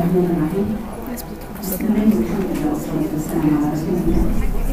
الرحمن الرحيم بسم الله والحمد لله والصلاة والسلام على رسول الله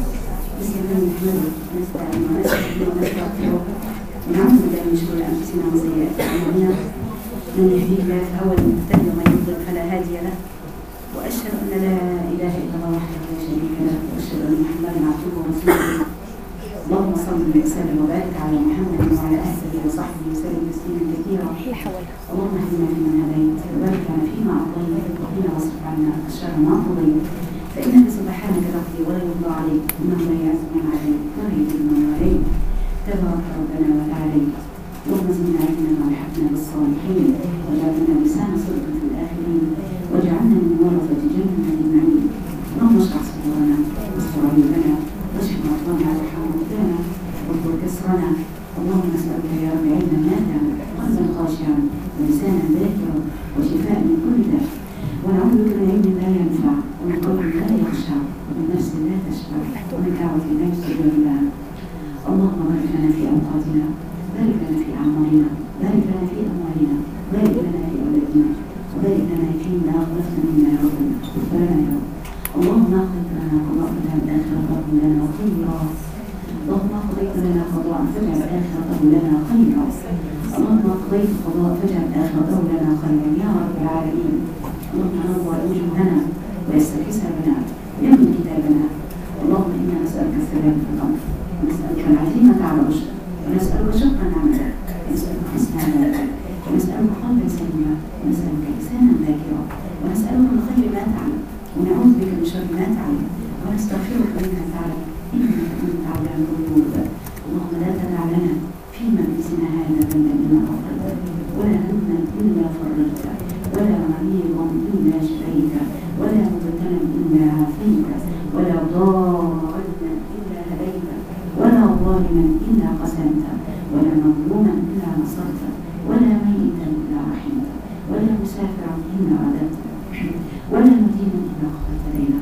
بسم الله نحمده ونستعين ونستهديه ونستغفره ونعوذ بالله من شرور أنفسنا وسيئات أعمالنا من يهديه الله فهو المهتدي ومن يضلل فلا هادي له وأشهد أن لا إله إلا الله وحده لا شريك له وأشهد أن محمدا عبده ورسوله اللهم صل وسلم وبارك على محمد وعلى آله وصحبه وسلم تسليما كثيرا اللهم اهدنا فيمن هديت وبارك لنا فيما اعطيت وقنا واصرف عنا الشر ما قضيت فانك سبحانك تقضي ولا يقضى عليك انه لا يعز من عليك ولا يذل من عليك تبارك ربنا وتعاليت اللهم زدنا علما والحقنا بالصالحين واجعلنا لسان صدق في الاخرين واجعلنا من ورثه جنه النعيم اللهم اشرح صدورنا واستر عيوبنا واشف مرضانا وارحم موتانا واغفر كسرنا اللهم نسألك يا رب علما نافعا قلبا خاشعا ولسانا ذاكرا وشفاء من كل داء ونعوذ بك من علم لا ينفع ومن قلب لا يخشع ومن نفس لا تشبع ومن دعوة لا يستجاب لها اللهم بارك لنا في أوقاتنا بارك لنا في أعمارنا بارك لنا في أموالنا بارك لنا في أولادنا وبارك لنا فيما أغلفنا منا يا رب اغفر لنا يا رب اللهم اغفر لنا قضاء الآخرة لنا خيرا اللهم قضيت لنا قضاء فاجعل آخرته لنا خيرا اللهم قضيت قضاء فاجعل آخرته لنا خيرا يا رب العالمين اللهم نور وجوهنا ويسر حسابنا ويمن كتابنا اللهم إنا نسألك السلام في الأمر ونسألك العزيمة على الرشد ونسألك شكرا نعمتك ونسألك حسن عبادتك ونسألك قلبا سليما ونسألك لسانا ذاكرا ونسألك من خير ما تعلم ونعوذ بك من شر ما تعلم ونستغفرك مما تعلم إنك أنت علام الغيوب اللهم لا تدع لنا في مجلسنا هذا ذنبا إلا غفرته ولا هما إلا فرجته ولا مريضا إلا شفيته ولا مبتلا إلا عافيته ولا ضالا إلا هديته ولا ظالما إلا قسمته ولا مظلوما إلا نصرته ولا ميتا إلا رحمته ولا مسافرا إلا رددته ولا مدينا إلا قضيت لنا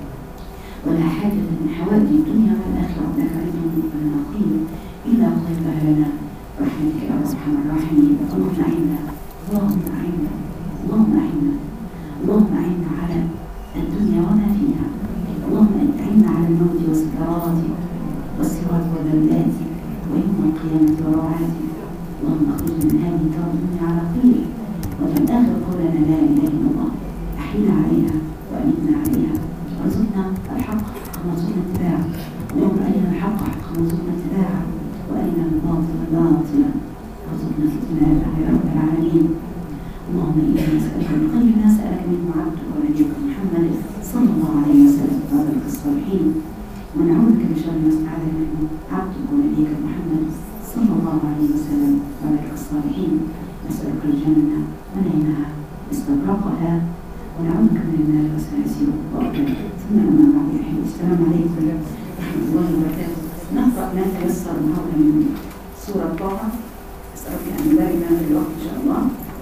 ولا حاجة من حوائج الدنيا والآخرة لك رضا ولا نقيم إلا قضيتها لنا برحمتك يا أرحم الراحمين اللهم أعنا اللهم أعنا اللهم أعنا اللهم أعنا على الدنيا وما فيها اللهم أعنا على الموت وسكراته والصراط وذلاته ويوم القيامة وروعاته اللهم أخرجنا من هذه الدار الدنيا على خير واجعل آخر قولنا لا إله إلا الله أحينا عليها وأمتنا عليها وارزقنا الحق حق وارزقنا اتباعه اللهم أرنا الحق حقا وارزقنا اتباعه وأرنا الباطل باطلا وارزقنا اجتنابه يا رب العالمين اللهم إنا نسألك من خير ما سألك منه عبدك ونبيك محمد صلى الله عليه وسلم وبارك الصالحين ونعوذ بك من شر ما استعاذ منه عبدك ونبيك محمد صلى الله عليه وسلم وبارك الصالحين نسألك الجنة ونعيمها استبرقها ونعوذ بك من النار وسلاسل وأقل ثم أما بعد يا أحبة السلام عليكم ورحمة الله وبركاته نقرأ ما تيسر النهارده من سورة طه أسأل ربي أن يبارك لنا في الوقت إن شاء الله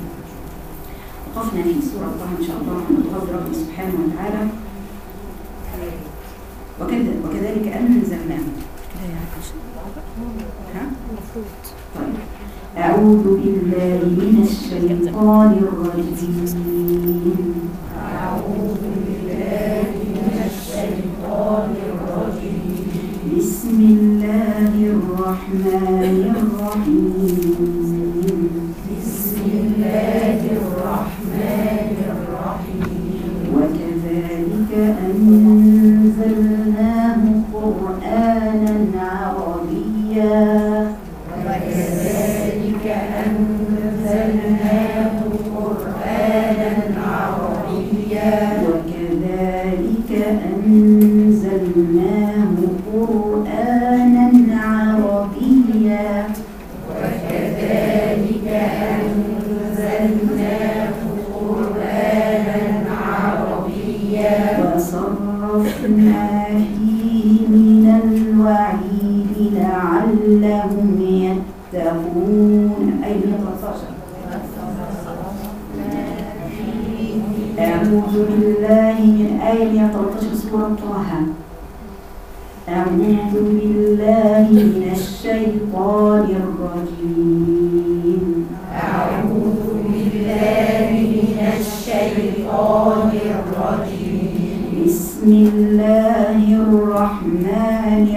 وقفنا في سورة طه إن شاء الله من قول ربي سبحانه وتعالى وكذ- وكذلك أنزلناه ها؟ طيب أعوذ بالله من الشيطان الرجيم بسم الله الرحمن الرحيم بسم الله الرحمن الرحيم وكذلك أنزلناه قرآنا عربيا وكذلك أنزلناه قرآنا عربيا وكذلك أنزلناه قرآنا عربيا وكذلك أنزلناه قرآنا عربيا وصرفنا فيه من الوعيد لعلهم يتقون أي 113 أعوذ بالله من آية 113 سورة طه أعوذ بالله من الشيطان الرجيم أعوذ بالله من الشيطان بسم الله الرحمن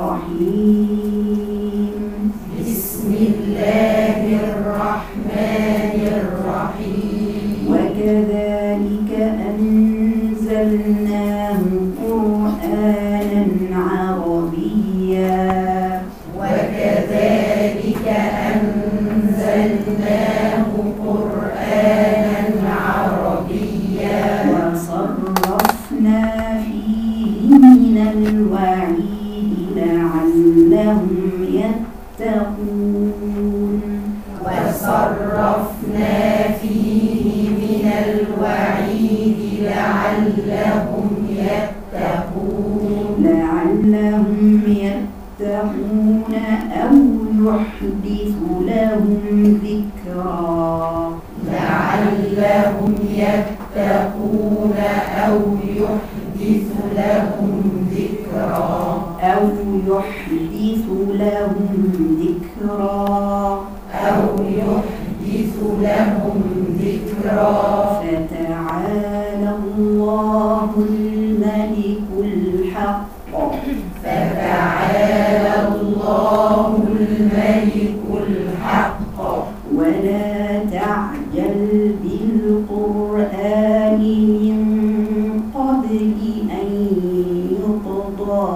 الرحيم بسم الله الرحمن الرحيم وكذلك أنزلناه قرآنا عربيا وكذلك أنزلناه قرآنا عربيا وصرفنا فيه من الوعيد لعلهم يتقون وصرفنا فيه من الوعيد لعلهم يتقون لعلهم يتقون أو يحدث لهم ذكرا لعلهم يتقون أو يحدث لهم ذكرا أو يحدث لهم ذكرا أو يحدث لهم ذكرا فتعالى الله الملك الحق فتعالى الله الملك الحق ولا تعجل بالقرآن من قبل أن يقضى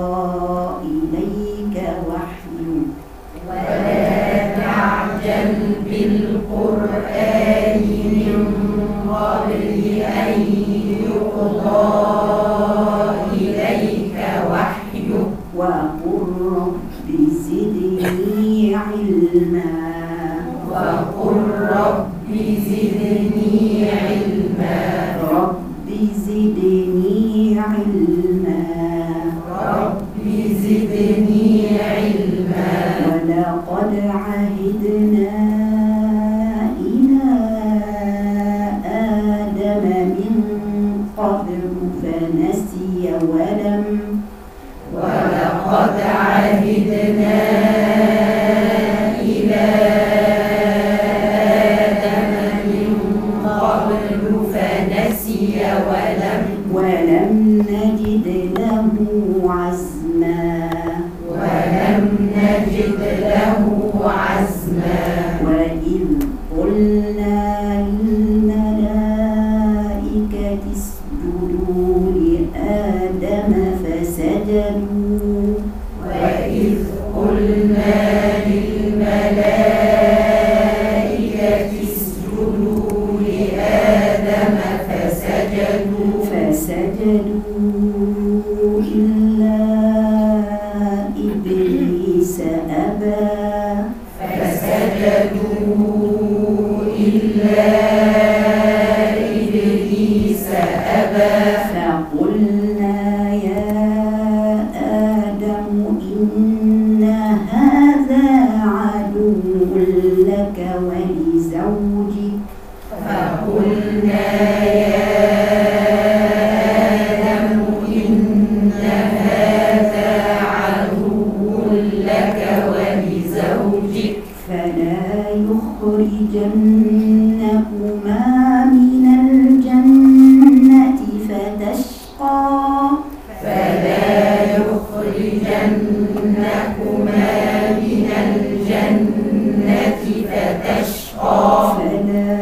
إليك وحيه ولا تعجل بالقرآن من قبل أن يقضى إليك وحيه وقل رب زدني علما وقل رب زدني علما رب زدني علما رب زدني علما ولقد عهدنا إلى آدم من قبل فنسي ولم ولقد عهدنا إلى آدم من قبل فنسي ولم ولم نجد له عزما ولم نجد له عزما وإذ قلنا للملائكة اسجدوا لآدم فسجدوا وإذ قلنا للملائكة اسجدوا لآدم فسجدوا فسجدوا إلا إبليس أبى فسجدوا إلا إبليس أبى فقلنا يا آدم إن هذا عدو لك ولزوجك فقلنا يا آدم إن هذا عدو لك ولزوجك فلا يخرجنكما من الجنة فتشقى فلا يخرجنكما من الجنة فتشقى فلا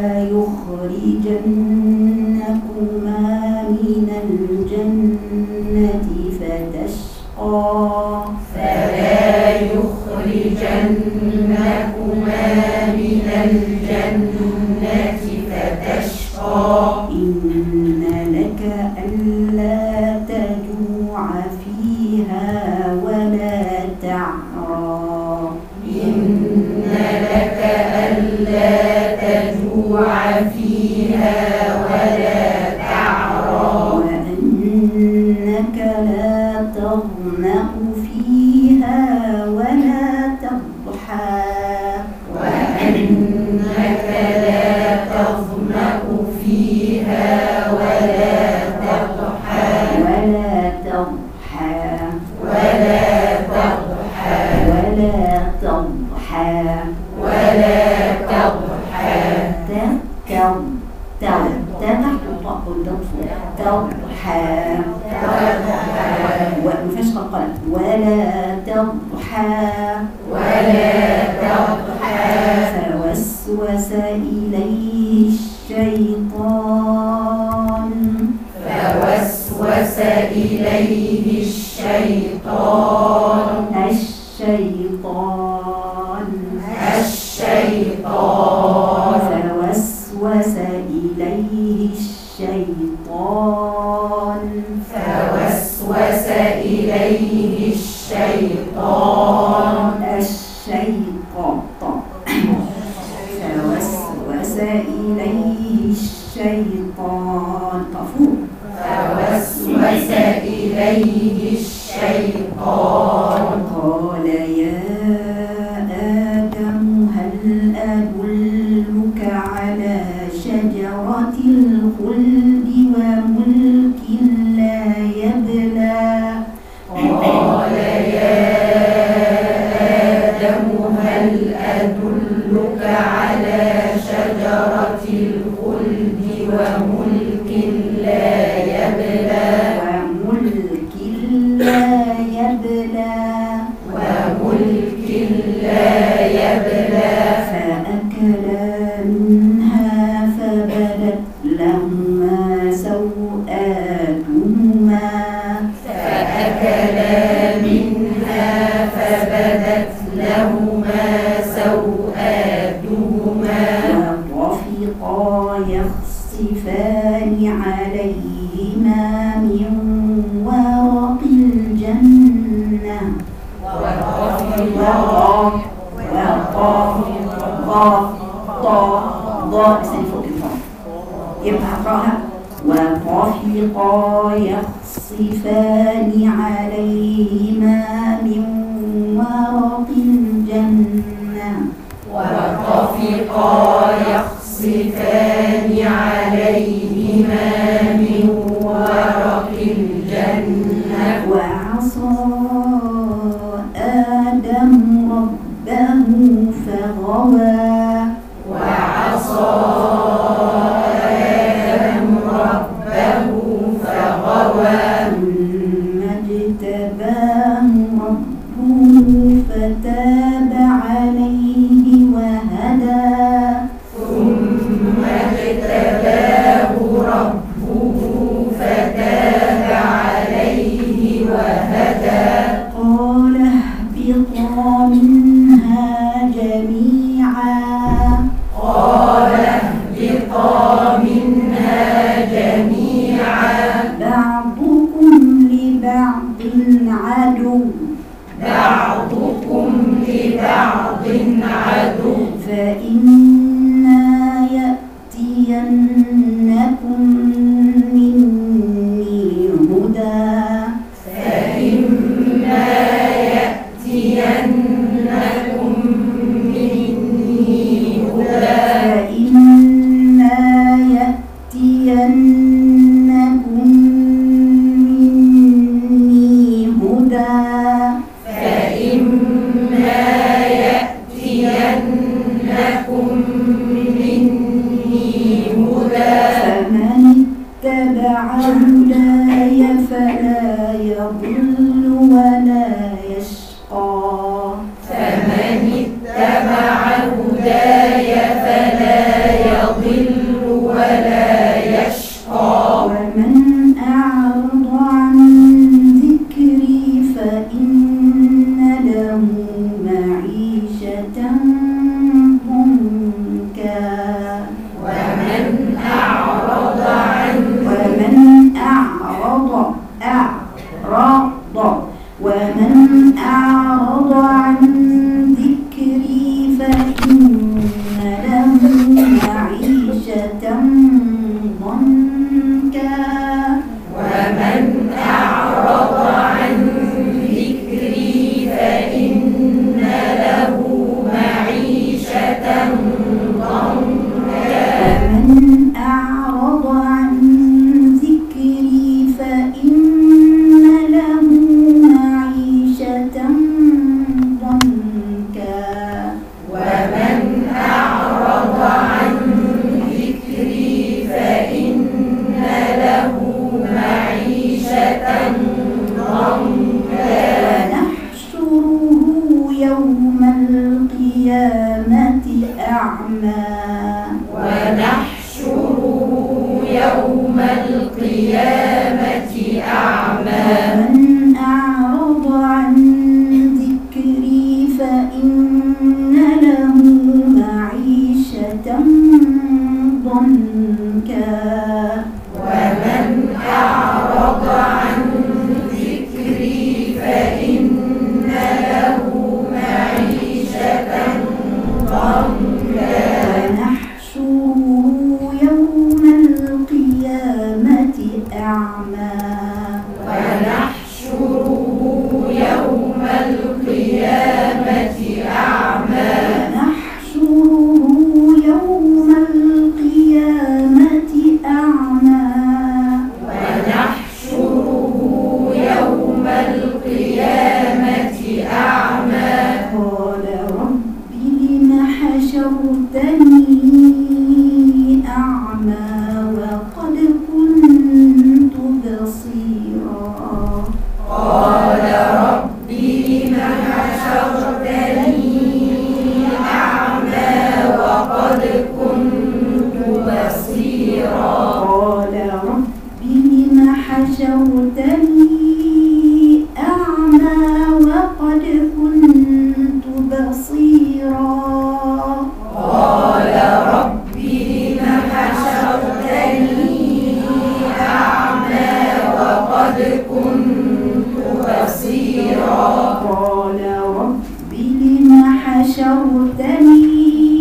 يخرجنكما من الجنة فتشقى فلا يخرجنكما من الجنة فتشقى إن لك ألا تجوع فيها ولا تعرى إن لك ألا تجوع فيها ولا تعرى وأنك لا تظمأ فيها ولا تضحى وأنك لا تظمأ فيها ولا تضحى ولا تضحى ولا تضحى ولا تضحى ولا تضحى تكر تر تتح طاء تضحى وما فيهاش قلقلة ولا تضحى ولا تضحى فوسوس إليه الشيطان فوسوس إليه الشيطان الشيطان الشيطان فوسوس إليه الشيطان فوسوس إليه الشيطان الشيطان فوسوس إليه الشيطان طفور فوسوس إليه الشيطان قال يا آدم هل أدلك على شجرة الخلد وملك لا يبلى قال يا آدم هل أدلك على شجرة الخلد وملك لا يبلى وملك لا يبلى وملك لا يبلى فأكلا منها فبدت لهما سوآتهما فأكلا منها فبدت لهما سوآتهما وطفقا يخصفان عليهما من ورق الجنة وطفقا وقاف قاف طا ضاء لساني فوق الفاء يبقى اقراها وطفقا يخصفان عليهما من ورق الجنة وطفقا يخصفان عليهما من ورق الجنة وعصى آدم ربه فغوى وعصى آدم ربه فغوى ثم اجتباه ربه فتاب عليه وهدى ثم اجتباه ربه فتاب عليه وهدى قال اهبطا منها جميعا قال يوم القيامة أعمى ومن أعرض عن ذكري فإن له معيشة ضنكا ومن أعرض عن ذكري فإن له معيشة ضنكا ونحشره يوم القيامة أعمى ونحشره يوم القيامة أعمى ونحشره يوم القيامة أعمى ونحشره يوم القيامة أعمى قال رب لم حشرتني أعمى وقد كنت بصيرا قال ربي لم حشرتني أعمى وقد كنت بصيرا قال رب لم حشرتني أعمى وقد كنت بصيرا قال ربي لم حشرتني أعمى وقد كنت بصيرا قال رب لم حشرتني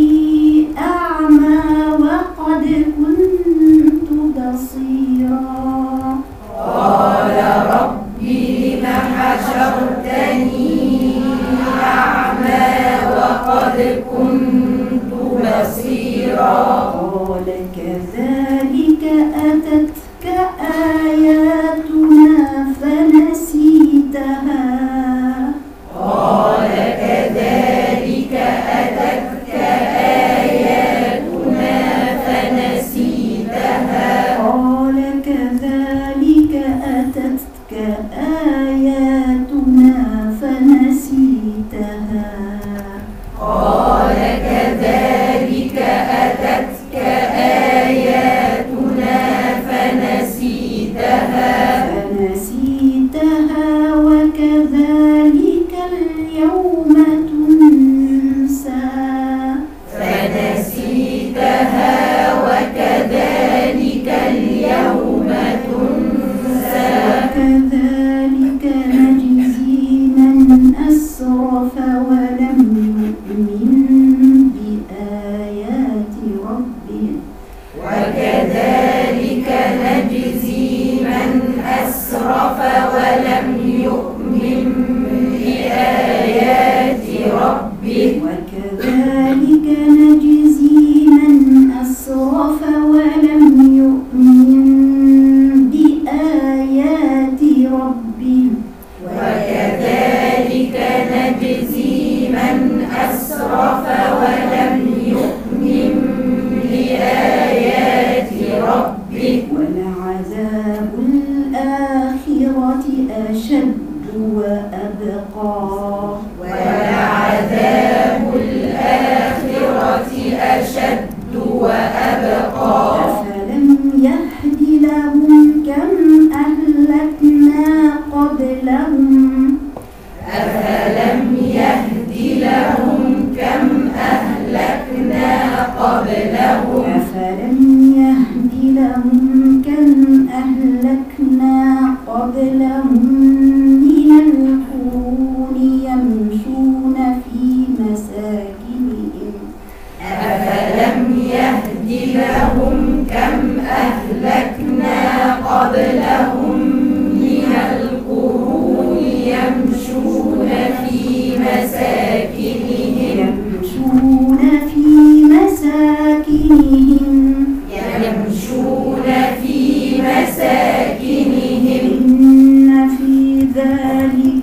أعمى وقد كنت بصيرا قال ربي لم حشرتني أعمى وقد كنت بصيرا قال كذلك أتتك آياتنا فنسيتها قال كذلك أتتك آياتنا فنسيتها قال كذلك أتتك آياتنا فنسيتها قال كذلك أتتك آياتنا فنسيتها فنسيتها وكذلك اليوم تنسى فنسيتها وكذلك اليوم تنسى وكذلك نجزي من أسرف ولم يؤمن بآيات ربه وكذلك نجزي من أسرف ولم يؤمن بآيات ربه وكذلك نجزي من أسرف ولم يؤمن بآيات ربه وكذلك نجزي من أسرف ولم يؤمن بآيات ربه ولعذاب الآخرة أشد وأبقى ولعذاب الآخرة أشد وأبقى أفلم يهد لهم كم أهلكنا قبلهم أفلم يهد لهم كم أهلكنا قبلهم أفلم يهد لهم كم أهلكنا قبلهم من القرون يمشون في مساكنهم أفلم يهد لهم كم أهلكنا قبلهم من القرون يمشون في مساكنهم يمشون في مساكنهم يمشون في مساكنهم إن في ذلك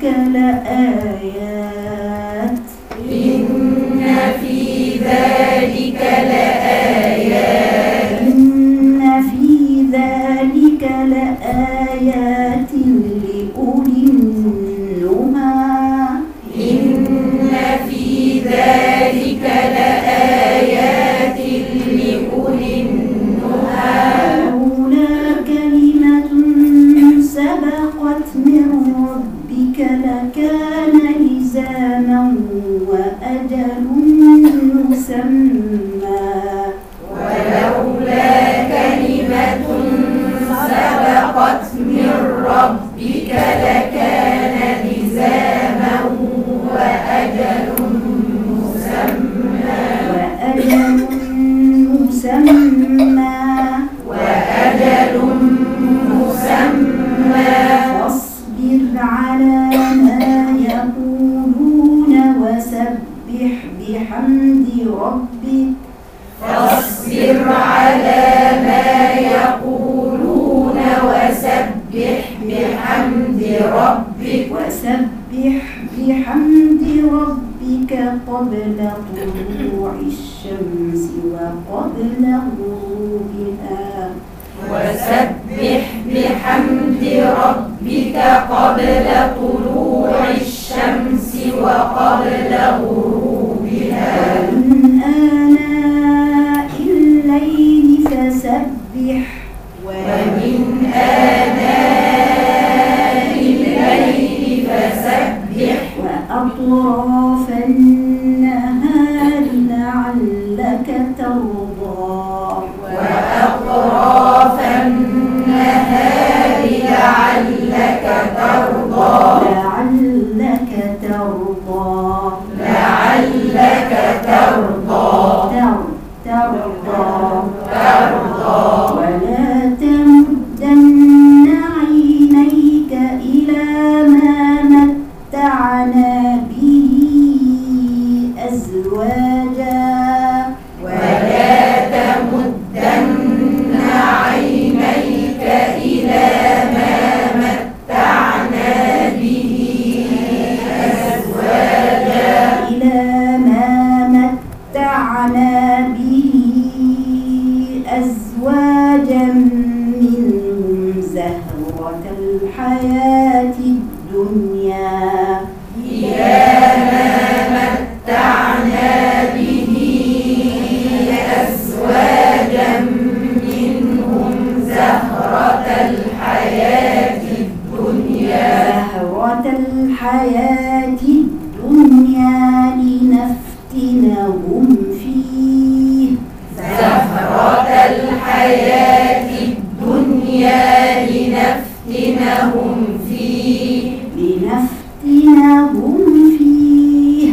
لآيات إن في ذلك لآيات إن في ذلك لآيات لأولي النهى إن في ذلك لآيات لأولي النهى لولا وأجل مسمى فاصبر على ما يقولون وسبح بحمد ربك فاصبر على ما يقولون وسبح بحمد ربك وسبح بحمد ربك قبل طلوع الشمس وقبل غروبها وسبح بحمد ربك قبل طلوع الشمس وقبل غروبها ومن آناء الليل فسبح ومن آناء الليل فسبح وأطراف النهار لعلك ترضى وأطراف النهار لعلك ترضى لعلك ترضى لعلك ترضى تر ترضى ترضى ولا تمدن عينيك إلى ما متعنا به أزواجا ولا تمدن عينيك إلى ما متعنا به أزواجا إلى ما متعنا به أزواجا منهم زهرة الحياة الدنيا إلى ما متعنا به أزواجا منهم زهرة الحياة الدنيا زهرة الحياة الدنيا لنفتنهم فيه زهرة الحياة الدنيا لنفتنهم فيه لنفتنهم فيه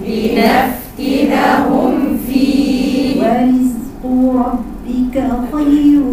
لنفتنهم فيه ورزق ربك خير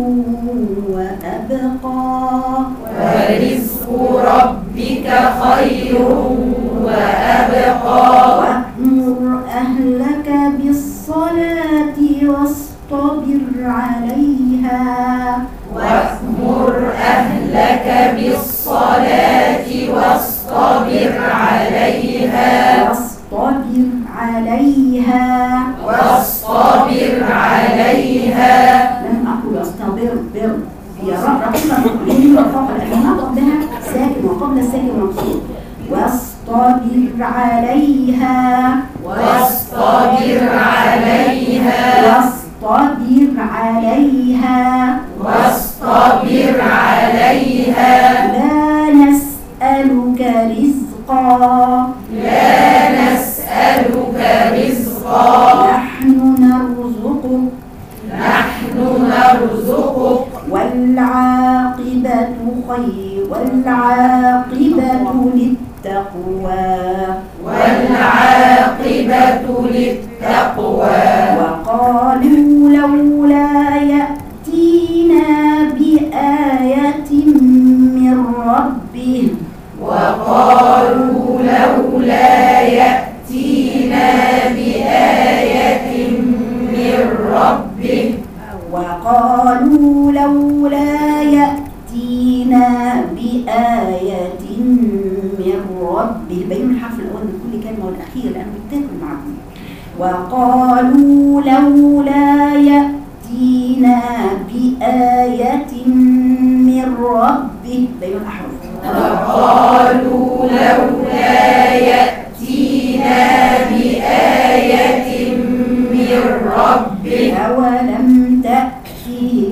وأبقى ورزق ربك خير وأبقى وأمر أهلك بالصلاة واصطبر عليها وأمر أهلك بالصلاة واصطبر عليها واصطبر عليها واصطبر عليها لم أقل اصطبر بر هي راء رقيقة يجب فوق الأمام قبلها ساكن وقبل الساكن مقصود واصطبر عليها واصطبر عليها واصطبر عليها واصطبر عليها لا نسألك رزقا لا نسألك رزقا نحن نرزقك نحن نرزقك والعاقبة خير والعاقبة للتقوى والعاقبة للتقوى وقالوا لولا يأتينا بآية من ربه وقالوا لولا يأتينا بآية من ربه وقالوا لولا يأتينا بآية من ربه بين الحرف الأول من كل كلمة والأخير لأنه بتاكل معهم وقالوا لولا يأتينا بآية من ربه بين الأحرف وقالوا لولا يأتينا بآية من ربه أولم تأتهم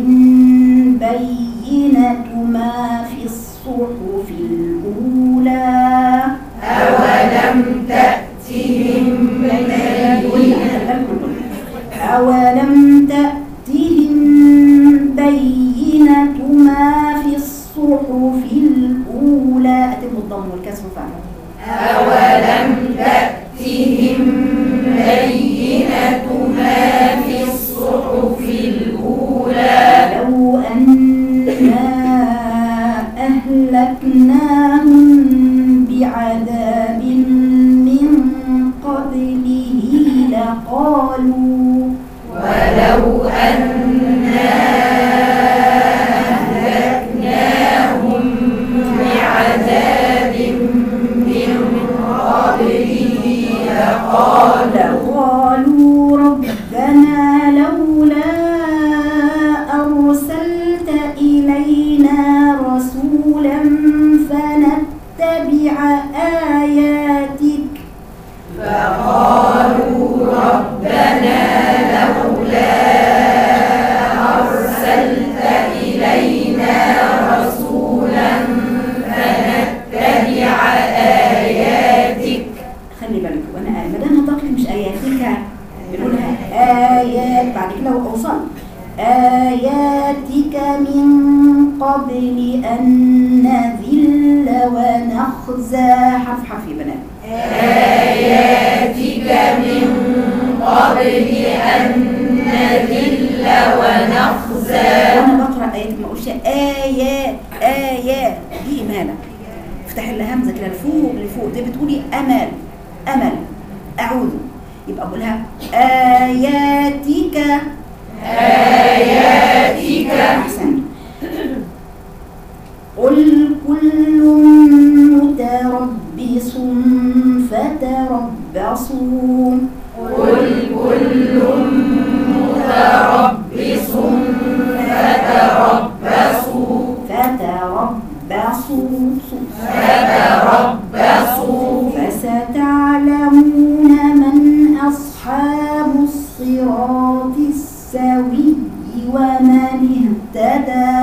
بينة ما في الصحف الأولى أولم تأتهم أولم تأتهم بينة ما في الصحف الأولى أتم الضم والكسر فعلا أولم تأتهم بينة ما في الصحف الأولى آياتك من قبل أن نذل ونخزى حرف حرف يا بنات آياتك من قبل أن نذل ونخزى وانا بقرا ايات ما اقولش ايات ايات دي اماله افتح لها همزه كده لفوق لفوق زي بتقولي امل امل اعوذ يبقى بقولها اياتك آياتك احسن قل كل متربص فتربصوا قل كل متربص فتربصوا فتربصوا فتربصوا فستعلمون من أصحاب الصراط السوي ومن اهتدى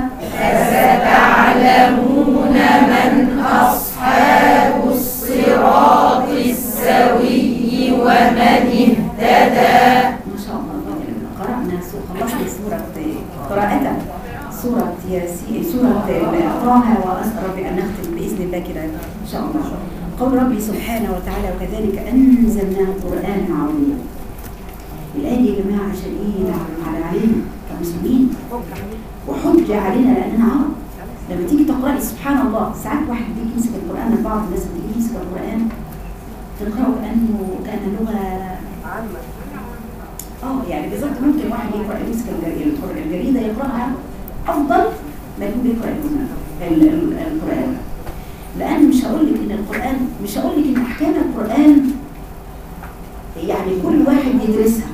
فستعلمون من أصحاب الصراط السوي ومن اهتدى ما شاء الله قرأنا سو- خلصنا سورة قراءة سورة ياسين سورة طه وأسأل ربي أن نختم بإذن الله كده إن شاء الله قول ربي سبحانه وتعالى وكذلك أنزلناه قرآنا عظيما الآية دي يا جماعة عشان إيه نعلم على علينا كمسلمين وحجة علينا لأننا عرب لما تيجي تقرأي سبحان الله ساعات واحد بيجي يمسك القرآن بعض الناس بتيجي يمسك القرآن تقرأه كأنه كأن لغة اه يعني بالظبط ممكن واحد يقرأ يمسك الجريدة الجريدة يقرأها أفضل ما يكون يقرأ القرآن- ال- ال- القرآن لأن مش هقول لك إن القرآن مش هقول لك إن أحكام القرآن يعني كل واحد يدرسها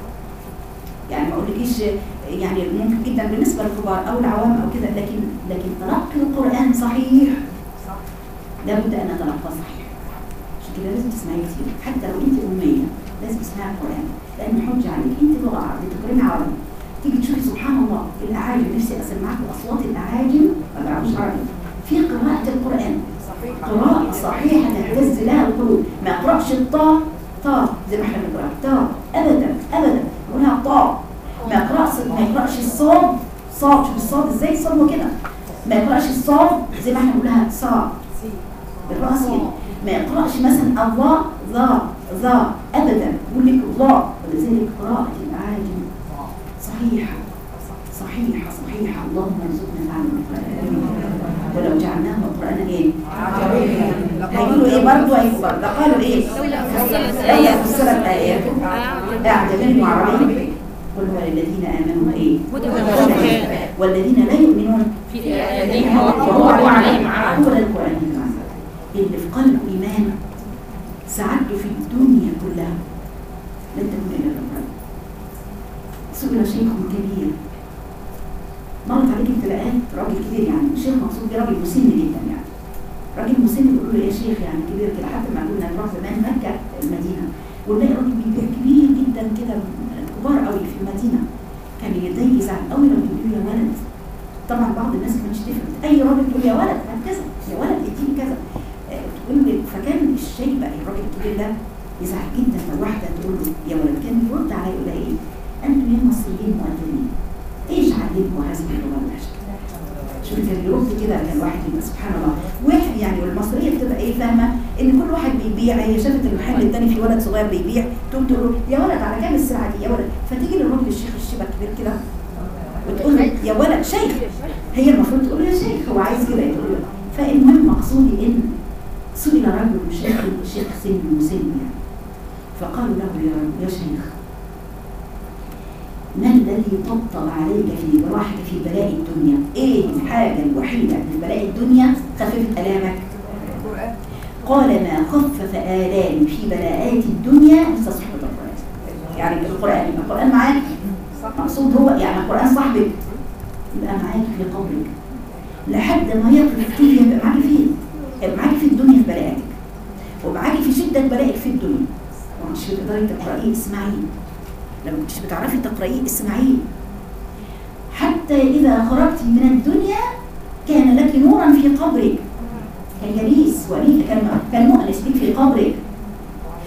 يعني ما اقولكيش يعني ممكن جدا بالنسبه للكبار او العوام او كده لكن لكن تلقي القران صحيح لابد ان نتلقى صحيح عشان كده لازم تسمعي كتير حتى لو انت اميه لازم تسمعي القران لان حجه عليك انت لغه عربيه بتتكلمي عربي تيجي تشوفي سبحان الله الاعاجم نفسي اسمعك اصوات الاعاجم ما بيعرفوش عربي في قراءه القران قراءة صحيحة تهتز لها القلوب ما يقرأش الطاء طاء زي ما احنا بنقرأ طاء أبدا أبدا يقولها طاء ما يقرأش ما يقرأش الصاد صاد شوف الصاد ازاي صاد هو كده ما يقرأش الصاد زي ما احنا بنقولها صاد بالرأس كده ما يقرأش مثلا الضاء ضاء ضاء أبدا يقول لك ضاء ولذلك قراءة الأعاجم صحيحة صحيحة صحيحة اللهم ارزقنا تعلم القرآن ولو جعلناه قرآنا ايه؟ هيقولوا ايه برضه هيقولوا برضه قالوا ايه؟ هي فسرت آياته أعجمي وعربي قل هو للذين آمنوا ايه؟ والذين لا يؤمنون وهو عليهم هو ده القرآن الكريم اللي في قلبه إيمان سعادته في الدنيا كلها لن تكون إلا القرآن سئل شيخ كبير مرت عليك ابتلاءات راجل كبير يعني شيخ مقصود بيه راجل مسن جدا يعني راجل مسن بيقول له يا شيخ يعني كبير كده حتى ما كنا نروح زمان مكه المدينه ونلاقي راجل بيبيع كبير جدا كده كبار قوي في المدينه كان يضايق يزعل قوي لما يقولوا يا ولد طبعا بعض الناس ما كانتش تفهم اي راجل تقول يا ولد هات كذا يا ولد اديني كذا آه، تقول لي فكان الشيء بقى الراجل الكبير ده يزعل جدا لما واحده تقول له يا ولد كان يرد عليا يقول لها ايه انتم يا مصريين مؤذنين ايش علمكم هذه اللغه الوحشه شوف كان يرد كده كان واحد يبقى سبحان الله واحد يعني والمصريه بتبقى ايه فاهمه ان كل واحد بيبيع هي شافت المحل التاني في ولد صغير بيبيع تقوم تقول له يا ولد على كام السلعه دي يا ولد فتيجي للراجل الشيخ الشيبه الكبير كده وتقول له يا ولد شيخ هي المفروض تقول له يا شيخ هو عايز كده تقول له فالمهم مقصودي ان سئل رجل شيخ شيخ سن مسن يعني فقالوا له يا يا شيخ ما الذي طبطب عليك في جراحك في بلاء الدنيا؟ ايه الحاجة الوحيدة من بلاء الدنيا خففت آلامك؟ قال ما خفف آلامي في بلاءات الدنيا مثل صحبة القرآن. يعني القرآن يبقى القرآن معاك مقصود هو يعني القرآن صاحبك يبقى معاك في قبرك لحد ما يقف فيه يبقى معاك فين؟ يبقى معاك في الدنيا في بلاءاتك ومعاك في شدة بلائك في الدنيا ومش تقدري تقرأيه اسمعيه لما كنتش بتعرفي تقرأيه اسمعيه حتى إذا خرجت من الدنيا كان لك نورا في قبرك كان جليس وليك كان كان مؤنس بك في قبرك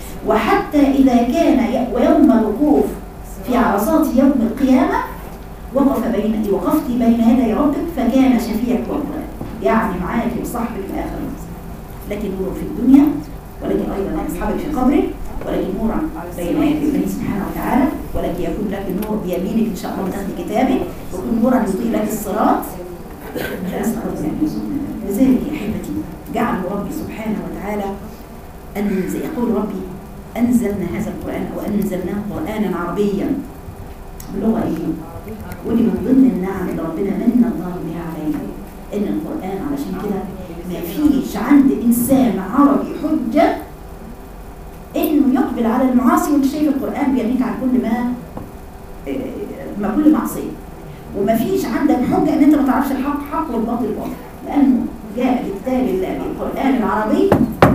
وحتى إذا كان ي- ويوم الوقوف في عرصات يوم القيامة وقف بين وقفت بين يدي ربك فكان شفيعك والقرآن يعني معاك وصاحبك في آخر لكن نور في الدنيا ولكن أيضا أصحابك في قبرك ولكن نورا بين يدي الله سبحانه وتعالى ولكن يكون لك نور بيمينك إن شاء الله وتاخذ كتابك ويكون نورا يضيء لك الصراط فأسأل ربنا أن يرزقنا لذلك يا أحبتي جعل ربي سبحانه وتعالى أنزل يقول ربي أنزلنا هذا القرآن أو أنزلناه قرآنا عربيا بلغة إيه؟ ودي من ضمن النعم اللي ربنا من الله بها علينا إن القرآن علشان كده ما فيش عند إنسان عربي حجة إنه يقبل على المعاصي وأنت شايف القرآن بيغنيك عن كل ما ما كل معصية وما فيش عندك حجة إن أنت ما تعرفش الحق حق والباطل باطل لأنه جاء بكتاب الله بالقرآن العربي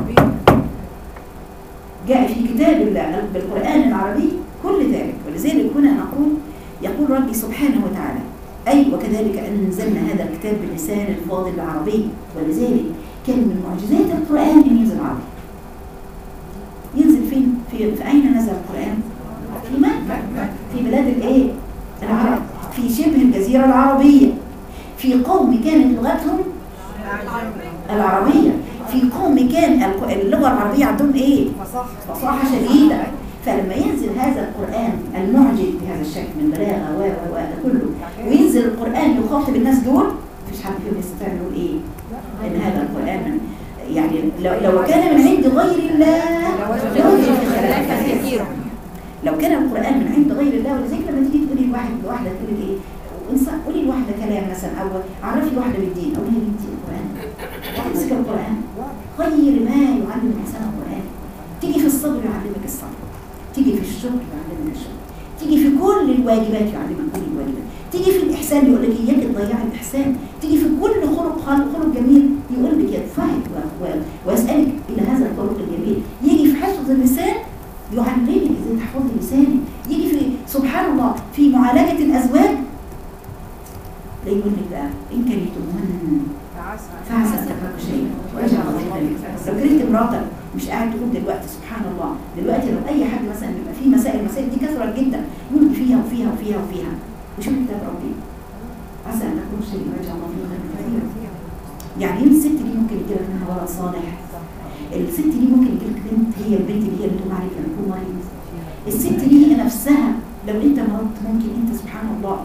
جاء في كتاب الله بالقرآن العربي كل ذلك ولذلك هنا نقول يقول ربي سبحانه وتعالى أي وكذلك أنزلنا هذا الكتاب باللسان الفاضل العربي ولذلك كان من معجزات القرآن أن ينزل عربي ينزل فين؟ في, في أين نزل القرآن؟ في مكة في بلاد الإيه؟ العرب في شبه الجزيرة العربية في قوم كانت لغتهم العربية في قوم كان اللغة العربية عندهم ايه فصاحة شديدة فلما ينزل هذا القرآن المعجز بهذا الشكل من بلاغة و و و كله وينزل القرآن يخاطب الناس دول مفيش حد فيهم يستطيع يقول ايه ان هذا القرآن يعني لو, لو كان من عند غير الله لوجد في خلافات كثيرة لو كان القرآن من عند غير الله ولذلك لما تيجي تقولي لواحد لواحدة تقولي ايه وانسان قولي لواحدة كلام مثلا او عرفي واحدة بالدين او هي بنتي القرآن تمسك القرآن خير ما يعلم الإنسان القرآن تيجي في الصبر يعلمك الصبر تيجي في الشكر يعلمك الشكر تيجي في كل الواجبات يعلمك كل الواجبات تيجي في الإحسان يقول لك إياك تضيعي الإحسان تيجي في كل خلق خلق, خلق جميل يقول لك يدفعك ويسألك إلى هذا الخلق الجميل يجي في حفظ اللسان يعلمك ازاي تحفظي لسانك يجي في سبحان الله في معالجة الأزواج لا يقول لك بقى إن كرهتموهن فعسى أن تكرهوا شيئا وأجعل الله لو كرهت مراتك مش قاعد تقول دلوقتي سبحان الله دلوقتي لو أي حد مثلا بيبقى في مسائل المسائل دي كثرت جدا يقول فيها وفيها وفيها وفيها وشوف كتاب ربي عسى أن تكون شيئا وأجعل الله فيه خيرا كثيرا يعني الست دي ممكن يجي لك منها ولد صالح الست دي ممكن يجي لك بنت هي البنت اللي هي اللي تقوم عليك لما تكون مريض الست دي هي نفسها لو انت مرضت ممكن انت سبحان الله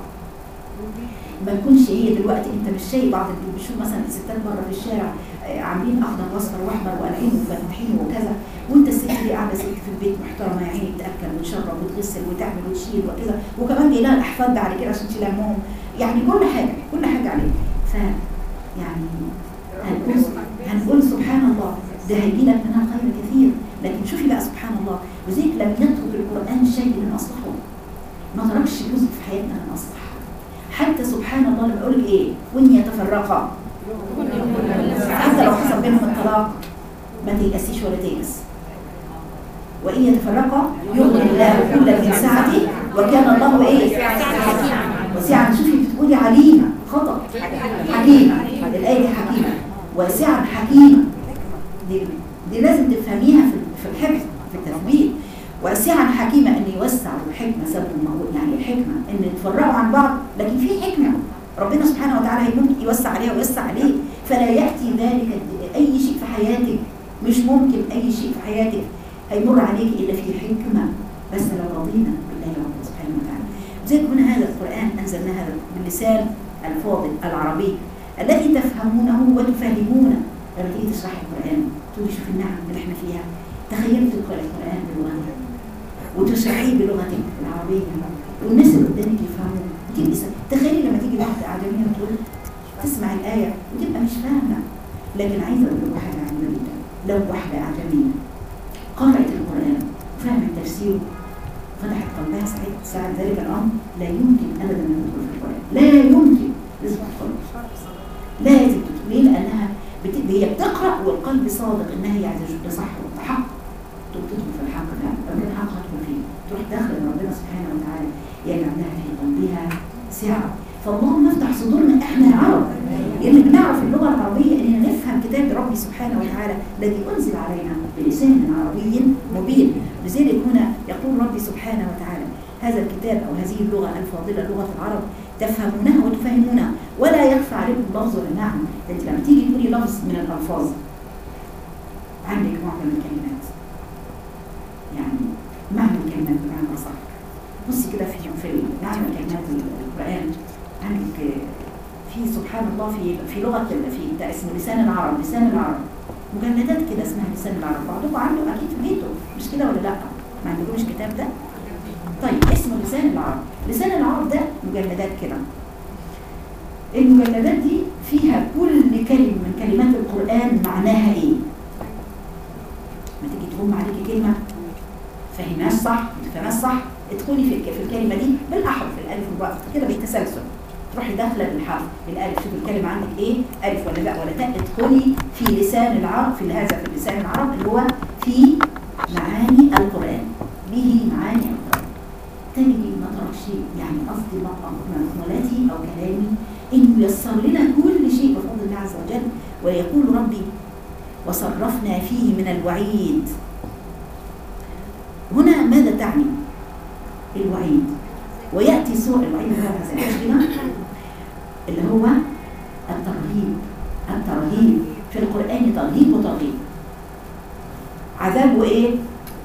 ما تكونش هي دلوقتي انت مش شايف بعض اللي بتشوف مثلا الستات بره في الشارع عاملين اخضر واصفر واحمر وقلعين وفاتحين وكذا وانت الست دي قاعده ست في البيت محترمه يا عيني بتاكل وتشرب وتغسل وتعمل وتشيل وكذا وكمان جاي لها الاحفاد بعد كده عشان تشيل همهم يعني كل حاجه كل حاجه عليك ف يعني هنقول هنقول سبحان الله ده هيجي لك منها خير كثير لكن شوفي بقى سبحان الله وزيك لم يترك القرآن شيء من أصلحه ما تركش جزء في حياتنا من أصلح حتى سبحان الله لما أقول إيه وإن يتفرقا حتى لو حصل بينهم الطلاق ما تيأسيش ولا تيأس وإن يتفرقا يغني الله كل من سعته وكان الله إيه وسعا شوفي بتقولي عليمة خطأ حكيمة الآية دي حكيمة واسعا حكيمة دي, دي لازم تفهميها في في الحفظ في التثبيت واسعا حكيمة ان يوسع الحكمة سبب الموضوع يعني الحكمة ان يتفرقوا عن بعض لكن في حكمة ربنا سبحانه وتعالى ممكن يوسع عليها ويوسع عليه فلا يأتي ذلك أي شيء في حياتك مش ممكن أي شيء في حياتك هيمر عليك إلا في حكمة بس لو رضينا بالله رب سبحانه وتعالى زي هنا هذا القرآن أنزلنا هذا باللسان الفاضل العربي الذي تفهمونه وتفهمونه لما تيجي تشرح القرآن تقولي شوف النعم اللي احنا فيها تخيلي تقرأ القرآن بلغتك وتشرحيه بلغتك العربية والناس اللي قدامك يفهموا تبقي تخيلي لما تيجي واحدة أعجمية وتقول تسمع الآية وتبقى مش فاهمة لكن عايزة أقول لكم حاجة عجيبة جدا لو واحدة أعجمية قرأت القرآن وفهمت تفسيره فتحت قلبها ساعة ساعة ذلك الأمر لا يمكن أبدا أن تدخل في القرآن لا يمكن لازم تدخل لازم تدخل ليه؟ لأنها بت... هي بتقرأ والقلب صادق إنها هي عايزة ده صح وحق تدخل في الحق ده لو كان حق هتدخل فيه تروح داخل ربنا سبحانه وتعالى يجعل لها في قلبها سعة فاللهم نفتح صدورنا احنا العرب لان بنعرف اللغه العربيه اننا نفهم كتاب ربي سبحانه وتعالى الذي انزل علينا بلسان عربي مبين لذلك هنا يقول ربي سبحانه وتعالى هذا الكتاب أو هذه اللغة الفاضلة لغة العرب تفهمونها وتفهمونها ولا يخفى عليكم لفظ ولا معنى ده انت لما تيجي تقولي لفظ من الألفاظ عندك معظم الكلمات يعني معنى الكلمات بمعنى أصح بصي كده في في معنى كلمات القرآن عندك في سبحان الله في في لغة في ده اسمه لسان العرب لسان العرب مجلدات كده اسمها لسان العرب بعضكم عنده أكيد في بيته مش كده ولا لأ ما عندكمش كتاب ده طيب اسمه لسان العرب لسان العرب ده مجلدات كده المجلدات دي فيها كل كلمة من كلمات القرآن معناها ايه ما تيجي تقوم عليكي كلمة فهمناش صح ما تفهمهاش صح ادخلي في الك- في الكلمة دي بالأحرف الألف والباء كده بالتسلسل تروحي داخلة للحرف الألف شوفي الكلمة عندك ايه ألف ولا باء ولا تاء ادخلي في لسان العرب في هذا في لسان العرب اللي هو في معاني القرآن به معاني القرآن تجدي ما ترك شيء يعني قصدي مقولاتي أو كلامي إنه يسر لنا كل شيء بفضل الله عز وجل ويقول ربي وصرفنا فيه من الوعيد هنا ماذا تعني الوعيد ويأتي سوء الوعيد هذا سيأتينا اللي هو الترهيب الترهيب في القرآن ترهيب وترغيب عذاب ايه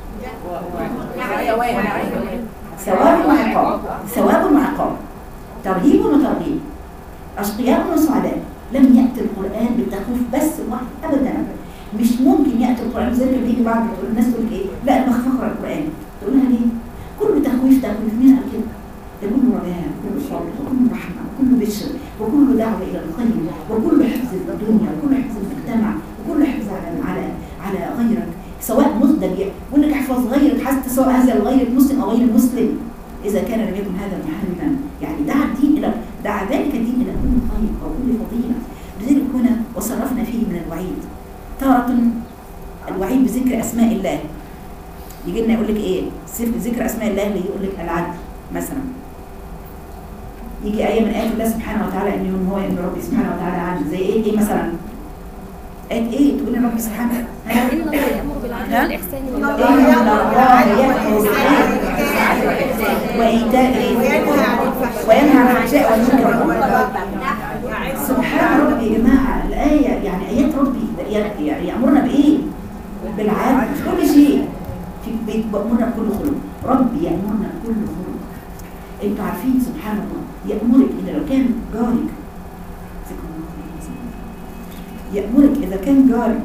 ثواب وعقاب ثواب وعقاب ترهيب وترغيب أشقياء وسعداء لم يأتي القرآن بالتخويف بس واحد أبدا مش ممكن يأتي القرآن زي ما بيجي بعض تقول الناس تقول ايه لا أنا بخاف أقرأ القرآن تقول لها ليه؟ كله تخويف تخويف مين قال كده؟ ده كله رجاء وكله صبر وكله رحمة وكله بشر وكله دعوة إلى الخير وكله حفظ الدنيا وكله حفظ المجتمع وكله حفظ على على على غيرك سواء مسلم يقول لك احفظ غيرك حتى سواء هذا الغير المسلم او غير المسلم اذا كان لم يكن هذا محرما يعني دعا الدين الى دعا ذلك الدين الى كل خير او كل فضيله لذلك هنا وصرفنا فيه من الوعيد تارة الوعيد بذكر اسماء الله يجي لنا يقول لك ايه ذكر اسماء الله اللي يقول لك العدل مثلا يجي ايه من ايات الله سبحانه وتعالى ان هو ابن ربي سبحانه وتعالى عدل زي ايه ايه مثلا آية ايه تقول ربي سبحانه ها؟ إن الله يأمر بالعدل والإحسان إن الله يأمر بالعدل وإيتاء وينهى عن الفحشاء والمنكر سبحان ربي يا جماعة الآية يعني آيات ربي يعني يأمرنا بإيه؟ بالعدل في كل شيء في بيت بأمرنا بكل خلق ربي يأمرنا بكل خلق انتوا عارفين سبحان الله يأمرك إن لو كان جارك يأمرك إذا كان جارك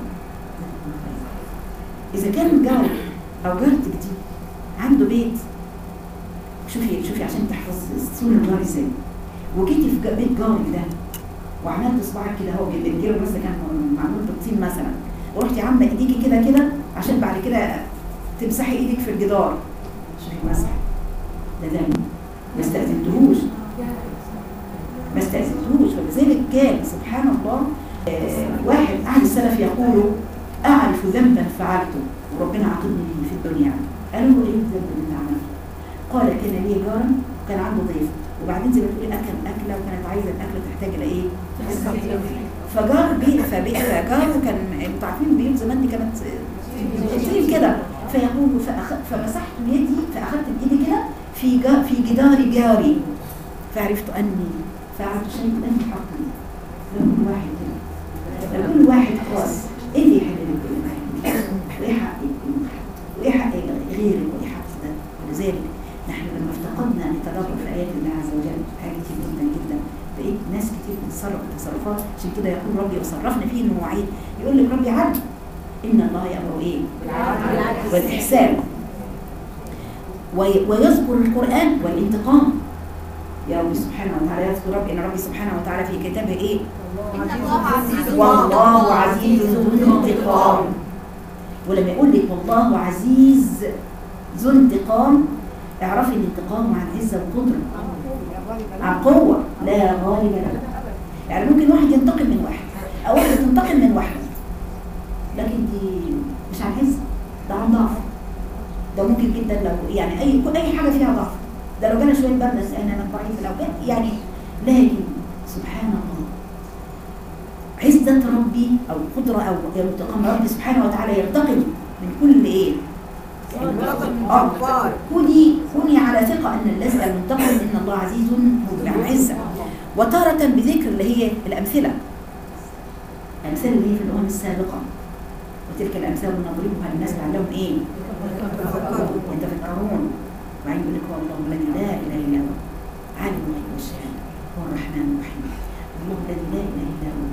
إذا كان جارك أو جارتك دي عنده بيت شوفي شوفي عشان تحفظ سنة الجار ازاي وجيتي في جا- بيت جارك ده وعملت صباعك كده اهو بالجير بس كان معمول بالطين مثلا ورحتي عامله ايديكي كده كده عشان بعد كده تمسحي ايدك في الجدار شوفي مسح ده ذنب ما استأذنتهوش ما استأذنتهوش فلذلك كان سبحان الله آه، واحد أهل السلف يقول أعرف ذنبا فعلته وربنا عاقبني به في الدنيا قالوا له إيه الذنب اللي أنت عملته؟ قال كان لي جارا وكان عنده ضيف وبعدين زي ما تقولي أكل أكلة وكانت عايزة الأكلة تحتاج إلى إيه؟ فجار بي فبي فجاره كان انتوا عارفين البيوت زمان دي كانت طين كده فيقول فأخ... فمسحت بيدي فأخذت بإيدي كده في جا... في جدار جاري فعرفت أني فعلت شيء لم يحقني لكل واحد كده لكل واحد خاص ايه اللي يحل لكل واحد وايه حق كل واحد وايه حق غيرك وايه حق ده ولذلك نحن لما افتقدنا نتدبر في ايات الله عز وجل حاجه كتير جدا جدا بقيت ناس كتير بتتصرف تصرفات عشان كده يقول ربي وصرفنا فيه انه وعيد يقول لك ربي عدل ان الله يامر ايه؟ والاحسان وي- ويذكر القران والانتقام يا رب سبحانه وتعالى يذكر ربي ان ربي سبحانه وتعالى في كتابه ايه؟ إن الله عزيز والله عزيز ذو انتقام ولما يقول لك والله عزيز ذو انتقام اعرفي الانتقام عن عزه وقدره عن قوه لا غالب له يعني ممكن واحد ينتقم من واحد او واحده تنتقم من واحد لكن دي مش عن عزه ده عن ضعف ده ممكن جدا لو يعني اي اي حاجه فيها ضعف ده لو جانا شويه برد انا انا ضعيف لو جاء يعني لكن سبحان الله عزة ربي أو قدرة أو انتقام ربي سبحانه وتعالى ينتقم من كل إيه؟ اه كوني كوني على ثقة ان الذي المنتقم ان الله عزيز مبدع عزة وتارة بذكر اللي هي الأمثلة الأمثلة اللي هي في الأمم السابقة وتلك الأمثال نضربها للناس لعلهم إيه؟ يتفكرون وبعدين يقول لك هو الله الذي لا إله إلا هو عالم الغيب والشهادة هو الرحمن الرحيم الله الذي لا إله إلا هو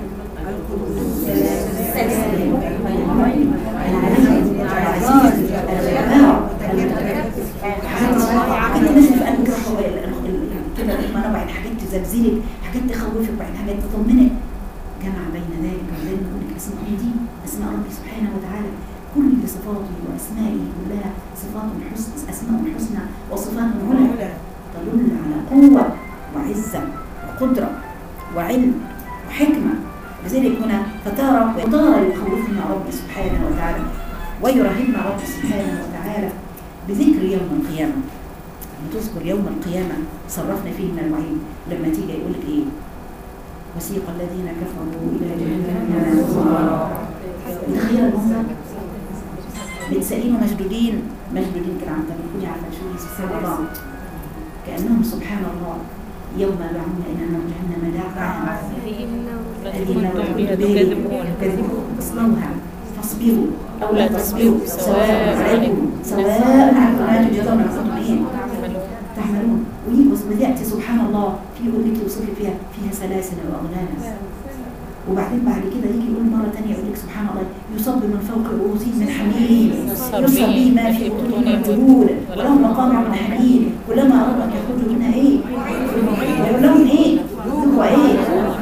حاجات الناس اللي في قلبك كده لما نوع حاجات تزلزلك حاجات تخوفك وبعدين حاجات تطمنك جمع بين ذلك وبين يقول لك اسماء دي اسماء ربي سبحانه وتعالى كل صفاته واسمائه كلها صفات حسن اسماء حسنى وصفات علا تدل على قوه وعزه وقدره وعلم وحكمه لذلك هنا فتارة وتارة يخوفنا ربي سبحانه وتعالى ويرهبنا ربي سبحانه وتعالى بذكر يوم القيامة بتذكر يوم القيامة صرفنا فيه من الوعيد لما تيجي يقول لك ايه وسيق الذين كفروا إلى جهنم زمرا تخيل المنظر متسائلين ومشدودين مشدودين كده عم تكوني عارفة شو سبحان الله كأنهم سبحان الله يوم يدعون إلى نار جهنم دعا الذين بها تكذبون تكذبون اصلوها فاصبروا أو لا تصبروا سواء عليكم سواء عليكم ما تجزون ما كنتم إيه تحملون ويجي ويأتي سبحان الله في يقول لك يوصف فيها فيها سلاسل وأغلال وبعدين بعد كده يجي يقول مرة تانية يقول لك سبحان الله يصب من فوق رؤوسهم من حميم يصب به ما في بطونهم من جلود ولهم مقامع من حديد كلما أرادوا أن يخرجوا منها إيه؟ يقول لهم إيه؟ هو إيه؟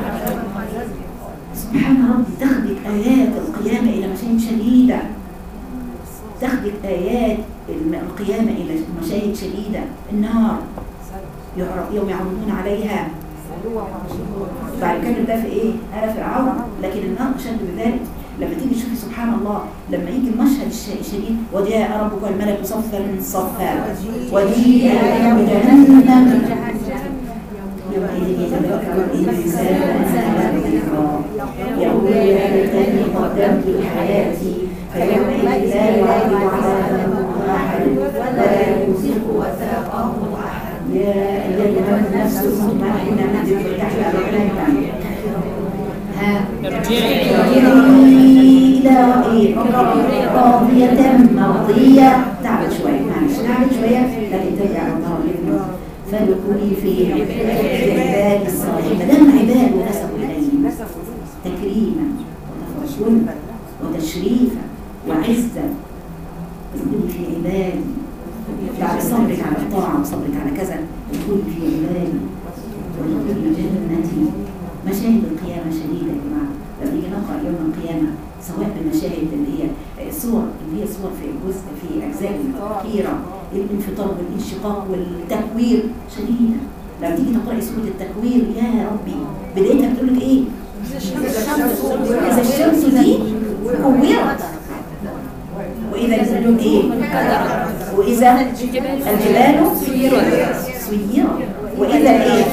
سبحان ربي تاخدك آيات القيامة إلى مشاهد شديدة تاخدك آيات القيامة إلى مشاهد شديدة النار يعرف- يوم يعرضون عليها بعد كده ده في ايه؟ آل فرعون لكن النار أشد بذلك لما تيجي تشوفي سبحان الله لما يجي المشهد الش- الشديد وجاء ربك والملك صفا صفا وجيء بجهنم يومئذ يتذكر الإنسان ما ذكرى يقول يا ليتني قدمت لحياتي فيومئذ لا يعرض على أحد ولا يوثق وثاقه أحد يا أيتها النفس المطمئنة تحت الرحمن ها ارجعي إلى رأيه راضية مرضية تعبت شوية معلش تعبت شوية لكن ترجع الله لابنه فادخلي في عباد الصالحين ما دام عباد ونسبوا إليه تكريما وتفضلا وتشريفا وعزا ادخلي في عبادي بعد صبرك على الطاعة وصبرك على كذا ادخلي في عبادي وادخلي جنتي مشاهد القيامة شديدة يا جماعة لما نيجي نقرأ يوم القيامة سواء بالمشاهد اللي هي صور اللي هي صور في جزء في أجزاء كثيرة الانفطار والانشقاق والتكوير شديدة لما تيجي تقرأي سورة التكوير يا ربي بدايتها بتقول لك ايه؟ إذا الشمس دي كورت وإذا النجوم ايه؟ وإذا الجبال سيرت وإذا الايه؟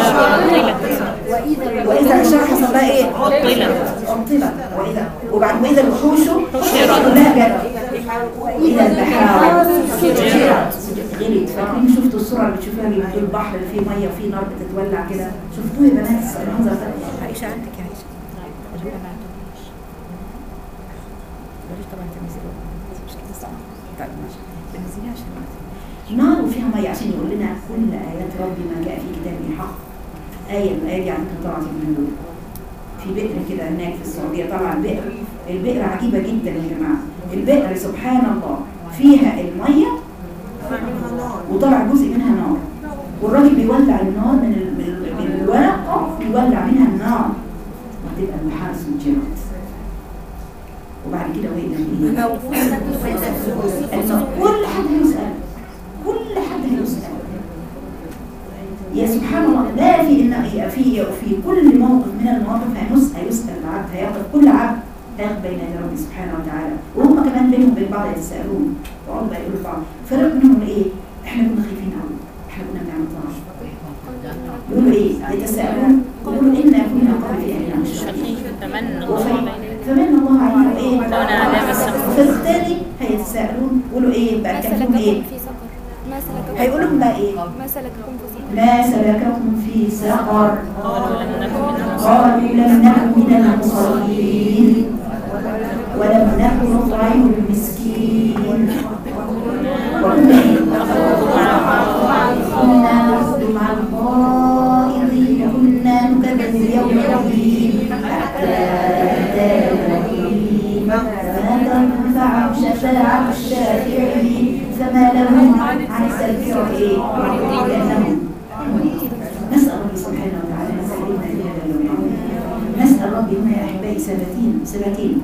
وإذا الشر حصل لها ايه؟ عطلت وإذا وبعد وإذا الوحوش كلها جرت وإذا البحار سجرت غلت فاكرين شفتوا الصورة اللي بتشوفوها اللي بتقول البحر اللي فيه مية وفيه نار بتتولع كده شفتوه يا بنات المنظر ده عائشة عندك يا عائشة بلاش طبعا تنزلوا مش كده طيب ماشي بنزليها عشان نار وفيها مية عشان يقول لنا كل آيات ربي ما جاء في كتابه حق آية الآية دي عندك طلعت من دول في بئر كده هناك في السعودية طبعا بئر البئر عجيبة جدا يا جماعة البئر سبحان الله فيها المية وطلع جزء منها نار والراجل بيولع النار من ال- من ال- من الورقة بيولع منها النار وهتبقى البحار سجرت وبعد كده وين ايه؟ الماء. كل حد هيسأل كل حد هيسأل يا سبحان الله لا في ان في في كل موقف من المواقف هيسأل هيسأل العبد هيقف كل عبد هيقف بين يدي ربي سبحانه وتعالى وهم كمان بينهم وبين بعض يتساءلون ويقعدوا بقى يقولوا لبعض فرق منهم ايه؟ احنا كنا خايفين قوي احنا كنا بنعمل طاعه يقولوا ايه؟ يتساءلون يقولوا انا كنا قبل في اهلنا مشركين تمنى وفي- فمن الله علينا ايه؟ كان عذاب السماء. وفي الثاني هيتساءلون يقولوا ايه؟ ايه بقى ما كان فيهم سلككم ايه في سقر ما سلككم هيقول لهم بقى ايه ما سلككم في سقر ما سلككم في سقر قالوا لم نكن من المصلين قالوا لم نكن من المصلين ولم نكن نطعم المسكين وكنا إيه؟ كنا نخرج مع الضائعين وكنا نكذب بيوم الدين حتى أتانا اليقين فما تنفعهم شفاعة الشافعين فما لهم عن التذكرة إيه؟ لأنهم نسأل ربي سبحانه وتعالى أن يسلمنا في هذا اليوم العظيم. نسأل ربي هنا يا أحبائي ثباتين ثباتين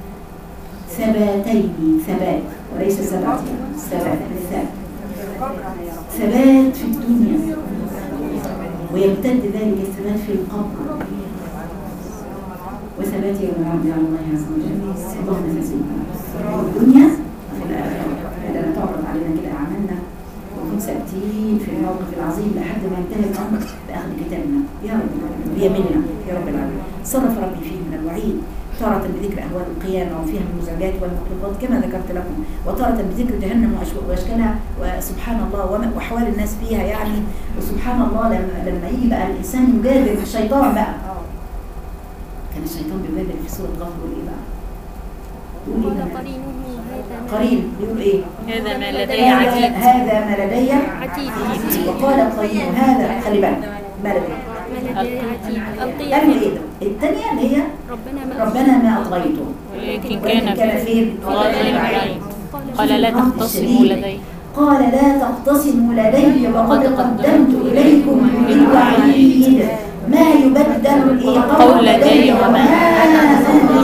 ثباتين ثبات وليس ثباتين ثبات بالثبات ثبات في الدنيا ويمتد ذلك الثبات في القبر وثبات يوم العبد على الله عز وجل اللهم فزينا في الدنيا وفي الآخرة عندما تعرض علينا كده أعمالنا ونكون ثابتين في الموقف العظيم لحد ما ينتهي الأمر بأخذ كتابنا يا رب العالمين بيميننا يا رب العالمين صرف ربي فيه من الوعيد تارة بذكر أهوال القيامة وفيها من المزعجات والمخلوقات كما ذكرت لكم وتارة بذكر جهنم وأشو- وأشكالها وسبحان الله وما- وأحوال الناس فيها يعني وسبحان الله لما لما يجي بقى الإنسان يجادل الشيطان بقى كان الشيطان بيجادل في سورة غفر يقول إيه بقى؟ يقول قال إيه؟ قرينه هذا ما قرين بيقول إيه؟ هذا ما لدي هذا عتيد هذا ما لدي عتيد وقال قرين هذا خلي بالك ما لدي ما لدي عتيد ألقي قالوا في ايه ده؟ الثانية اللي هي ربنا ما ربنا ما أطغيته ولكن ولكن كان كان فين؟ ضالا بعيد قال لا تختصموا لدي قال لا تختصموا لدي وقد قدمت إليكم بالوعيد ما يبدل إيه قول لدي وما أنا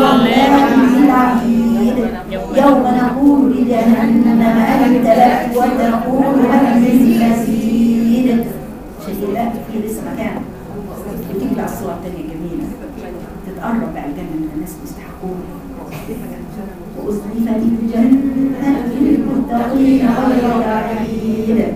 من العبيد يوم نقول لجهنم هل امتلأت وتقول هل من مزيد شديد لا في لسه مكان بتيجي بقى الصور التانية جميلة تتقرب بقى الجنة من الناس اللي يستحقون وأزلفت الجنة للمتقين غير بعيد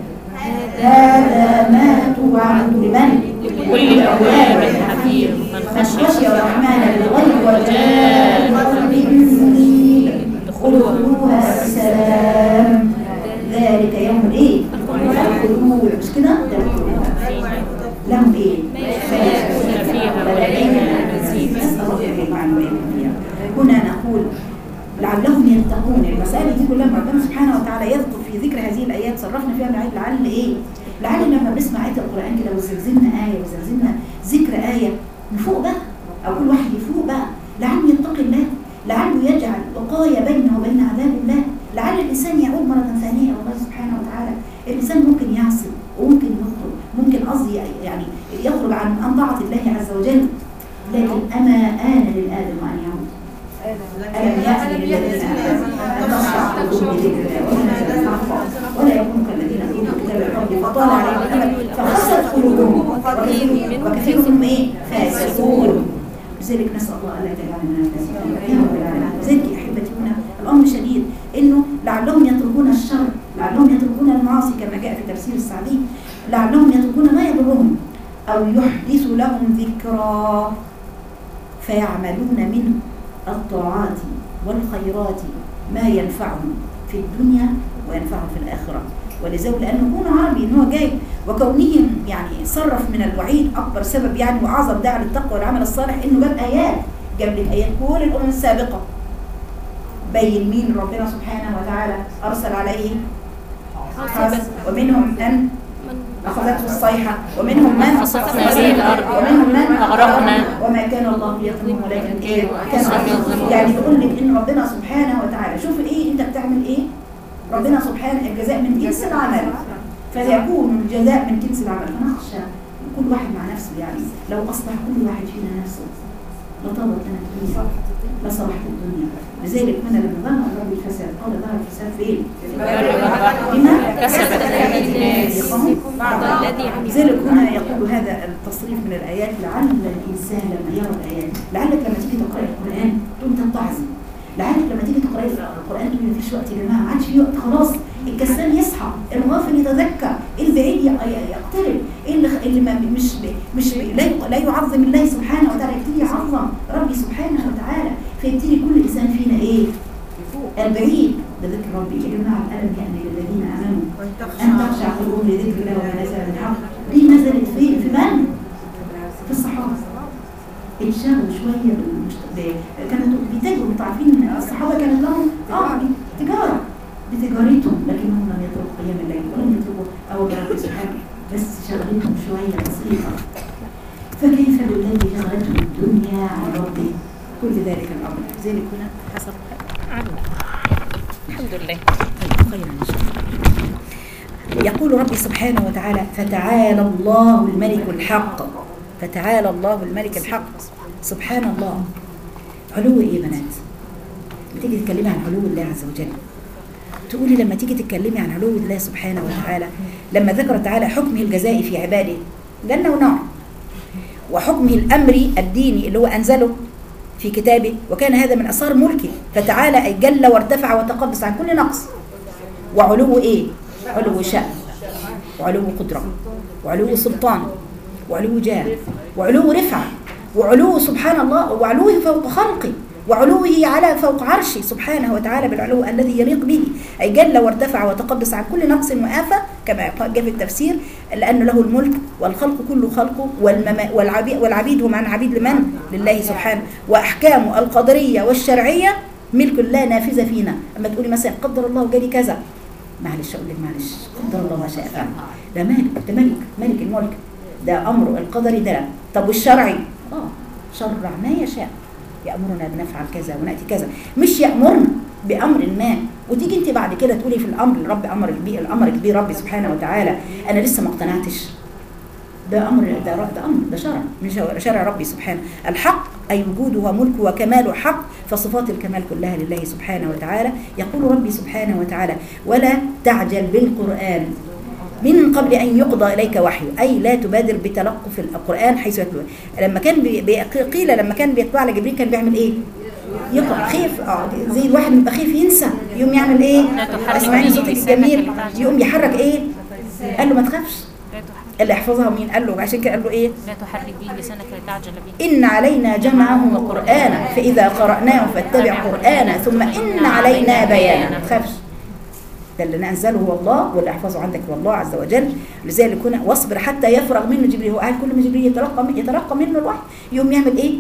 هذا ما توعد لمن؟ لكل أواب حفيظ من من خشي خشي الرحمن بالغيب وجاء بالمنيب ادخلوها بسلام ذلك يوم ايه؟ الخلود مش كده؟ ده الخلود. لهم ايه؟ يشاءون فيها ولدينا مزيد نسأل الله أن يجمعنا وإياكم فيها. هنا نقول لعلهم يتقون المسائل دي كلها ربنا سبحانه وتعالى يذكر في ذكر هذه الايات صرفنا فيها من العيد لعل ايه؟ لعل لما بنسمع ايه القران كده وزلزلنا ايه وزلزلنا ذكر ايه نفوق بقى او كل واحد يفوق بقى لعله يتقي الله لعله يجعل وقايه بينه وبين عذاب الله لعل الانسان يعود مره ثانيه الى الله سبحانه وتعالى الانسان ممكن يعصي وممكن يخرج ممكن قصدي يعني يخرج عن عن طاعه الله عز وجل لكن اما ان للادم ان يعود ألم يأتي للذين آمنوا أن تخشع قلوبهم لذكر الله وتنزل الأعصاب ولا يكونوا كالذين أوتوا الكتاب من قبل فطال عليهم الأمد فقست قلوبهم وكثير وكثير منهم إيه؟ فاسقون لذلك نسأل الله ألا يجعلنا من الفاسقين يا رب العالمين لذلك يا أحبتي هنا الأمر شديد إنه لعلهم يتركون الشر لعلهم يتركون المعاصي كما جاء في تفسير السعدي لعلهم يتركون ما يضرهم أو يحدث لهم ذكرى فيعملون منه الطاعات والخيرات ما ينفعهم في الدنيا وينفعهم في الآخرة ولذلك لأنه كونه عربي إن هو جاي وكونهم يعني صرف من الوعيد أكبر سبب يعني وأعظم داعي للتقوى والعمل الصالح إنه جاب آيات جاب لك آيات كل الأمم السابقة بين مين ربنا سبحانه وتعالى أرسل عليه حاسب ومنهم من أخذته الصيحة ومنهم من خسفنا به الأرض ومنهم من أغرقنا وما كان الله ليظلمهم ولكن ايه كان يظلمون. يعني يقول لك ان ربنا سبحانه وتعالى شوف ايه انت بتعمل ايه ربنا سبحانه الجزاء من جنس العمل فيكون الجزاء من جنس العمل فنخشى كل واحد مع نفسه يعني لو اصلح كل واحد فينا نفسه لطابت لنا الدنيا لصلحت الدنيا لذلك هنا لما ظهر الرب الفساد قال ظهر الفساد فين؟ البر والبحر بما كسبت أيدي الناس بعض الذي عمل لذلك هنا يقول هذا التصريف من الآيات لعل الإنسان لما يرى الآيات لعلك لما تيجي تقرأ القرآن تقوم تتعظ لعلك لما تيجي تقرأ القرآن تقول مفيش وقت يا جماعة ما عادش في وقت خلاص الكسلان يصحى الغافل يتذكر البعيد ي- ي- يقترب اللي اللي ما مش مش لا ي- لا يعظم الله سبحانه وتعالى يبتدي يعظم ربي سبحانه وتعالى فيبتدي كل إنسان فينا إيه؟ البعيد بذكر ربي يا جماعة ألم يأن للذين آمنوا أن تخشع قلوبهم لذكر الله وما نزل من الحق دي نزلت في في من؟ في الصحابة انشغلوا شوية بالمشت- ب- كانوا بيتاجروا انتوا عارفين ان الصحابة كانت لهم اه تجارة بتجارتهم لكنهم لم يتركوا قيام الليل ولم يتركوا أول رب سبحانه بس شغلتهم شوية بسيطة فكيف بالذي شغلته الدنيا عن ربه كل ذلك الأمر لذلك هنا حصل الحمد لله خيرا إن شاء الله يقول ربي سبحانه وتعالى فتعالى الله الملك الحق فتعالى الله الملك الحق سبحان الله علو ايه يا بنات بتيجي تتكلمي عن علو الله عز وجل تقولي لما تيجي تتكلمي عن علو الله سبحانه وتعالى لما ذكر تعالى حكمه الجزائي في عباده جنة ونار وحكمه الأمري الديني اللي هو أنزله في كتابه وكان هذا من أثار ملكه فتعالى أي جل وارتفع وتقدس عن كل نقص وعلو إيه؟ علو شأن وعلو قدرة وعلو سلطان وعلو جاه وعلو رفعة وعلو سبحان الله وعلوه فوق خلقه وعلوه على فوق عرشه سبحانه وتعالى بالعلو الذي يليق به أي جل وارتفع وتقدس عن كل نقص وآفة كما جاء في التفسير لأن له الملك والخلق كله خلقه والمما- والعبيد, والعبيد هم عن عبيد لمن؟ لله سبحانه وأحكامه القدرية والشرعية ملك لا نافذة فينا أما تقولي مثلا قدر الله جالي كذا معلش أقول لك معلش قدر الله ما شاء فعل ده مالك ده ملك ملك الملك ده أمره القدري ده لا. طب والشرعي آه شرع ما يشاء يأمرنا بنفعل كذا ونأتي كذا مش يأمرنا بأمر ما وتيجي انت بعد كده تقولي في الأمر رب أمر بيه الأمر كبير ربي سبحانه وتعالى أنا لسه ما اقتنعتش ده أمر ده, ر- ده أمر ده شرع من شرع- شرع ربي سبحانه الحق أي وجوده وملكه وكماله حق فصفات الكمال كلها لله سبحانه وتعالى يقول ربي سبحانه وتعالى ولا تعجل بالقرآن من قبل أن يقضى إليك وحيه أي لا تبادر بتلقف القرآن حيث يتلو لما كان بي بي- قيل لما كان بيطلع على جبريل كان بيعمل إيه؟ يقرأ خيف اه زي الواحد بيبقى خيف ينسى يقوم يعمل ايه؟ لا تحرك اسمعي به صوتك لسانك الجميل لتعجل. يقوم يحرك ايه؟ قال له ما تخافش لا تحرك اللي يحفظها مين؟ قال له عشان كده قال له ايه؟ لا تحرك به لسانك لتعجل به إن علينا جمعه وقرآنه فإذا قرأناه فاتبع قرآنه ثم إن علينا بيانه ما تخافش ده اللي نزله هو الله واللي احفظه عندك هو الله عز وجل لذلك هنا واصبر حتى يفرغ منه جبريل هو قاعد كل ما جبريل يتلقى من- يتلقى منه الوحي يقوم يعمل ايه؟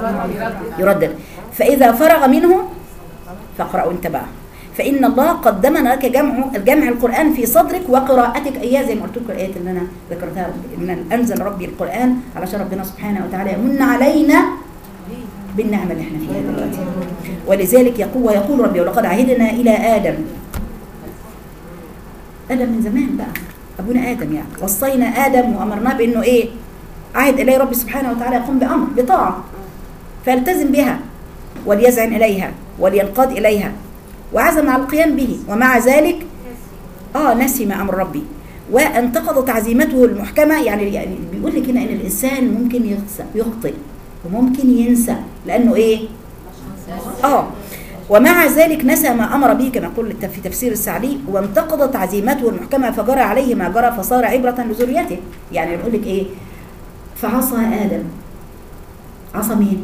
يردد فإذا فرغ منه فاقرأوا انت بقى فإن الله قدمنا لك جمع الجمع القرآن في صدرك وقراءتك إياه زي ما قلت لكم الآيات اللي أنا ذكرتها إن أنزل ربي القرآن علشان ربنا سبحانه وتعالى يمن علينا بالنعمة اللي احنا فيها دلوقتي ولذلك يقول ويقول ربي ولقد عهدنا إلى آدم آدم من زمان بقى أبونا آدم يعني وصينا آدم وأمرناه بأنه إيه عهد إليه ربي سبحانه وتعالى يقوم بأمر بطاعة فيلتزم بها وليزعن إليها ولينقاد إليها وعزم على القيام به ومع ذلك آه نسي ما أمر ربي وانتقض تعزيمته المحكمة يعني يعني بيقول لك هنا إن الإنسان ممكن يخسى يخطئ وممكن ينسى لأنه إيه؟ آه ومع ذلك نسى ما أمر به كما يقول الت- في تفسير السعدي وانتقضت عزيمته المحكمة فجرى عليه ما جرى فصار عبرة لذريته يعني بيقول لك إيه؟ فعصى آدم عصى مين؟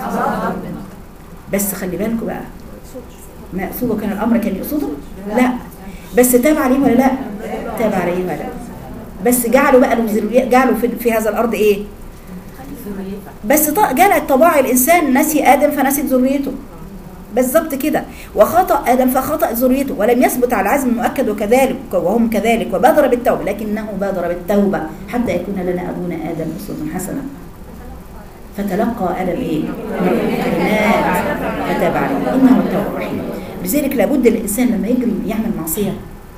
بس خلي بالكم بقى ما يقصده كان الامر كان يقصده لا بس تاب عليه ولا لا تاب عليه ولا لا بس جعله بقى له ذرية- جعله في, في هذا الارض ايه بس ط- جعلت طباع الانسان نسي ادم فنسيت ذريته بالظبط كده وخطا ادم فخطا ذريته ولم يثبت على العزم المؤكد وكذلك وهم كذلك وبادر بالتوبه لكنه بادر بالتوبه حتى يكون لنا ابونا ادم اسوه حسنه فتلقى ادم ايه كلمات فتاب عليه انه هو التواب الرحيم لذلك لابد الانسان لما يجري يعمل معصيه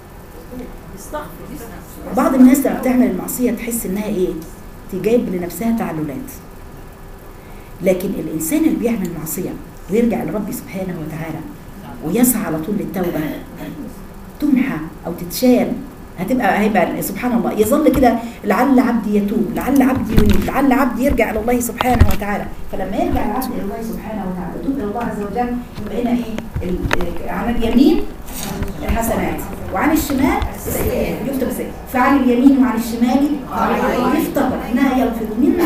بعض الناس لما بتعمل المعصيه تحس انها ايه تجيب لنفسها تعللات لكن الانسان اللي بيعمل معصيه ويرجع لربي سبحانه وتعالى ويسعى على طول للتوبه تمحى او تتشال هتبقى هيبقى سبحان الله يظل كده لعل عبدي يتوب لعل عبدي ينيب لعل عبدي يرجع الى الله سبحانه وتعالى فلما يرجع العبد الى الله سبحانه وتعالى يتوب الى الله عز وجل يبقى هنا ايه ال- على اليمين الحسنات وعن الشمال السيئات يكتب سيئات فعن اليمين وعن الشمال يفتقر انها يلفظ من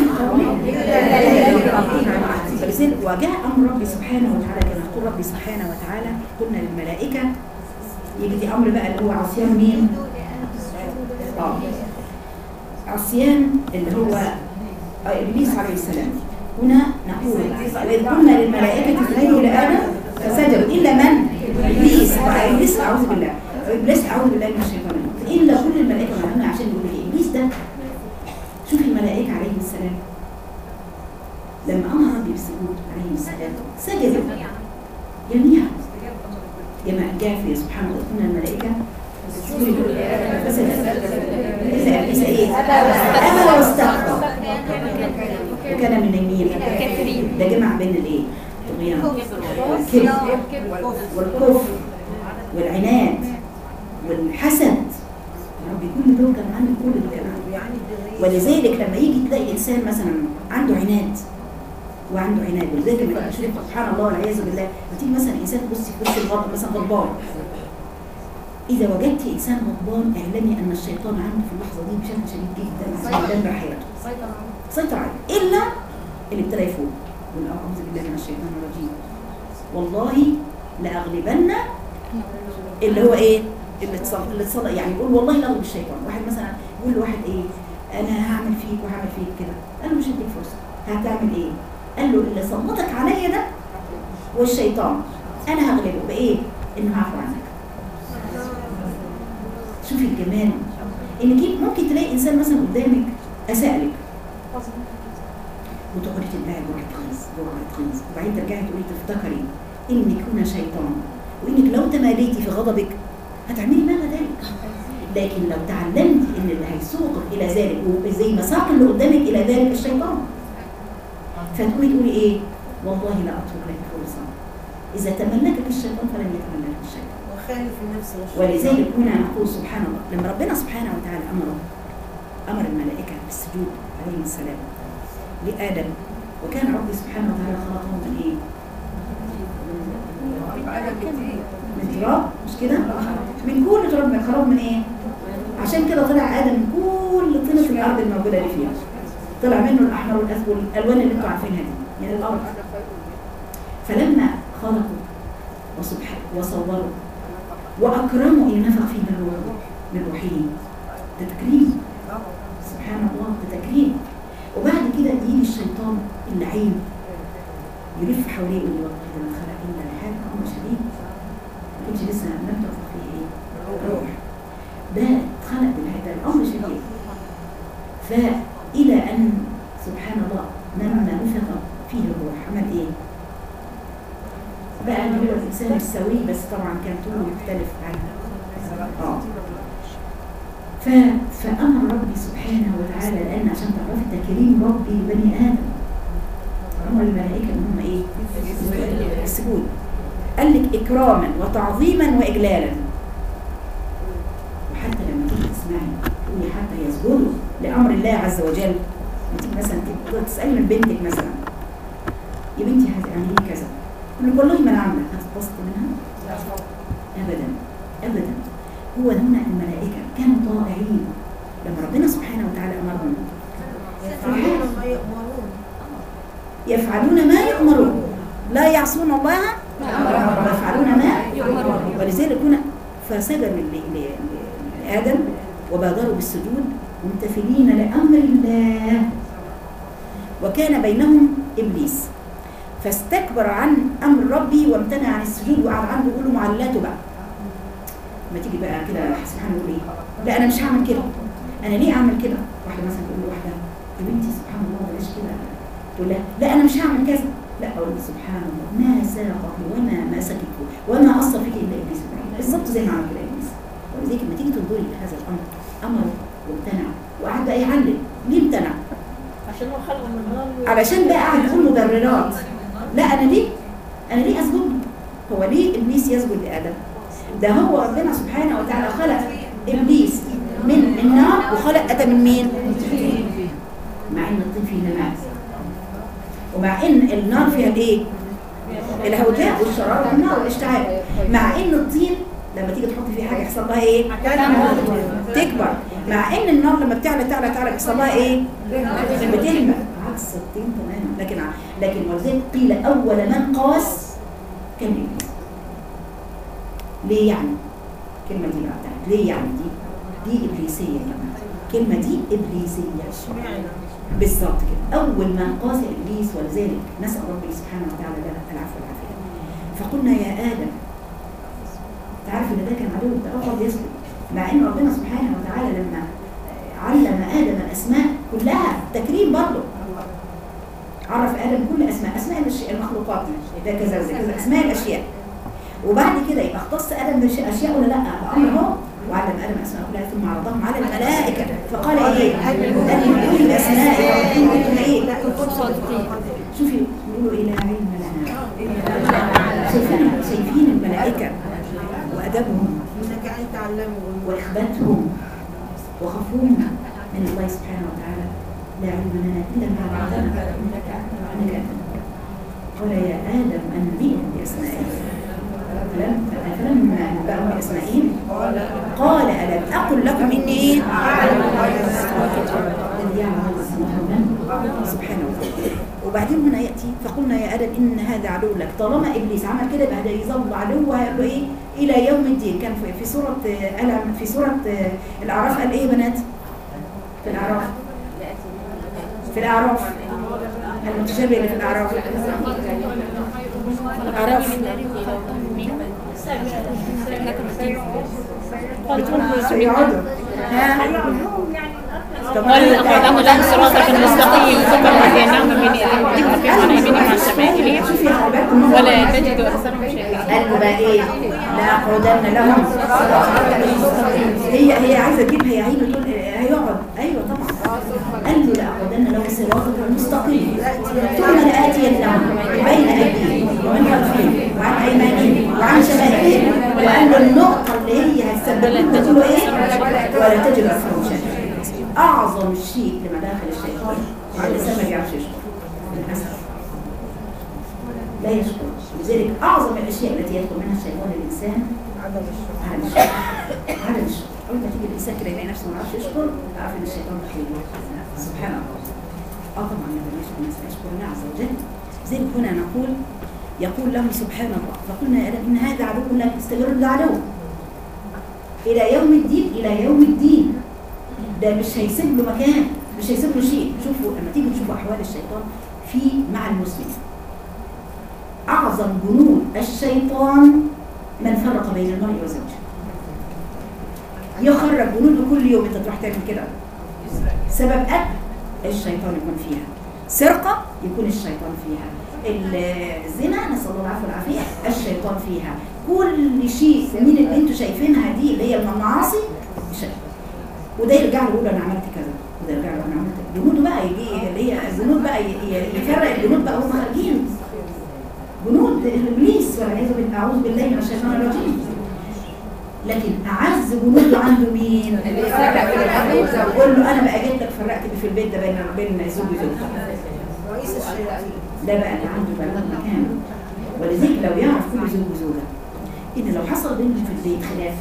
فلذلك وجاء امر ربي سبحانه وتعالى كما يقول ربي سبحانه وتعالى قلنا للملائكه يجي دي امر بقى اللي هو عصيان مين اه عصيان اللي هو آه، ابليس عليه السلام هنا نقول واذ قلنا للملائكه اسجدوا لادم فسجدوا الا من ابليس ابليس اعوذ بالله ابليس اعوذ بالله من الشيطان الرجيم. الا كل الملائكه معنا عشان يقول لي ابليس ده شوف الملائكه عليهم السلام لما امر ربي بالسجود عليهم السلام سجدوا جميعا كما جاء في سبحان الله قلنا الملائكه سجدوا فسجدوا اذا ابليس ايه ابى واستكبر وكان من المين ده جمع بين الايه الطغيان والكبر والكفر والعناد والحسد يا ربي كل دول كان عندي كل دول كان عندي ولذلك لما يجي تلاقي انسان مثلا عنده عناد وعنده عناد ولذلك لما تيجي تشوف سبحان الله والعياذ بالله لما تيجي مثلا انسان تبصي في وش الغضب مثلا غضبان اذا وجدت انسان غضبان اعلمي ان الشيطان عنده في اللحظه دي بشكل شديد جدا عشان يدمر حياته سيطر عليه الا اللي ابتدى يفوق يقول اعوذ بالله من الشيطان الرجيم والله لاغلبن اللي هو ايه اللي اتصل اللي اتصل يعني يقول والله لا بالشيطان واحد مثلا يقول لواحد ايه انا هعمل فيك وهعمل فيك كده قال له مش هديك فرصه هتعمل ايه قال له اللي سلطك عليا ده والشيطان انا هغلبه بايه انه هعفو عنك شوفي الجمال انك إنت ممكن تلاقي انسان مثلا قدامك اساء لك وتقعدي تتبعي جرعه غيظ جرعه غيظ وبعدين ترجعي تقولي تفتكري انك هنا شيطان وانك لو تماديتي في غضبك هتعملي ما ذلك لكن لو تعلمتي ان اللي هيسوقك الى ذلك وزي ما ساق اللي قدامك الى ذلك الشيطان فتقولي تقولي ايه والله لا اترك لك فرصه اذا تملكك الشيطان فلن يتملكك الشيطان وخالف النفس ولذلك هنا نقول سبحان الله لما ربنا سبحانه وتعالى امره امر الملائكه بالسجود عليهم السلام لادم وكان ربي سبحانه وتعالى خلقهم من ايه؟ من تراب مش كده؟ من كل تراب من خلقهم من ايه؟ عشان كده طلع ادم من كل طينه الارض الموجوده اللي فيها طلع منه الاحمر والاسود والالوان اللي انتوا عارفينها دي من الارض فلما خلقوا وسبحان وصوروا واكرموا ان نفخ فيه من روحه من روحه ده تكريم سبحان الله ده تكريم وبعد كده يجي الشيطان اللعين يلف حواليه يقول له والله ده ما خلق الا لحاجه امر شديد ما كانش لسه لم تنفخ فيه ايه؟ روح ده اتخلق بالهدى الامر شديد فالى ان سبحان الله لما نفخ فيه الروح عمل ايه؟ بقى اللي هو الانسان السوي بس طبعا كان طوله مختلف عن اه ف... فامر ربي سبحانه وتعالى لان عشان تعرفي تكريم ربي لبني ادم امر الملائكه ان هم ايه؟ السجود قال لك اكراما وتعظيما واجلالا وحتى لما تيجي تسمعي تقولي حتى يسجدوا لامر الله عز وجل انت مثلا تبقى تسالي من بنتك مثلا يا بنتي هتعملي كذا تقول لك والله ما انا عامله هتتبسط منها ابدا ابدا هو هنا الملائكه كانوا طائعين لما ربنا سبحانه وتعالى امرهم يفعلون ما يؤمرون يفعلون ما يؤمرون لا يعصون الله ويفعلون ما يؤمرون. ولذلك هنا فسجدوا ل- ل- لآدم وبادروا بالسجود ممتثلين لأمر الله وكان بينهم إبليس فاستكبر عن أمر ربي وامتنع عن السجود وقعد عنده يقول له معللاته بقى ما تيجي بقى كده سبحان الله ايه لا انا مش هعمل كده انا ليه اعمل كده واحده مثلا تقول لواحده يا بنتي سبحان الله بلاش كده تقول لها لا انا مش هعمل كذا لا اقول لها سبحان الله ما ساقك وما مسكك وما اثر فيك الا ابليس بالظبط زي ما عمل كده ابليس ولذلك لما تيجي تنظري لهذا الامر امر وامتنع وقعد بقى يعلم ليه امتنع؟ عشان هو خلق من نار علشان بقى قاعد يقول مبررات لا انا ليه انا ليه اسجد هو ليه ابليس يسجد لادم ده هو ربنا سبحانه وتعالى خلق ابليس من من نار وخلق ادم من مين مع ان الطين فيه نماء ومع ان النار فيها الايه الهوجاء والشراره والنار والاشتعال مع ان الطين لما تيجي تحط فيه حاجه يحصل لها ايه تكبر مع ان النار لما بتعلى تعلى تعلى يحصل لها ايه بتهمل عكس الطين تماما لكن ع- لكن ولذلك قيل اول من قاس كان ابليس ليه يعني الكلمه دي بقى بتاعت ليه يعني دي دي ابليسيه يا جماعه الكلمه دي ابليسيه اشمعنى؟ بالظبط كده اول من قاس ابليس ولذلك نسال ربي سبحانه وتعالى لنا العفو والعافيه فقلنا يا ادم تعرف ان ده كان عدو تاخذ يسجد مع ان ربنا سبحانه وتعالى لما علم ادم الاسماء كلها تكريم برضه عرف ادم كل اسماء اسماء الأشياء- المخلوقات ده كذا وده كذا اسماء الاشياء وبعد كده يبقى اختص ادم باشياء ولا لا الامر هو وعلم ادم اسماء كلها ثم عرضهم على الملائكه فقال ايه انبئوني باسماء ان كنتم ايه شوفي يقولوا الى علم لنا شايفين شايفين الملائكه وادبهم انك ان تعلموا واخباتهم وخوفهم من الله سبحانه وتعالى لا علم لنا الا ما علمنا انك انك انت قال يا ادم انبئهم باسمائهم فلم فلما انبأهم باسمائهم قال الم اقل لكم اني ايه؟ الذي يعلم من سبحانه وتعالى وبعدين هنا ياتي فقلنا يا ادم ان هذا عدو لك طالما ابليس عمل كده يبقى ده يظل عدو هيقول له ايه الى يوم الدين كان في- في سوره آه، ألم في سوره آه، الاعراف قال ايه يا بنات في الاعراف في الاعراف المتشابه اللي في الاعراف الاعراف يقعدوا ها طب قال أقعدهم لهم صراطك المستقيم ثم هديناهم من بين أيديهم وعن يمينهم وعن شمائلهم شوفي خلي بالكم هو ولا تجد أكثرهم شاكرين قال له بقى ايه لاقعدن لهم هي هي عايزه تجيب هي عينه تقول إيه، هيقعد ايوه طبعا قال له لاقعدن لهم صراطك المستقيم ثم لاتينهم بين ايديهم ومن خلفهم وعن ايمانهم وعن شمائلهم وقال له النقطه اللي هي هتسبب تقول له ايه ولا تجد اكثرهم شاكرين اعظم شيء لمداخل الشيطان ان الانسان ما بيعرفش يشكر للاسف لا يشكر لذلك اعظم الاشياء التي يدخل منها الشيطان للانسان عدم الشكر عدم الشكر عدم الشكر اول ما تيجي الانسان كده يلاقي نفسه ما يعرفش يشكر اعرف ان الشيطان دخل له سبحان الله اه طبعا لما يشكر الناس يشكر الله عز وجل لذلك هنا نقول يقول له سبحان الله فقلنا يا رب ان هذا عدو لك استمر ده عدو الى يوم الدين الى يوم الدين ده مش هيسيب له مكان مش هيسيب له شيء شوفوا لما تيجي تشوفوا احوال الشيطان في مع المسلم اعظم جنود الشيطان من فرق بين المرء وزوجه يخرج جنوده كل يوم انت تروح تعمل كده سبب اكل الشيطان يكون فيها سرقه يكون الشيطان فيها الزنا نسال الله العفو والعافيه الشيطان فيها كل شيء من اللي انتوا شايفينها دي اللي هي المعاصي الشيطان وده يرجع له يقول انا عملت كذا وده يرجع له انا عملت كذا جنوده بقى يجي اللي هي الجنود بقى ي- ي- يفرق الجنود بقى هم خارجين جنود ابليس والعياذ بالله اعوذ بالله من الشيطان الرجيم لكن اعز جنود عنده مين؟ قول له انا بقى جيت لك فرقت في البيت ده بين بين زوج وزوجته رئيس الشياطين ده بقى اللي عنده بلد مكان ولذلك لو يعرف كل زوج وزوجة ان لو حصل بينهم في البيت خلاف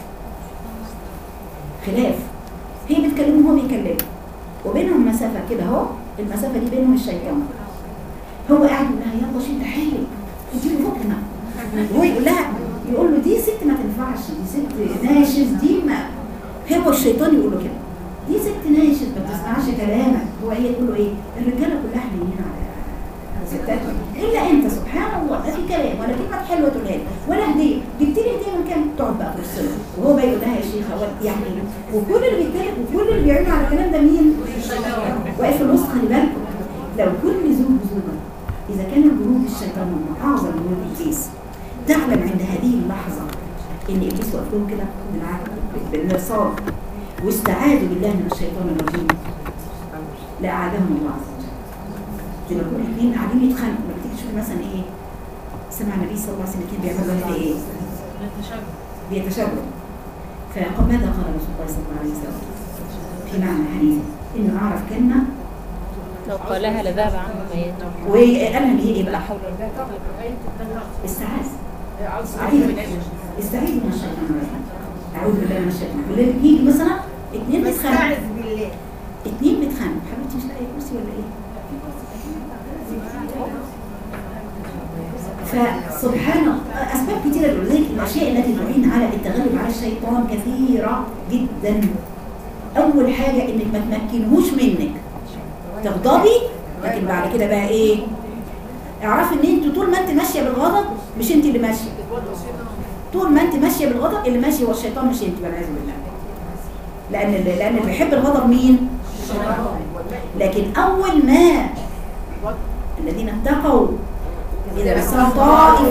خلاف هي بتكلمه وهو بيكلمها وبينهم مسافة كده اهو المسافة دي بينهم الشيطان هو قاعد يقول لها يلا شد حيلك اديله فكنا وهو يقول لها يقول له دي ست ما تنفعش دي ست ناشز دي ما هو الشيطان يقول له كده دي ست ناشز ما بتسمعش كلامك هو هي تقول له ايه الرجاله كلها حنينين على على ستاتهم الا انت سبحان الله لا في كلام ولا كلمه حلوه تقولها لي ولا هديه جبت لي هديه من كام تقعد بقى تبص له وهو بقى يقول لها يا شيخه هو يعني وكل اللي بيتكلم وكل اللي بيعمل على الكلام ده مين؟ واقف في الوسط خلي بالكم لو كل زوج وزوجه اذا كان جنود الشيطان هم اعظم جنود ابليس تعلم عند هذه اللحظه ان ابليس واقف لهم كده بالعقل بالمرصاد واستعاذوا بالله من الشيطان الرجيم لاعاذهم الله عز وجل زي ما يكونوا الاثنين قاعدين يتخانقوا لما تيجي تشوفي مثلا ايه سمع النبي صلى الله عليه وسلم كان بيعملوا في ايه؟ بيتشابهوا فقال ماذا قال رسول الله صلى الله عليه وسلم في معنى الحديث انه اعرف كلمه لو قالها لذهب عنه ما يدعو وقالها اللي هي ايه لا بقى؟ حول ولا قوة استعاذ استعيذ استعيذ من الشيطان الرجيم اعوذ بالله من الشيطان بالله يجي مثلا اثنين بيتخانقوا استعذ بالله اثنين بيتخانقوا حبيبتي مش لاقيه كرسي ولا ايه؟ فسبحان الله اسباب كثيره لذلك الاشياء التي تعين على التغلب على الشيطان كثيره جدا اول حاجه انك ما تمكنهوش منك تغضبي لكن بعد كده بقى ايه اعرفي ان انت طول ما انت ماشيه بالغضب مش انت اللي ماشيه طول ما انت ماشيه بالغضب اللي ماشي هو الشيطان مش انت والعياذ بالله لان اللي لان اللي بيحب الغضب مين لكن اول ما الذين اتقوا اذا مسهم طائف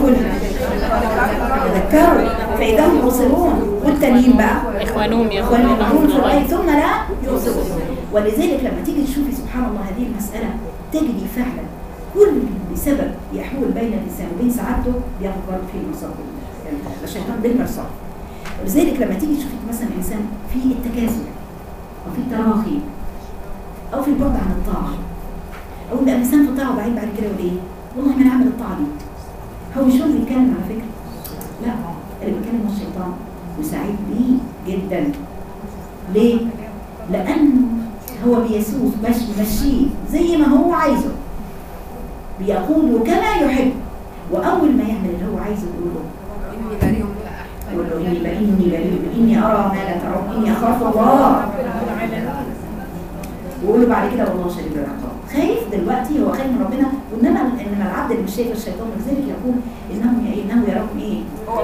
تذكروا فاذا هم مبصرون والتانيين بقى إخوانهم يخونون يخونون في الغي ثم لا يبصرون ولذلك لما تيجي تشوفي سبحان الله هذه المسألة تجدي فعلا كل سبب يحول بين الإنسان وبين سعادته بياخد برضه فيه المصاب يعني الشيطان بالمرصاد ولذلك لما تيجي تشوفي مثلا إنسان في التكاسل أو في التراخي أو في البعد عن الطاعة أو يبقى الإنسان في الطاعة وبعيد بعد كده يقول إيه والله ما أنا عامل الطاعة دي هو مش هو اللي بيتكلم على فكرة لا اللي بيتكلم هو الشيطان وسعيد بيه جدا ليه؟ لأنه هو بيسوق مش مشيه زي ما هو عايزه بيقوله كما يحب وأول ما يعمل اللي هو عايزه يقول له يقول له إني بقى إني بريء إني أرى ما لا ترون إني أخاف الله ويقول له بعد كده والله شديد العقاب خايف دلوقتي هو خايف من ربنا وإنما إنما العبد اللي مش شايف الشيطان ولذلك يقول إنه إنه يراكم إيه؟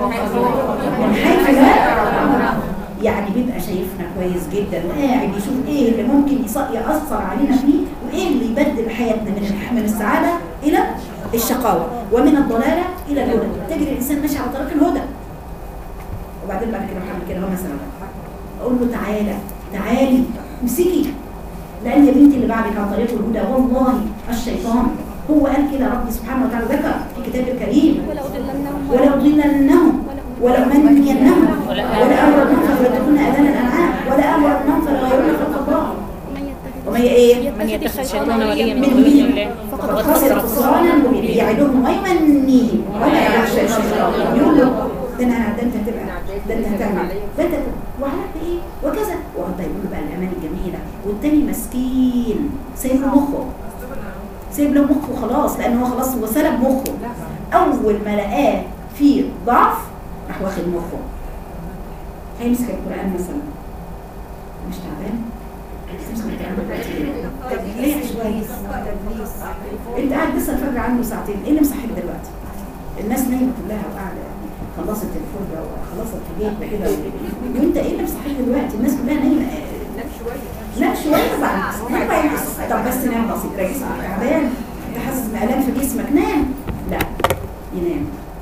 من حيث لا يعني بيبقى شايفنا كويس جدا وقاعد يشوف ايه اللي ممكن يص- يأثر علينا فيه وايه اللي يبدل حياتنا من الح- من السعادة الى الشقاوة ومن الضلالة الى الهدى تجري الانسان ماشي على طريق الهدى وبعدين بعد كده محمد كده هو مثلا اقول له تعالى تعالي امسكي لان يا بنتي اللي بعدك عن طريق الهدى والله الشيطان هو قال كده ربي سبحانه وتعالى ذكر في كتابه الكريم ولا أضلنهم ولا أضلنهم ولا أمنينهم ولا أمرنهم فليتكن أذان الأنعام ولا أمرنهم فليغيرن خلق الله ومن يتخذ ومن ايه؟ من يتخذ الشيطان وليا من من دون مين؟ الله فقد خسر خسرانا مبينا يعدهم ويمنيهم وما يعد الشيطان يقول له ده انا ده انت هتبقى ده انت هتعمل ده انت وعملت ايه وكذا وقعد يقول له بقى الامان الجميله والتاني مسكين سايب له مخه سايب له مخه خلاص لان هو خلاص هو سلب مخه اول ما لقاه فيه ضعف راح واخد مخه هيمسك القران مثلا مش تعبان تمسك القران دلوقتي ليه شويه انت قاعد لسه الفجر عنه ساعتين ايه اللي مصحيك دلوقتي الناس نايمه كلها وقاعده خلصت الفرجه وخلصت الحاجات وكده وانت ايه اللي مصحيك دلوقتي الناس كلها نايمه لا شويه بعد ما يحس طب بس نام بسيط راجع جسمك تعبان انت حاسس بالام في جسمك نام لا ينام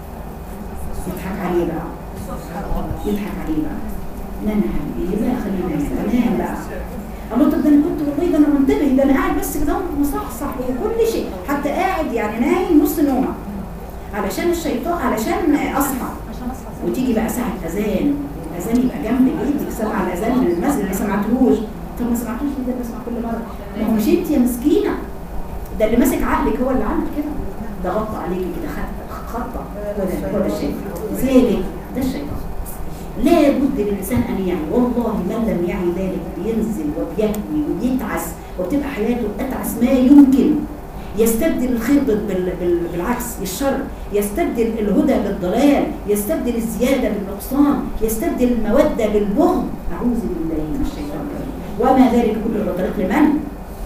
يضحك عليه بقى يضحك عليه بقى نام يا حبيبي بقى خلينا نام نام بقى الله طب ده انا كنت والله ده انا منتبه ده انا قاعد بس كده مصحصح وكل شيء حتى قاعد يعني نايم نص نومه علشان الشيطان علشان اصحى وتيجي بقى ساعه اذان الاذان يبقى جنب بيتك سمع الاذان من المسجد ما سمعتهوش طب ما سمعتوش ليه ده بسمع كل مره ما هو مش انت يا مسكينه ده اللي ماسك عقلك هو اللي عمل كده ده غطى عليكي كده خط خطه هو ده هو ده الشيء ذلك ده الشيطان لا بد للإنسان أن يعي والله من لم يعي ذلك بينزل وبيهوي وبيتعس وبتبقى حياته أتعس ما يمكن يستبدل الخير بال- بال- بال- بالعكس الشر يستبدل الهدى بالضلال يستبدل الزيادة بالنقصان يستبدل المودة بالبغض أعوذ بالله من الشيطان الرجيم وما ذلك كله بطريق لمن؟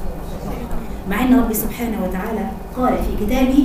مع أن ربي سبحانه وتعالى قال في كتابه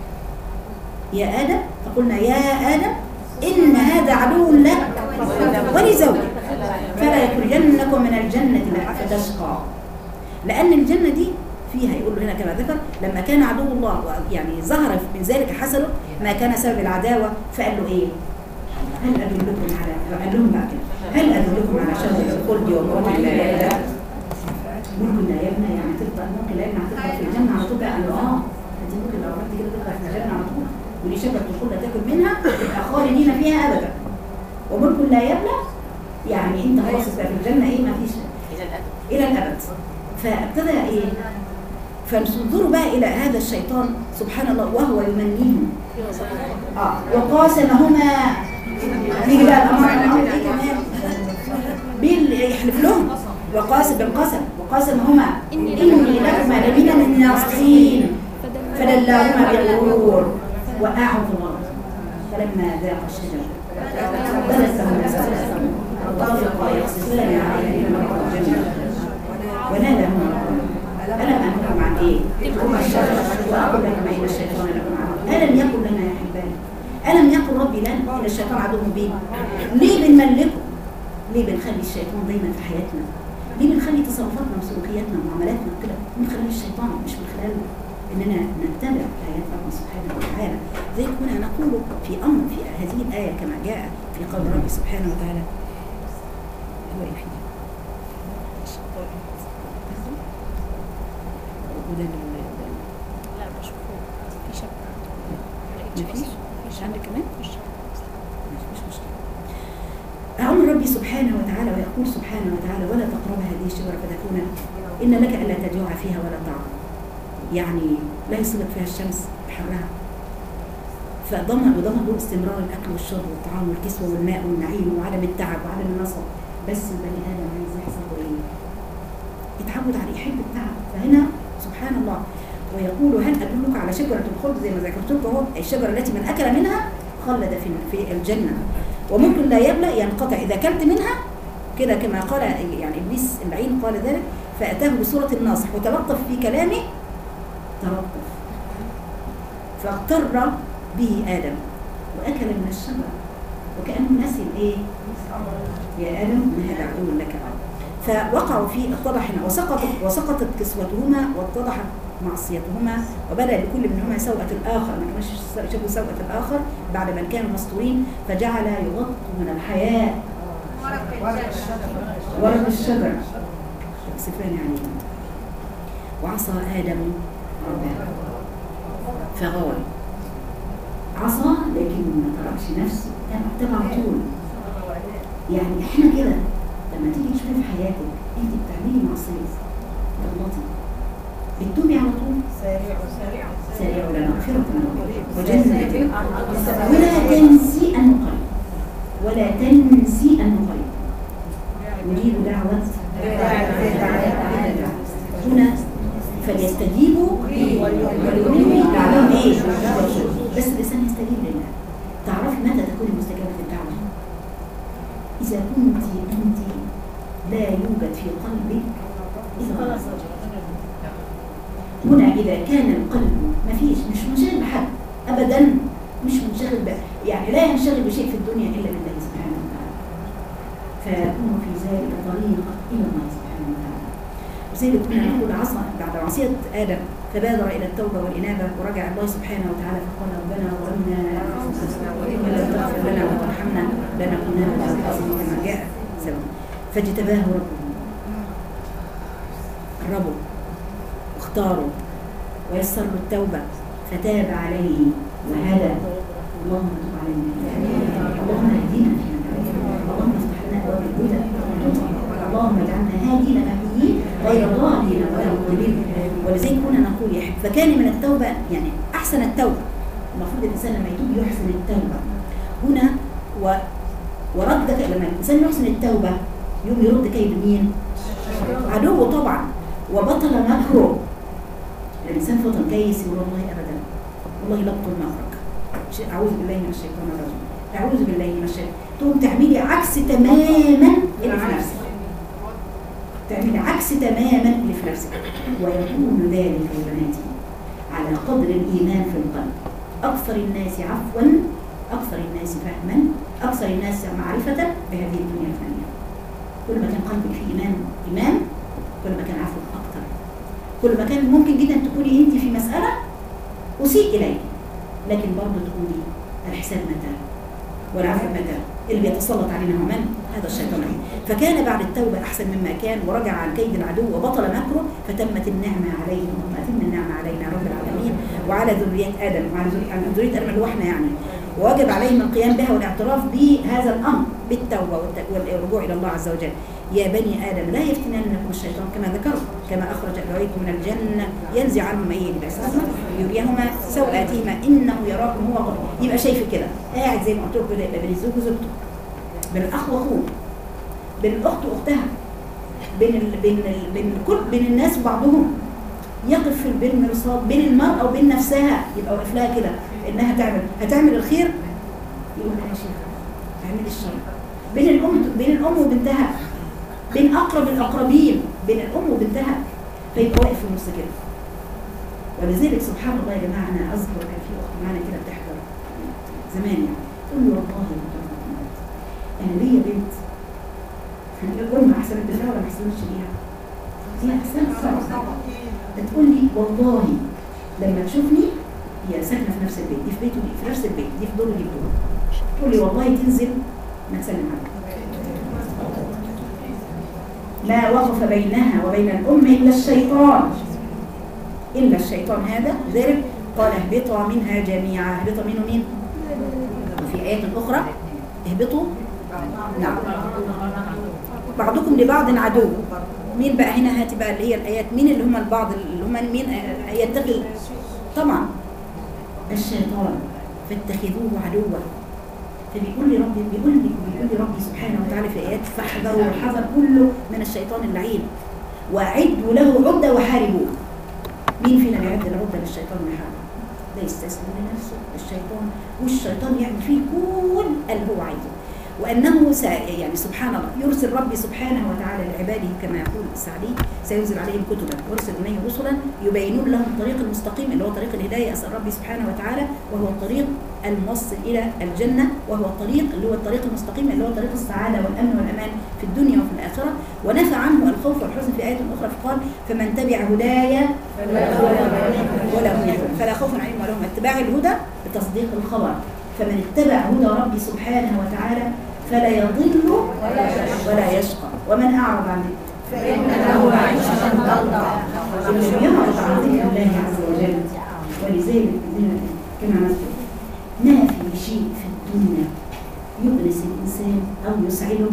يا آدم فقلنا يا آدم إن هذا عدو لك ولزوجك فلا يخرجنكم من الجنة فتشقى لأن الجنة دي فيها يقول له هنا كما ذكر لما كان عدو الله يعني ظهر من ذلك حسنه ما كان سبب العداوة فقال له إيه هل أدلكم على قال لهم بقى كده هل أدلكم على شجرة الخلد وموت لا يبلى ممكن لا يبنى يعني تفضل ممكن لا يبنى هتفضل في الجنة على طول قال له اه انت ممكن لو عملت كده تفضل في الجنة على طول ودي شجرة الخلد تاكل منها تبقى خالدين فيها أبدا وملك لا يبلى يعني انت خلاص تبقى في الجنة ايه ما فيش إلى الأبد فابتدى إيه فانظروا بقى إلى هذا الشيطان سبحان الله وهو يمنيهم آه وقاسمهما نيجي بقى الأمر الأمر إيه كمان بيل يحلف لهم وقاسم بالقسم وقاسمهما إني لكما لمن الناصحين فدلاهما بغرور وأعظم الله فلما ذاق الشجرة بدت لهم طافقا يقصفان عليهما من الجنة وناداهما ربهما ألم أنهكم عن إيه؟ تلكما الشجرة وأقول لكم إن الشيطان لكم عدو ألم يقل لنا يا حبان ألم يقل ربي لنا إن الشيطان عدو مبين ليه بنملكه؟ ليه بنخلي الشيطان دايما في حياتنا؟ ليه بنخلي تصرفاتنا وسلوكياتنا ومعاملاتنا كده من خلال الشيطان مش من خلال اننا نتبع ايات ربنا سبحانه وتعالى زي كنا نقول في امر في هذه الايه كما جاء في قول ربي سبحانه وتعالى هو ايه فيه؟ وده ال- لا بشوفه في شك مفيش؟ مفيش عندك كمان؟ مش مش مشكلة. أمر ربي سبحانه وتعالى ويقول سبحانه وتعالى ولا تقرب هذه الشجرة فتكون إن لك ألا تجوع فيها ولا تعظم يعني لا يصيبك فيها الشمس بحرها فضمن وضمن له استمرار الأكل والشرب والطعام والكسوة والماء والنعيم وعدم التعب وعدم النصب بس البني آدم عايز يحصل له إيه؟ يتعود على يحب التعب فهنا سبحان الله ويقول هل أدلك على شجرة الخلد زي ما ذكرت لكم اهو الشجرة التي من أكل منها خلد في في الجنة وممكن لا يبلى ينقطع إذا أكلت منها كده كما قال يعني إبليس اللعين قال ذلك فأتاه بصورة الناصح وتلطف في كلامه تلطف فاغتر به آدم وأكل من الشجرة وكأنه نسي الإيه؟ يا آدم ما هذا عدو لك فوقعوا في اتضح وسقطت وسقطت كسوتهما واتضحت معصيتهما وبدا لكل منهما سوءة الآخر ما كانوش شافوا سوءة الآخر بعد ما كانوا مستورين فجعل يغط من الحياة ورد الشجر يقصفان عليهما وعصى آدم ربه فغوى عصى لكن ما تركش نفسه تبع طول يعني احنا كده لما تيجي تشوفي في حياتك انت بتعملي معصيه تغلطي بتتوبي على طول سارعوا لنا مغفرة وجنة ولا تنسي أن نقرب ولا تنسي أن نقرب نجيب دعوة هنا فليستجيبوا وليؤمنوا لعلهم ايه بس الانسان يستجيب لله تعرفي متى تكون مستجابة الدعوة إذا كنت أنت لا يوجد في قلبك إذا خلاص هنا إذا كان القلب ما فيش مش منشغل بحد أبدا مش منشغل ب... يعني لا ينشغل بشيء في الدنيا إلا بالله سبحانه وتعالى فيكون في ذلك طريق إلى الله سبحانه وتعالى وزي كنا نقول عصى بعد معصية آدم فبادر إلى التوبة والإنابة ورجع الله سبحانه وتعالى فقال ربنا ظلمنا أنفسنا وإن لم تغفر لنا وترحمنا لنكونن من الخاسرين كما جاء سبب فاجتباه ربه قربه واختاره ويسر له التوبة فتاب عليه وهدى اللهم تب علينا اللهم اهدنا فيمن هديت اللهم افتح لنا ابواب الهدى اللهم اجعلنا هادين مهديين غير ضالين ولا مضلين ولذلك كنا نقول يا حب فكان من التوبة يعني أحسن التوبة المفروض الإنسان لما يتوب يحسن التوبة هنا و ورد لما الإنسان يحسن التوبة يوم يرد كيد مين؟ عدوه طبعا وبطل مكره الإنسان فطن كيس يقول والله أبدا والله لا أبطل مكرك شيء- أعوذ بالله من الشيطان الرجيم أعوذ بالله من الشيطان تقوم تعملي عكس تماما اللي في نفسك تعملي عكس تماما اللي في نفسك ويكون ذلك يا بناتي على قدر الإيمان في القلب أكثر الناس عفوا أكثر الناس فهما أكثر الناس معرفة بهذه الدنيا الفانية كل ما كان قلبك فيه إيمان إيمان كل ما كان عفو أكثر كل ما كان ممكن جدا تكوني أنت في مسألة أسيء إليك لكن برضه تقولي الحساب متى والعفو متى اللي بيتسلط علينا هو من؟ هذا الشيطان العين. فكان بعد التوبة أحسن مما كان ورجع عن كيد العدو وبطل مكره فتمت النعمة عليه اللهم أتم النعمة علينا يا رب العالمين وعلى ذرية آدم وعلى ذرية, على ذرية آدم اللي هو احنا يعني ووجب عليهم القيام بها والاعتراف بهذا الأمر بالتوبة والت- والرجوع إلى الله عز وجل يا بني آدم لا يفتننكم الشيطان كما ذكرت كما أخرج أبويكم من الجنة ينزع عنهم أي لباسهما يريهما سوآتهما إنه يراكم هو قبل يبقى شايف كده قاعد زي ما قلت لكم كده يبقى بين الزوج وزوجته بين الأخ وأخوه بين الأخت وأختها بين ال... بين ال... بين كل بين الناس وبعضهم يقف في بين مرصاد بين المرأة وبين نفسها يبقى واقف لها كده انها تعمل هتعمل الخير يقول لها يا شيخه اعملي الشر بين الام بين الام وبنتها بين اقرب الاقربين بين الام وبنتها فيبقى واقف في النص كده ولذلك سبحان الله يا جماعه انا اذكر كان في اخت معانا كده بتحضر زمان يعني تقول لي والله يا دكتور محمد، انا ليا بنت الام احسنت بالله ولا ما احسنتش ليها؟ هي احسنت طبعا بتقول لي والله لما تشوفني هي ساكنه في نفس البيت دي في بيت ودي في نفس البيت دي في دور ودي في دور تقول لي والله تنزل ما تسلم عليها ما وقف بينها وبين الأم إلا الشيطان إلا الشيطان هذا لذلك قال اهبطوا منها جميعا اهبطوا منه مين وفي آيات أخرى اهبطوا نعم بعضكم لبعض عدو مين بقى هنا هاتي بقى اللي هي الآيات مين اللي هم البعض اللي هم مين آه، يتقي طبعا الشيطان فاتخذوه عدوا فبيقول لي ربي بيقول لي بيقول لي ربي سبحانه وتعالى في ايات فاحذروا الحذر كله من الشيطان اللعين واعدوا له عده وحاربوه مين فينا بيعد العده للشيطان ويحاربه ده يستسلم لنفسه الشيطان والشيطان يعمل فيه كل اللي هو عايزه وانه سا يعني سبحان الله يرسل ربي سبحانه وتعالى لعباده كما يقول السعدي سينزل عليهم كتبا ويرسل اليه رسلا يبينون لهم الطريق المستقيم اللي هو طريق الهدايه اسال ربي سبحانه وتعالى وهو الطريق الموصل الى الجنه وهو الطريق اللي هو الطريق المستقيم اللي هو طريق السعاده والامن والامان في الدنيا وفي الاخره ونفى عنه الخوف والحزن في ايه اخرى فقال فمن تبع هداي ولا هم يحزنون فلا خوف عليهم ولا هم اتباع الهدى بتصديق الخبر فمن اتبع هدى ربي سبحانه وتعالى فلا يضل ولا يشقى ومن اعرض عن ذكر فإن له معيشة ضنكا اللي يعرض عن ذكر الله عز وجل ولذلك كما نذكر ما في شيء في الدنيا يؤنس الإنسان أو يسعده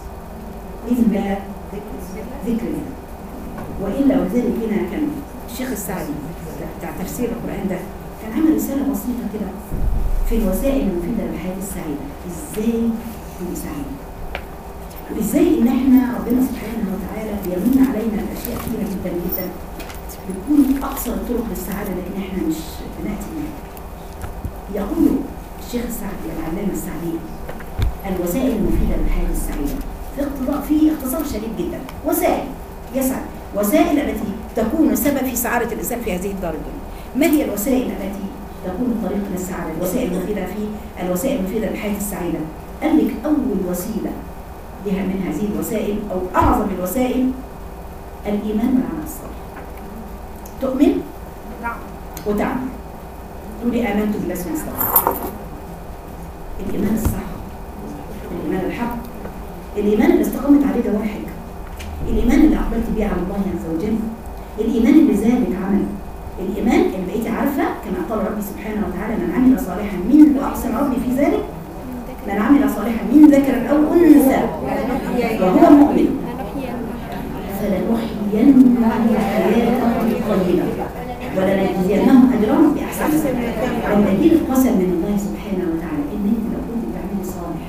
إلا ذكر الله وإلا وذلك هنا كان الشيخ السعدي بتاع تفسير القرآن ده كان عمل رسالة بسيطة كده في الوسائل المفيدة للحياة السعيدة إزاي نبقى سعيد وإزاي إن إحنا ربنا سبحانه وتعالى بيمن علينا أشياء كثيرة جدا جدا بتكون أقصر الطرق للسعادة لكن إحنا مش بنأتي منها يقول الشيخ السعدي العلامة السعدي الوسائل المفيدة للحياة السعيدة في اقتضاء في اختصار شديد جدا وسائل يسعد وسائل التي تكون سبب في سعادة الإنسان في هذه الدار الدنيا ما هي الوسائل التي تكون طريقا للسعادة الوسائل المفيدة في الوسائل المفيدة للحياة السعيدة قال لك أول وسيلة بها من هذه الوسائل أو أعظم الوسائل الإيمان والعمل الصالح تؤمن وتعمل تقولي آمنت بالله سبحانه وتعالى الإيمان الصح الإيمان الحق الإيمان اللي استقامت عليه جوارحك الإيمان اللي أقبلت بيه على الله عز وجل الإيمان اللي زادك عمل الإيمان اللي بقيتي عارفة كما قال ربي سبحانه وتعالى من عمل صالحا من وأقسم ربي في ذلك من عمل صالحا من ذكر أو أنثى وهو مؤمن فلنحيينه حياة طيبة ولنجزينهم أجرهم بأحسن لما يجي لك قسم من الله سبحانه وتعالى إن أنت لو كنت بتعملي صالح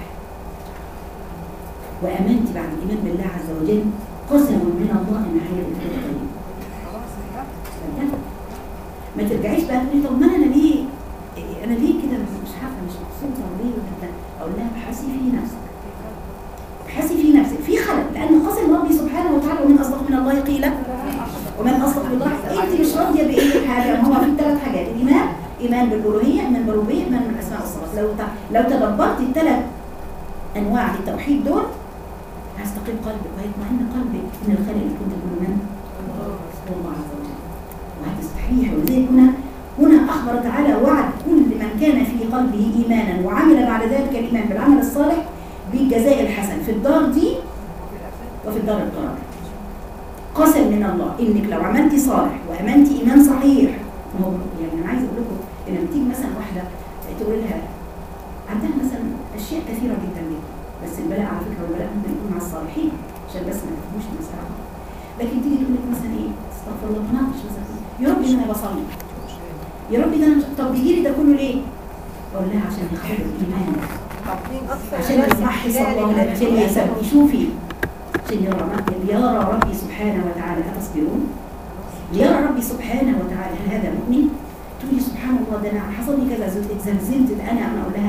وآمنت بعد الإيمان بالله عز وجل قسم من الله إن حياتك تكون طيبة فهمت؟ ما ترجعيش بقى تقولي طب ما أنا ليه أنا ليه كده مش عارفة مش مبسوطة وليه ولا أقول لها ابحثي في نفسك ابحثي في نفسك في خلل لأن قسم ربي سبحانه وتعالى ومن أصدق من الله قيلا ومن أصدق من الله أنت مش راضية بإيه حاجة ما هو في ثلاث حاجات الإيمان إيمان بالألوهية إيمان بالربوبية إيمان بالأسماء والصفات لو ت- لو تدبرت الثلاث أنواع التوحيد دول هيستقيم قلبك وهيطمئن قلبك إن الخالق اللي كنت تقول من هو الله عز وجل وهتستحيح ولذلك هنا هنا أخبر تعالى وعد كل من كان في قلبه إيمانا وعمل بعد ذلك الإيمان بالعمل الصالح بالجزاء الحسن في الدار دي وفي الدار القرار قسم من الله انك لو عملتي صالح وامنتي ايمان صحيح ما هو يعني انا عايزه اقول لكم ان لما تيجي مثلا واحده تقول لها عندها مثلا اشياء كثيره جدا جدا بس البلاء على فكره والبلاء ممكن يكون مع الصالحين عشان بس ما تفهموش المساله لكن تيجي تقول لك مثلا ايه استغفر الله ما مش مثلا يا رب انا بصلي يا رب ده أنا مش- طب بيجي لي ده كله ليه؟ اقول لها عشان يخرج الايمان عشان يصحي الله لك عشان يسوي شوفي عشان يرى ربي يرى ربي سبحانه وتعالى أتصبرون يرى ربي سبحانه وتعالى هل هذا مؤمن تقولي سبحان الله ده انا حصل لي كذا زلت- اتزلزلت ده انا انا اقول لها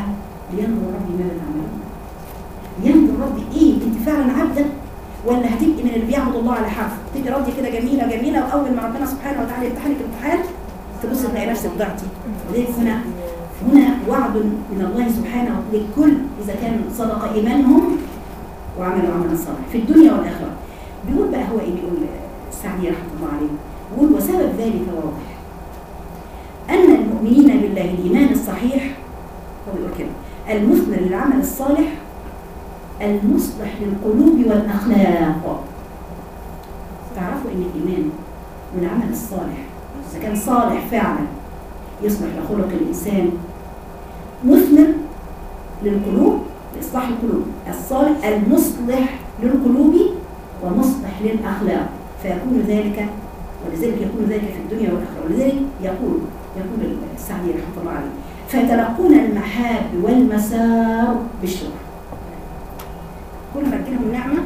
لينظر ربي ماذا تعملون ينظر ربي ايه انت فعلا عبده ولا هتبقي من اللي بيعبد الله على حرف تبقي ردي كده جميله جميله واول ما ربنا سبحانه وتعالى يمتحنك امتحان تبص تلاقي نفسك ضعتي ولذلك هنا هنا وعد من الله سبحانه للكل اذا كان صدق ايمانهم وعملوا عملا صالحا في الدنيا والاخره بيقول بقى هو ايه بيقول السعدي رحمه الله عليه بيقول وسبب ذلك واضح ان المؤمنين بالله الايمان الصحيح هو بيقول كده المثمر للعمل الصالح المصلح للقلوب والاخلاق تعرفوا ان الايمان والعمل الصالح اذا كان صالح فعلا يصلح لخلق الانسان مثمر للقلوب لاصلاح القلوب الصالح المصلح للقلوب ومصلح للاخلاق فيكون ذلك ولذلك يكون ذلك في الدنيا والاخره ولذلك يقول يقول السعدي رحمه الله عليه فيتلقون المحاب والمسار بالشكر كل ما تجيلهم نعمه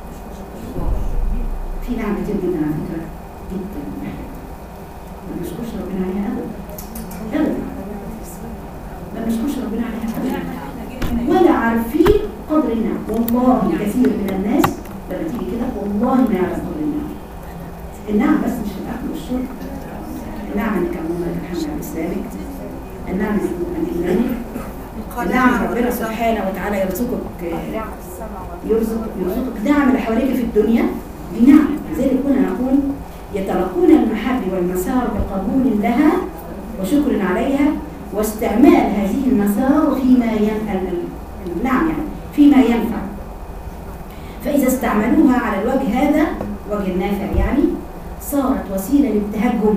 في نعم كتير جدا على فكره جدا ما بنشكرش ربنا عليها ابدا ابدا ما بنشكرش ربنا عليها ابدا ولا عارفين قدر النعم والله كثير من الناس لما تيجي كده والله ما يعرف قدر النعم النعم بس مش في الاكل والشرب النعم انك امامك الحمد لله الاسلامي النعم انك ايمانك النعم ربنا سبحانه وتعالى يرزقك يرزق يرزقك نعم اللي حواليك في الدنيا دي نعم لذلك كنا نقول يتلقون المحب والمسار بقبول لها وشكر عليها واستعمال هذه المسار فيما ين... نعم يعني فيما ينفع فإذا استعملوها على الوجه هذا وجه النافع يعني صارت وسيلة للتهجم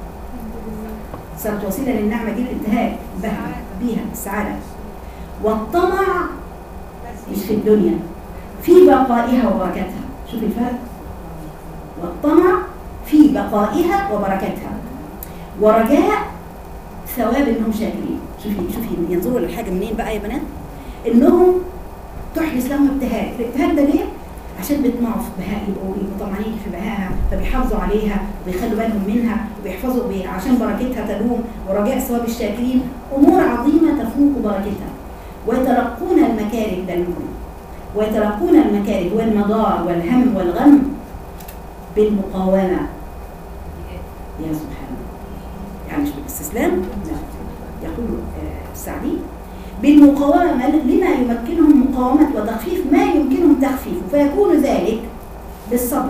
صارت وسيلة للنعمة دي الانتهاء بها بيها السعادة والطمع مش في الدنيا في بقائها وبركتها شوف الفرق والطمع في بقائها وبركتها ورجاء ثواب انهم شاكرين شوفي شوفي ينظروا للحاجه منين بقى يا بنات انهم تحدث لهم ابتهاج الابتهاج ده ليه عشان بيطمعوا في بهاء يبقوا يبقوا طمعانين في بهائها فبيحافظوا عليها وبيخلوا بالهم منها وبيحفظوا بي عشان بركتها تدوم ورجاء ثواب الشاكرين امور عظيمه تفوق بركتها ويتلقون المكاره ده المهم ويتلقون المكاره والمضار والهم والغم بالمقاومه يا سبحان الله يعني مش بالاستسلام لا يقول آه، السعدي بالمقاومة لما يمكنهم مقاومة وتخفيف ما يمكنهم تخفيفه فيكون ذلك بالصبر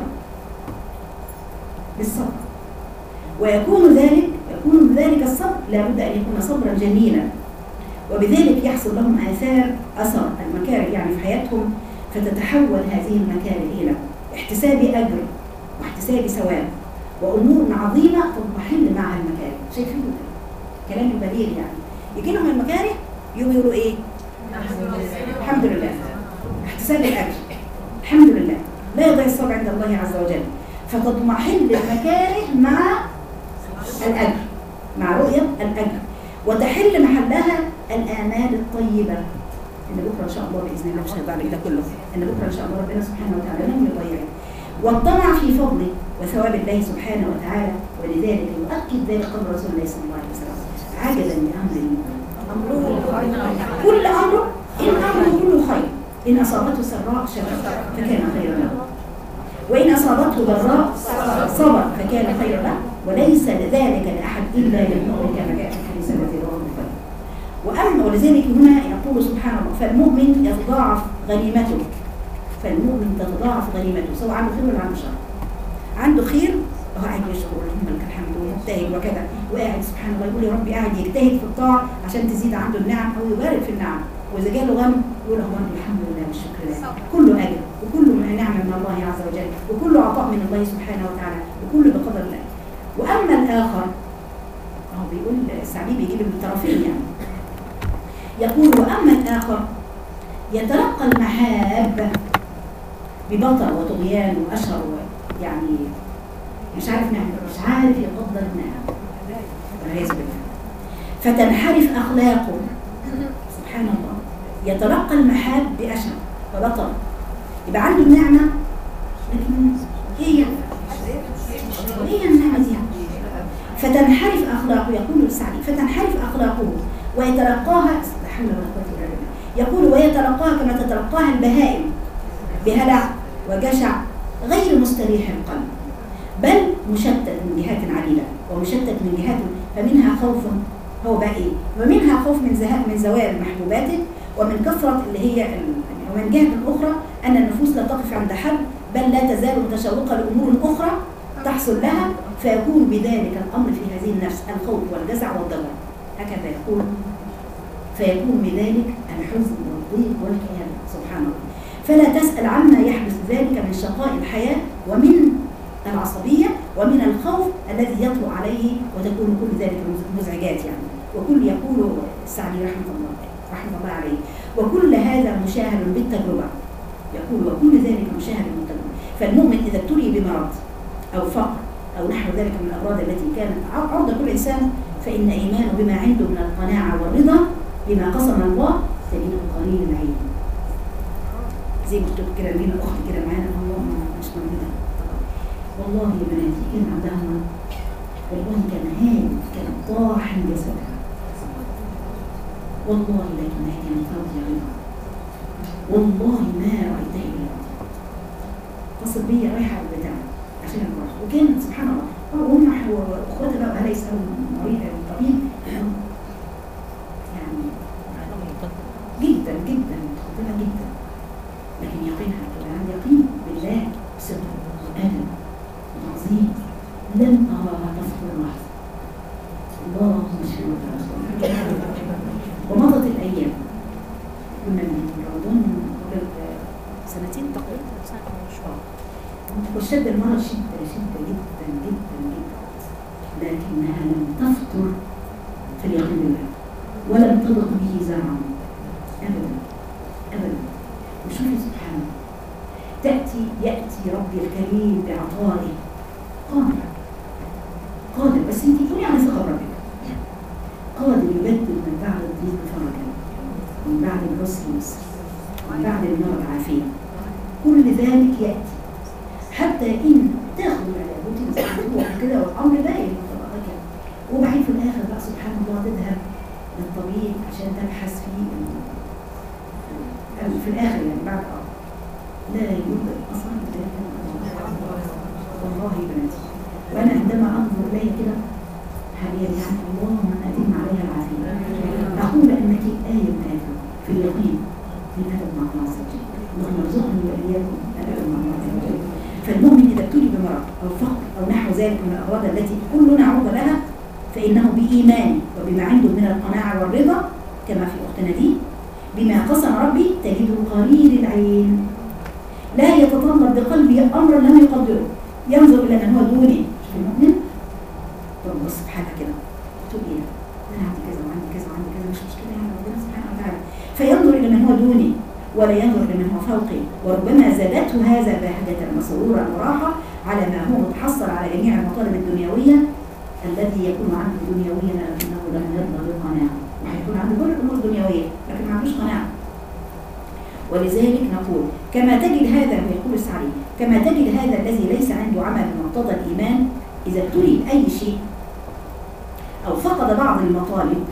بالصبر ويكون ذلك يكون ذلك الصبر لابد أن يكون صبرا جميلا وبذلك يحصل لهم آثار أثر المكاره يعني في حياتهم فتتحول هذه المكاره إلى احتساب أجر واحتساب ثواب وأمور عظيمة تضمحل معها المكاره شايفين ده كلام البليغ يعني يجي لهم المكاره يقوموا يقولوا ايه الحمد لله احتساب الاجر الحمد لله لا يضيع الصبر عند الله عز وجل فتضمحل المكاره مع الاجر مع رؤيه الاجر وتحل محلها الامال الطيبه ان بكره ان شاء الله باذن الله مش هيضيع لك ده كله ان بكره ان شاء الله ربنا سبحانه وتعالى لن يضيعك والطمع في فضله وثواب الله سبحانه وتعالى ولذلك يؤكد ذلك قول رسول الله صلى الله عليه وسلم عجبا لامر المؤمن كل امر ان امره كله خير ان اصابته سراء شكر فكان خيرا له وان اصابته ضراء صبر فكان خيرا له وليس ذلك لاحد الا للمؤمن كما جاء في الحديث الذي رواه البخاري واما ولذلك هنا يقول سبحانه الله فالمؤمن يتضاعف غنيمته فالمؤمن تتضاعف غنيمته سواء عنده خير ولا عنده شر عنده خير هو قاعد يشكر اللهم لك الحمد ومجتهد وكذا وقاعد سبحان الله يقول يا رب قاعد يجتهد في الطاعه عشان تزيد عنده النعم او يبارك في النعم واذا جاله غم يقول له رب الحمد لله والشكر لله كله اجر وكله من نعمه من الله عز وجل وكله عطاء من الله سبحانه وتعالى وكله بقدر الله واما الاخر هو بيقول السعدي بيجيب الطرفين يعني يقول واما الاخر يتلقى المحاب ببطر وطغيان واشر يعني مش عارف نعمل مش عارف يقدر نعم والعياذ بالله فتنحرف اخلاقه سبحان الله يتلقى المحاب باشر وبطر يبقى عنده النعمه لكن هي هي النعمه دي فتنحرف اخلاقه يقول السعدي فتنحرف اخلاقه ويتلقاها حول ولا قوة إلا بالله يقول ويتلقاها كما تتلقاها البهائم بهلع وجشع غير مستريح القلب بل مشتت من جهات عديدة ومشتت من جهات فمنها خوف هو بقى ايه؟ ومنها خوف من زهاء من زوال محبوباته ومن كثرة اللي هي ال- ومن جهة أخرى أن النفوس لا تقف عند حد بل لا تزال متشوقة لأمور أخرى تحصل لها فيكون بذلك الأمر في هذه النفس الخوف والجزع والضجر هكذا يقول فيكون بذلك الحزن والضيق والكآبة سبحان الله فلا تسأل عما يحدث ذلك من شقاء الحياة ومن العصبية ومن الخوف الذي يطلع عليه وتكون كل ذلك مزعجات يعني وكل يقول السعدي رحمه الله رحمه الله عليه وكل هذا مشاهد بالتجربة يقول وكل ذلك مشاهد بالتجربة فالمؤمن إذا ابتلي بمرض أو فقر أو نحو ذلك من الأمراض التي كانت عرض كل إنسان فإن إيمانه بما عنده من القناعة والرضا بما قسم الله تجده قليل العين زي ما قلت كده لينا أخت كده معانا الله مش موجودة والله يا بناتي كان عندها مرض والله كان هايل كان طاحن جسدها والله لكنها كانت راضية رضا والله ما رأيتها إلا راضية اتصل بيا رايحة على البتاع عشان اروح وكان سبحان الله هم واخواتها بقى اهلها يسالوا المريض او الطبيب يعني جدا جدا متقدمه جدا لكن يقينها كان عندي يقين بالله بصدق وادب وتعظيم لن اراها تذكر لحظه اللهم اشفي ومضت الايام كنا من رمضان قبل سنتين تقريبا واشتد المرض شدة شدة جدا جدا جدا لكنها لم تفطر في اليقين بالله ولم تضق به زرعا ابدا ابدا وشوفي سبحان الله تأتي يأتي ربي الكريم بعطائه قادر قادر بس انت تقولي على ثقة ربك قادر يبدل من بعد الضيق فرجا من بعد العسر يسر من بعد المرض عافية كل ذلك يأتي حتى ان تاخد العلاج وتنزل تروح كده والامر باين طبعا كده وبعدين في الاخر بقى سبحان الله تذهب للطبيب عشان تبحث في ال- في الاخر يعني بعد اه لا يوجد اصلا ذلك والله يا بناتي وانا عندما انظر الي كده حاليا يعني اللهم اتم عليها العافيه اقول انك ايه من ايه في اليقين في الادب مع الله عز وجل اللهم ارزقني واياكم الادب مع الله عز وجل فالمؤمن إذا ابتلي بمرض أو فقر أو نحو ذلك من الأمراض التي كلنا عرض لها فإنه بإيمانه وبما عنده من القناعة والرضا كما في أختنا دي بما قسم ربي تجده قليل العين لا يتطلب بقلبه أمرا لم يقدره ينظر إلى من هو دونه المؤمن رب سبحانه كده تقول إيه أنا عندي كذا وعندي كذا وعندي كذا مش مشكلة يعني ربنا سبحانه وتعالى فينظر إلى من هو دوني ولا ينظر لمن هو فوقي وربما زادته هذا بهجة وسرورا وراحة على ما هو متحصل على جميع المطالب الدنيوية الذي يكون عنده دنيويا لكنه لم يرضى بالقناعة وهيكون عنده كل الأمور الدنيوية لكن ما عندوش قناعة ولذلك نقول كما تجد هذا ويقول السعدي كما تجد هذا الذي ليس عنده عمل بمقتضى الإيمان إذا ابتلي بأي شيء أو فقد بعض المطالب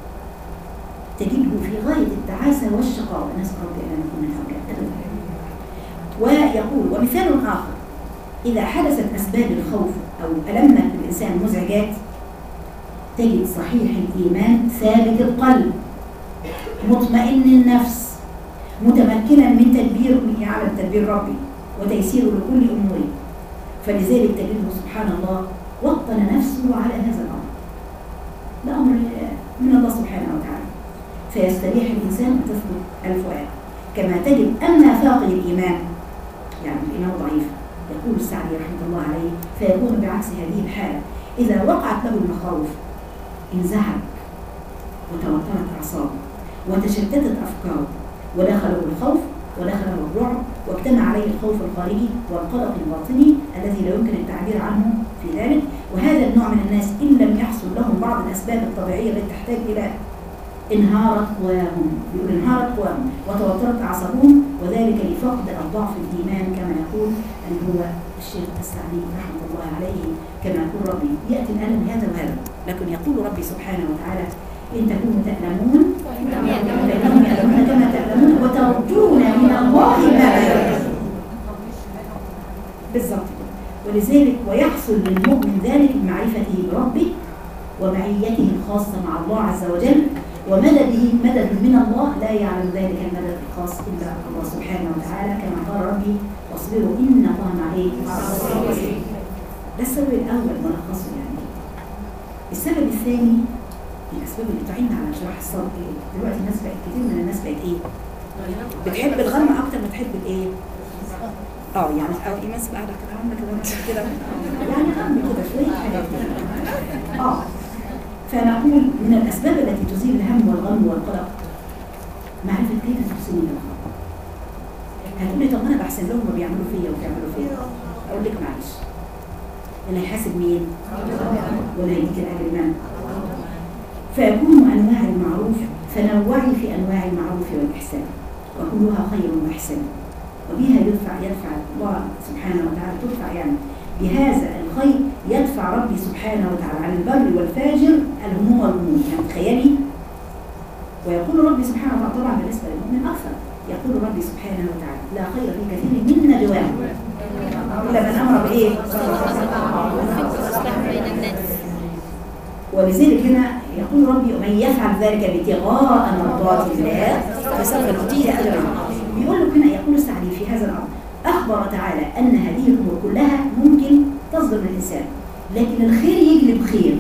تجده في غاية التعاسة والشقاوة نسأل ربي أن نكون من هؤلاء أبدا ويقول ومثال آخر إذا حدثت أسباب الخوف أو ألمت بالإنسان مزعجات تجد صحيح الإيمان ثابت القلب مطمئن النفس متمكنا من تدبير يعلم تدبير ربي وتيسيره لكل أموره فلذلك تجده سبحان الله وطن نفسه على هذا الأمر ده أمر من الله سبحانه وتعالى فيستريح الإنسان وتثبت الفؤاد كما تجد أما فاقد الإيمان يعني الإيمان ضعيف يقول السعدي رحمه الله عليه فيكون بعكس هذه الحالة إذا وقعت له المخاوف انزعج وتوترت أعصابه وتشتتت أفكاره ودخله الخوف ودخله الرعب واجتمع عليه الخوف الخارجي والقلق الباطني الذي لا يمكن التعبير عنه في ذلك وهذا النوع من الناس إن لم يحصل لهم بعض الأسباب الطبيعية التي تحتاج إلى انهارت قواهم بيقول انهارت قواهم وتوترت اعصابهم وذلك لفقد الضعف الايمان كما يقول اللي هو الشيخ السعدي رحمه الله عليه كما يقول ربي ياتي الالم هذا وهذا لكن يقول ربي سبحانه وتعالى إن تكونوا تألمون فإنهم يعلمون كما تألمون وترجون من الله ما لا يرجون بالضبط كده. ولذلك ويحصل للمؤمن ذلك بمعرفته بربه ومعيته الخاصة مع الله عز وجل ومدده مدد من الله لا يعلم ذلك المدد الخاص إلا الله سبحانه وتعالى كما قال ربي واصبروا إن الله مع إيه؟ مع الصابرين. ده السبب الأول ملخصه يعني السبب الثاني الأسباب اللي تعين على شرح الصبر إيه؟ دلوقتي الناس بقت كتير من الناس بقت إيه؟ بتحب الغم أكتر ما تحب الإيه؟ اه يعني اه ايمان بقى قاعده كده عامله كده كده يعني غم كده شويه حاجات كده. اه فنقول من الاسباب التي تزيل الهم والغم والقلق معرفه كيف تحسن الغم هتقولي طب انا بحسن لهم وبيعملوا فيا وبيعملوا فيا اقول لك معلش اللي هيحاسب مين؟ ولا هيديك الاجر من؟ فيكون انواع المعروف فنوعي في انواع المعروف والاحسان وكلها خير واحسان وبها يدفع يدفع الله سبحانه وتعالى تدفع يعني بهذا الخير يدفع ربي سبحانه وتعالى عن البر والفاجر الهموم والغموم يعني تخيلي ويقول ربي سبحانه وتعالى طبعا بالنسبه للمؤمن اكثر يقول ربي سبحانه وتعالى لا خير في كثير من نجواهم الا من امر بايه؟ والإصلاح بين الناس ولذلك هنا يقول ربي ومن يفعل ذلك ابتغاء مرضات الله فسوف نؤتيه اجرا عظيما بيقول له هنا يقول السعدي في هذا الامر اخبر تعالى ان هذه الامور كلها ممكن تصدر من الانسان لكن الخير يجلب خير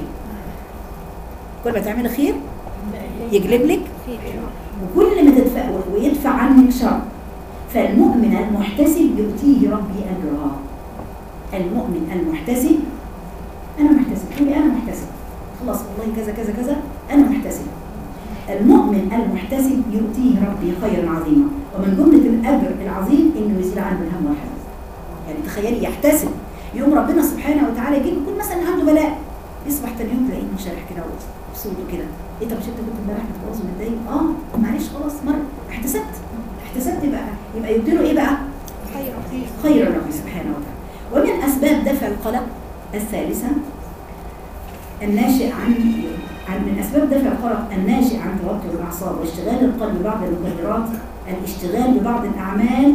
كل ما تعمل خير يجلب لك وكل ما تدفع ويدفع عنك شر فالمؤمن المحتسب يؤتيه ربي اجرا المؤمن المحتسب انا محتسب تقولي انا محتسب خلاص والله كذا كذا كذا انا محتسب المؤمن المحتسب يؤتيه ربي خيرا عظيما ومن جمله الاجر العظيم انه يزيل عنه الهم والحزن يعني تخيلي يحتسب يوم ربنا سبحانه وتعالى يجيب يكون مثلا عنده بلاء يصبح تاني يوم تلاقيه منشرح كده ومبسوط كده ايه طب مش انت كنت امبارح متجوز ومتضايق اه معلش خلاص مره احتسبت احتسبت بقى يبقى يديله ايه بقى خير ربي سبحانه وتعالى ومن اسباب دفع القلق الثالثه الناشئ عن عن من اسباب دفع القلق الناشئ عن توتر الاعصاب واشتغال القلب ببعض المخدرات الاشتغال ببعض الاعمال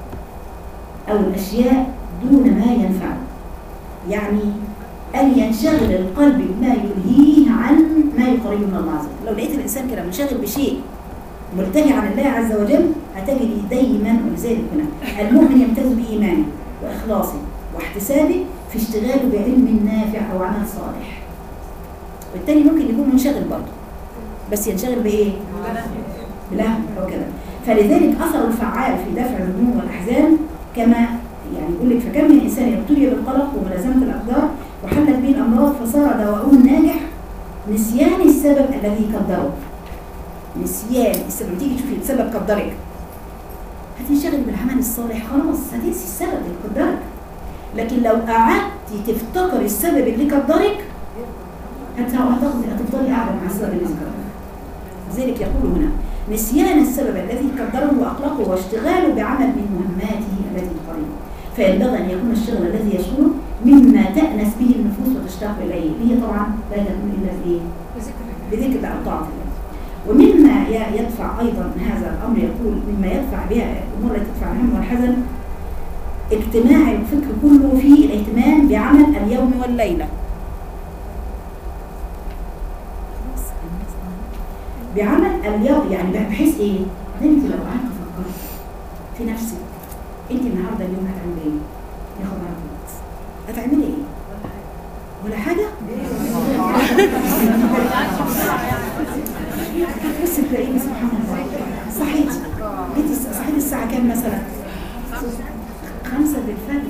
او الاشياء دون ما ينفعه يعني ان ينشغل القلب بما يلهيه عن ما يقربه من الله عز وجل لو لقيت الانسان كده منشغل بشيء ملتهي عن الله عز وجل هتجد دايما ولذلك هنا المؤمن يمتاز بايمانه واخلاصه واحتسابه في اشتغاله بعلم نافع او عمل صالح والتاني ممكن يكون منشغل برضه بس ينشغل بايه؟ بلهو او كده فلذلك اثر الفعال في دفع الهموم والاحزان كما يعني يقول لك فكم من انسان ابتلي بالقلق وملازمه الاقدار وحلت به الامراض فصار دواؤه الناجح نسيان السبب الذي قدره نسيان السبب تيجي تشوفي السبب قدرك هتنشغل بالعمل الصالح خلاص هتنسي السبب اللي قدرك لكن لو قعدتي تفتكري السبب اللي قدرك هتاخدي هتفضلي قاعده مع السبب اللي ذكره لذلك يقول هنا نسيان السبب الذي قدره واقلقه واشتغاله بعمل من مهماته التي تقربه فينبغي ان يكون الشغل الذي يشغله مما تأنس به النفوس وتشتاق اليه هي طبعا لا تكون الا بايه؟ بذكر بقى طاعه الله ومما يدفع ايضا هذا الامر يقول مما يدفع بها الامور التي تدفع الهم والحزن اجتماع الفكر كله في الاهتمام بعمل اليوم والليله بعمل اليوم يعني بحيث ايه؟ انت لو قعدت فكرت في نفسك انت النهارده اليوم هتعملي ايه؟ يا خبر ابيض هتعملي ايه؟ ولا حاجه؟ بس تلاقيني سبحان الله صحيت جيت صحيت الساعه كام مثلا؟ خمسة بالفجر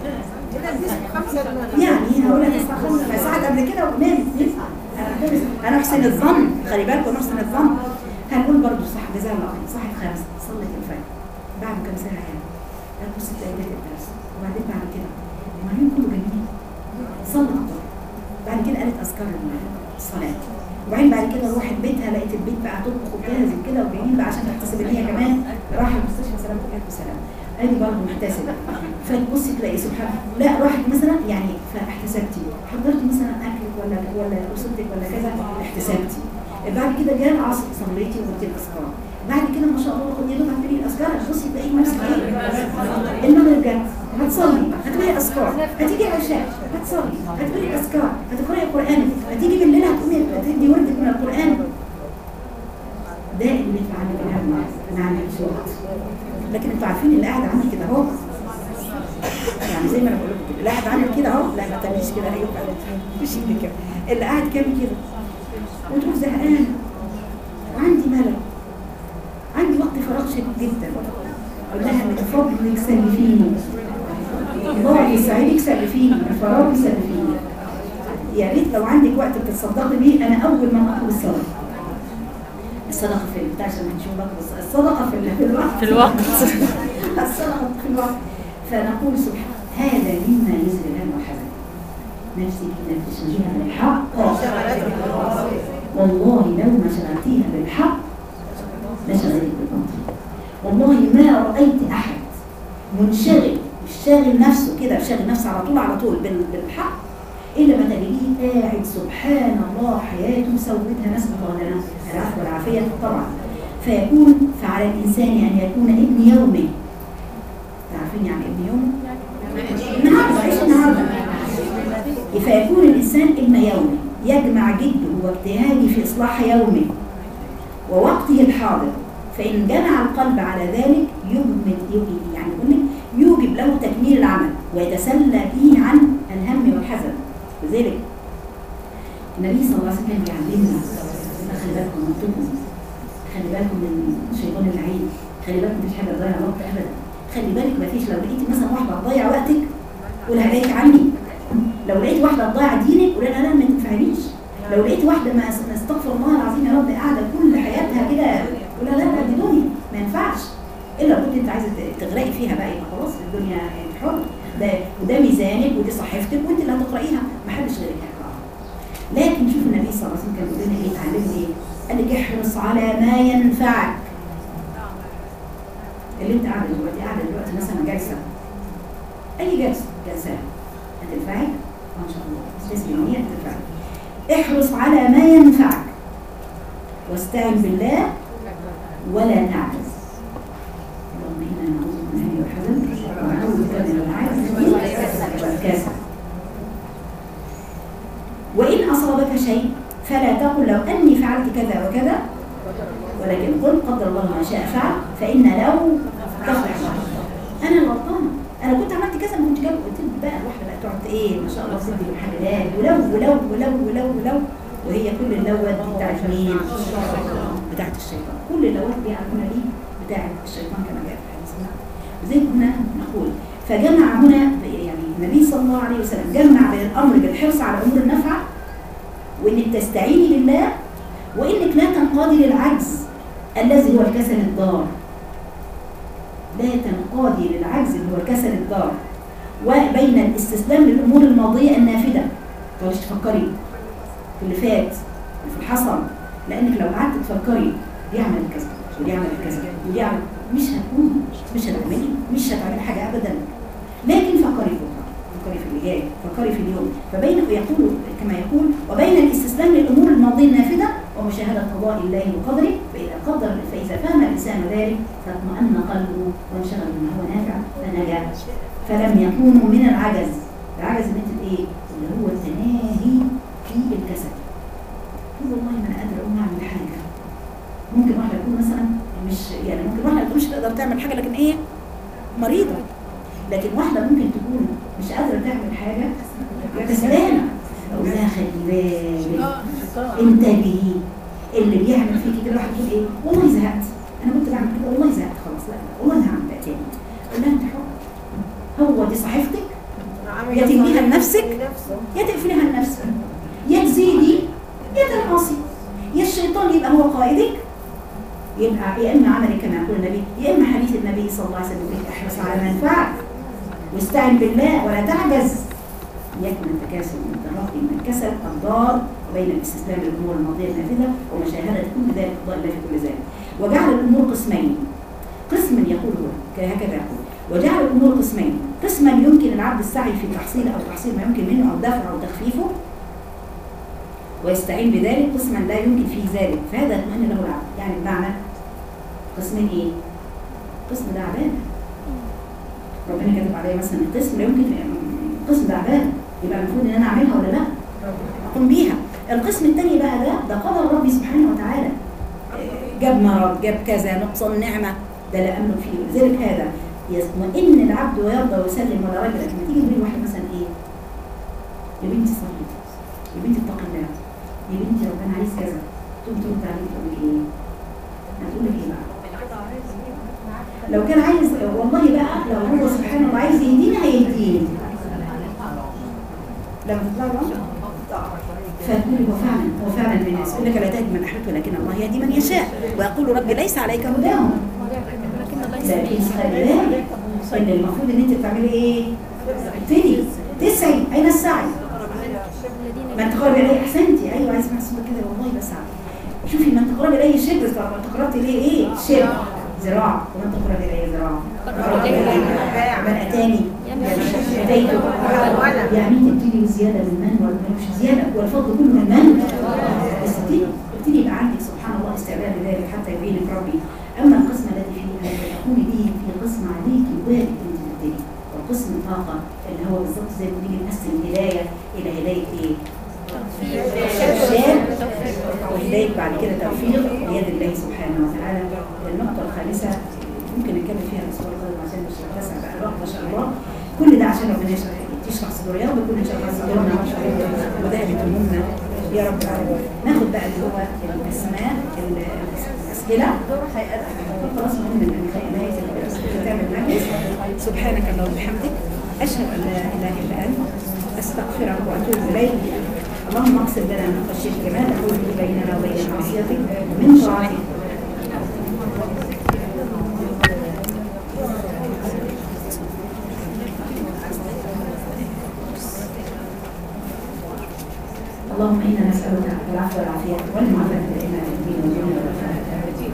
ده يعني هقول لك الساعه 5 ساعات قبل كده ونامت انا احسن الظن خلي بالكم احسن الظن هنقول برضه صح جزاها الله خير صحت خمسة صلت الفجر بعد كام ساعه يعني بص تلاقي بيت الدرس وبعدين بعد كده ما اليوم كله جميل صلت الظهر بعد كده قالت اذكار الصلاه وبعدين بعد كده روحت بيتها لقيت البيت بقى تطبخ وجاهز كده وجايين بقى عشان تحتسب ان هي كمان راحت المستشفى سلامتك الف سلامه ادي برضه محتسبه فتبصي تلاقي سبحان الله لا راحت مثلا يعني فاحتسبتي حضرتي مثلا اكلك ولا ولا رسولتك ولا كذا احتسبتي بعد كده جاء العصر صليتي وقلت الاذكار بعد كده ما شاء الله خد يا دوب هتقولي الاذكار هتبصي تلاقي نفسك ايه المغرب جت هتصلي هتقولي اذكار هتيجي العشاء هتصلي هتقولي اذكار هتقراي قران هتيجي بالليل هتقومي تدي وردك من القران ده اللي اتعلم الهم انا عندي وقت لكن انتوا عارفين اللي قاعد عامل كده اهو يعني زي ما انا بقول لكم كده اللي قاعد عامل كده اهو لا ما تعمليش كده ايوه مفيش ايدك كده اللي قاعد كامل كده وتروح زهقان وعندي ملل عندي وقت فراغ شديد جدا اقول لها من فضلك سلفيني الله يسعدك سلفيني الفراغ سلفيني يا ريت لو عندك وقت بتتصدقي بيه انا اول ما اطلب الصلاه الصدقه في البتاع عشان ما نشوف بس الصدقه في ال- في الوقت في الوقت. الصدقه في الوقت فنقول سبحان هذا مما يزري الهم والحزن نفسك انك تشغلها بالحق والله لو ما شغلتيها بالحق لشغلتك بالباطل والله ما رأيت أحد منشغل مش شاغل نفسه كده شاغل نفسه على طول على طول بال- بالحق إلا ما تلاقيه قاعد سبحان الله حياته سوتها نسبة لنا العفو والعافية طبعا فيكون فعلى الإنسان أن يكون ابن يومه تعرفين يعني ابن يومه؟ النهارده عيش النهارده فيكون الإنسان ابن يومه يجمع جده واجتهاده في إصلاح يومه ووقته الحاضر فإن جمع القلب على ذلك يجمد يوجب يعني يقول لك يوجب له تكميل العمل ويتسلى به عن الهم والحزن لذلك النبي صلى الله عليه وسلم كان بيعلمنا خلي بالكم من نفسكم خلي بالكم من شيطان اللعين خلي بالكم مفيش حاجه تضيع وقت ابدا خلي بالك مفيش لو لقيتي مثلا واحده هتضيع وقتك قولها عليك عني لو لقيت واحده هتضيع دينك قولها لا لا ما تنفعنيش لو لقيت واحده ما ما استغفر الله العظيم يا رب قاعده كل حياتها كده قولها لا لا دي دنيا ما ينفعش الا لو كنت انت عايزه تغرقي فيها بقى يبقى خلاص الدنيا انت حر ده وده ميزانك ودي صحيفتك وانت اللي هتقرايها ما حدش غيرك هيقراها لكن شوف النبي صلى الله عليه وسلم كان بيقول لنا ايه اتعلموا ايه قال لك احرص على ما ينفعك اللي انت قاعده دلوقتي قاعده دلوقتي مثلا جلسه اي جلسه جلسه هتنفعك ما شاء الله بسم الله هتنفعك احرص على ما ينفعك واستعن بالله ولا تعجز اللهم انا نعوذ من الهم والحزن ونعوذ بك من العجز والكسل وإن أصابك شيء فلا تقل لو أني فعلت كذا وكذا ولكن قل قدر الله ما شاء فعل فإن لو تخرج أنا الغلطانة أنا كنت عملت كذا ما كنتش جايبه قلت لك بقى الواحدة بقى تقعد إيه ما شاء الله تدي المحللات ولو ولو ولو ولو ولو وهي كل اللوات دي بتاعت مين؟ بتاعت الشيطان كل اللوات دي عارفين دي بتاعت الشيطان كما جاء في الحديث زي هنا نقول فجمع هنا يعني النبي صلى الله عليه وسلم جمع بين الامر بالحرص على امور النفع وانك تستعيني بالله وانك لا تنقادي للعجز الذي هو الكسل الضار لا تنقادي للعجز اللي هو الكسل الضار وبين الاستسلام للامور الماضيه النافذه تقعديش تفكري في اللي فات في الحصل لانك لو قعدت تفكري دي عملت كذا ودي عملت كذا ودي عملت مش هتكون مش هتعملي مش هتعملي حاجه ابدا لكن فكري بكره فكري في اللي جاي فكري في اليوم فبين يقول كما يقول وبين الاستسلام للامور الماضيه النافذه ومشاهده قضاء الله وقدره فاذا قدر فاذا فهم الانسان ذلك فاطمأن قلبه وانشغل بما هو نافع فنجا فلم يكونوا من العجز العجز ان انت ايه اللي هو التناهي في الكسل تقول والله ما انا قادره اقوم اعمل حاجه ممكن واحده تكون مثلا مش يعني ممكن واحده تكون مش تقدر تعمل حاجه لكن ايه مريضه لكن واحده ممكن تكون مش قادره تعمل حاجه كسلانه اقول لها خلي بالك انتبهي اللي بيعمل فيكي كده واحد تقول ايه والله زهقت انا كنت بعمل كده والله زهقت خلاص لا لا والله انا هعمل ده تاني اقول لها انت حر هو دي صحيفتك يا تبنيها لنفسك يا تقفليها لنفسك يا تزيدي يا تنقصي يا الشيطان يبقى هو قائدك يبقى يا اما عملك كما يقول النبي يا اما حديث النبي صلى الله عليه وسلم يقول لك احرص على ما ينفعك واستعن بالله ولا تعجز يكن التكاسل من الترقي من الكسل الضار وبين الاستسلام للامور الماضيه النافذه ومشاهده كل ذلك قضاء الله في كل ذلك وجعل الامور قسمين قسم يقول هو هكذا يقول وجعل الامور قسمين قسما يمكن العبد السعي في تحصيل او تحصيل ما يمكن منه او دفعه او تخفيفه ويستعين بذلك قسما لا يمكن فيه ذلك فهذا يطمئن له العبد يعني بمعنى قسمين ايه؟ قسم ده عباده ربنا كاتب عليا مثلا قسم لا يمكن قسم ده عباده يبقى المفروض ان انا اعملها ولا لا؟ اقوم بيها القسم الثاني بقى ده ده قدر ربي سبحانه وتعالى جاب مرض جاب كذا نقصان نعمه ده لا امن فيه لذلك هذا يطمئن العبد ويرضى ويسلم ولا رجل لما تيجي تقول واحد مثلا ايه يا بنتي صلي يا بنتي اتقي الله يا بنتي ربنا عايز كذا تقوم ترد عليه تقول ايه؟ هتقول لك ايه بقى؟ لو كان عايز والله بقى لو هو سبحانه وتعالى عايز يهديني هيهديني لما تطلع له فتقولي هو فعلا هو فعلا من الناس يقول لك لا تهدي من احببت ولكن الله يهدي من يشاء ويقول رب ليس عليك هداهم لكن خلي بالك ان المفروض ان انت تعملي ايه؟ ابتدي تسعي اين السعي؟ من تقرب اليه احسنتي ايوه عايز اسمع صوتك كده والله بسعى شوفي من تقرب اليه شبر طب من تقربت اليه ايه؟ شبر ذراع ومن تقرب اليه ذراع من اتاني اتيته يا عمي تبتدي زياده من من ولا مش زياده والفضل كله من من بس ابتدي ابتدي يبقى عندك سبحان الله استعداد لذلك حتى يبينك ربي اما القسم الذي فيه تقومي به في قسم عليك واجب انت تبتدي والقسم الطاقه اللي هو بالظبط زي ما بنيجي نقسم الهدايه الى هدايه ايه؟ إرشاد وهداية بعد كده توفيق بيد الله سبحانه وتعالى النقطة الخامسة ممكن نتكلم فيها الأسبوع القادم عشان مش هتسع بقى الوقت ما شاء الله كل ده عشان ربنا يشرح تشرح صدور يا رب كل إن شاء الله صدورنا وذهبت همومنا يا رب العالمين ناخد بقى اللي هو الأسماء الأسئلة خلاص مهم إن نهاية تعمل مجلس سبحانك اللهم وبحمدك أشهد أن لا إله إلا أنت أستغفرك وأتوب إليك اللهم اقسم لنا من خشيتك ما تحول به بيننا وبين معصيتك من طاعتك اللهم انا نسالك العفو والعافيه والمعافاه لنا في الدين والدنيا والآخرة.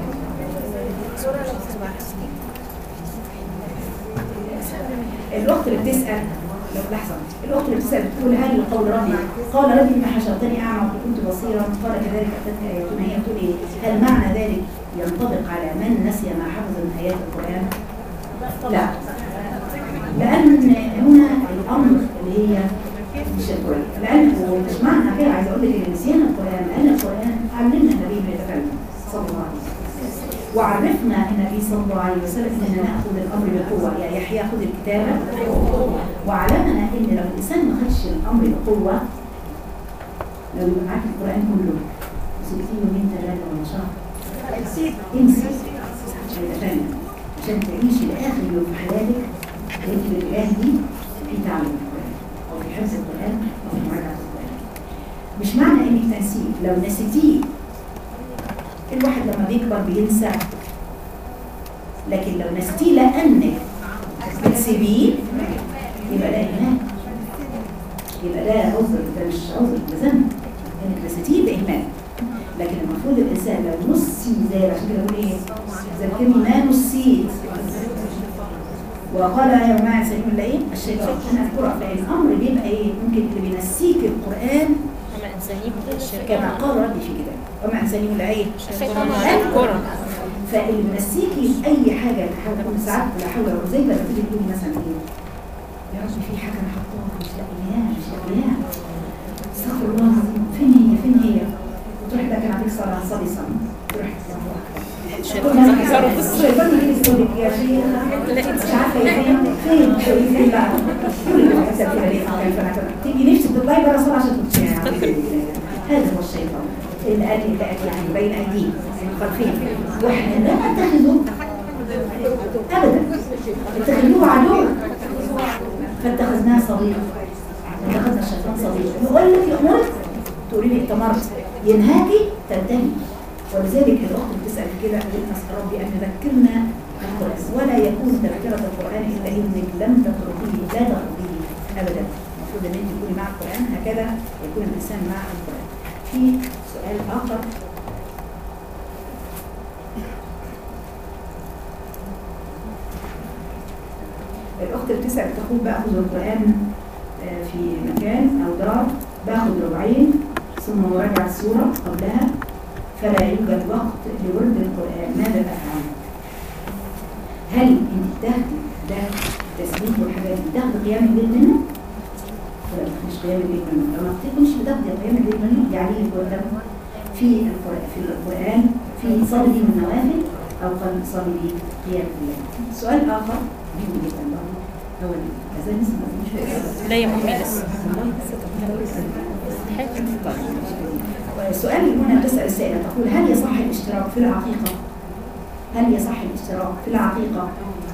الاخت اللي بتسال لو لحظه الاخت اللي بتسال بتقول هل قول ربي قال ربي ما حشرتني اعمى وقد كنت بصيرا قال كذلك اتتك اياتنا هي بتقول ايه هل معنى ذلك ينطبق على من نسي ما حفظ من ايات القران لا لان هنا الامر اللي هي مش القران لان مش معنى كده عايزه اقول لك ان نسيان القران لان القران علمنا النبي ما يتكلم صلى الله عليه وسلم وعرفنا النبي صلى الله عليه وسلم اننا ناخذ الامر بقوه يا يحيى خذ الكتابه وعلمنا ان لو الانسان ما خدش الامر بقوه لو يبقى معاك القران كله وسبتيه يومين ثلاثه ولا شهر انسي عشان عشان تعيشي لاخر يوم في حياتك وانت بالاله دي في تعلم القران او في حفظ القران او في مراجعه القران مش معنى انك تنسيه لو نسيتيه الواحد لما بيكبر بينسى لكن لو نسيتيه لانك بتسيبيه يبقى ده اهمال يبقى ده عذر ده مش عذر ده ذنب انك نسيتيه ده اهمال لكن المفروض الانسان لو نسي زي عشان كده بقول ايه ذكرني ما نسيت وقال يا جماعه سيدنا الله ايه الشيطان انا اذكرها فان الامر بيبقى ايه ممكن اللي بينسيك القران وما انسانيه الشيطان كما قال ربي في كتابه وما انسانيه الا ايه الشيطان يذكره فاللي بينسيكي اي حاجه تحاول تكون ساعات لا حول ولا قوه زي لما تيجي تقولي مثلا ايه يا رب في حاجه انا حطاها مش لاقياها مش لاقياها استغفر الله العظيم فين هي فين هي وتروح ده كان عليك صلاه صلي صلي تروح الله اكبر الشيطان يذكره في الصلاة. الشيطان يجي يقول لك يا شيخ مش عارفه هي فين فين فين فين بقى تقولي له حسب كده ليه كيف انا كده تيجي نفسك تطلعي بره صلاه عشان تطلعي هذا هو الشيطان اللي قال لي تاتي يعني بين ايديهم من خلفهم واحنا لا نتخذه ابدا اتخذوه عدو فاتخذناه صديق اتخذنا الشيطان صديق يقول لك يأمرك تقولي لي اتمرت ينهاكي تنتهي ولذلك الاخت بتسال في كده قالت نسال ربي ان يذكرنا القران ولا يكون تذكره القران الا انك لم تتركيه لا تتركيه ابدا المفروض ان انت تكوني مع القران هكذا يكون الانسان مع القران في سؤال اخر الاخت اللي بتسال تقول باخذ القران آه، في مكان او دار باخذ ربعين ثم مراجعة السورة قبلها فلا يوجد وقت لورد القرآن ماذا أفعل؟ هل انت بتاخدي ده تثبيت والحاجات دي بتاخدي قيام الليل منه؟ لا مش قيام الليل منه لما تكونش بتاخدي قيام الليل منه يعني القرآن في القرآن في القرآن في صلي من نوافل أو قد صلي قيام الليل سؤال آخر مهم جدا برضه هو الأذان لسه ما فيش لا يا مامي لسه السؤال هنا تسأل السائلة تقول هل يصح الاشتراك في العقيقة؟ هل يصح الاشتراك في العقيقة؟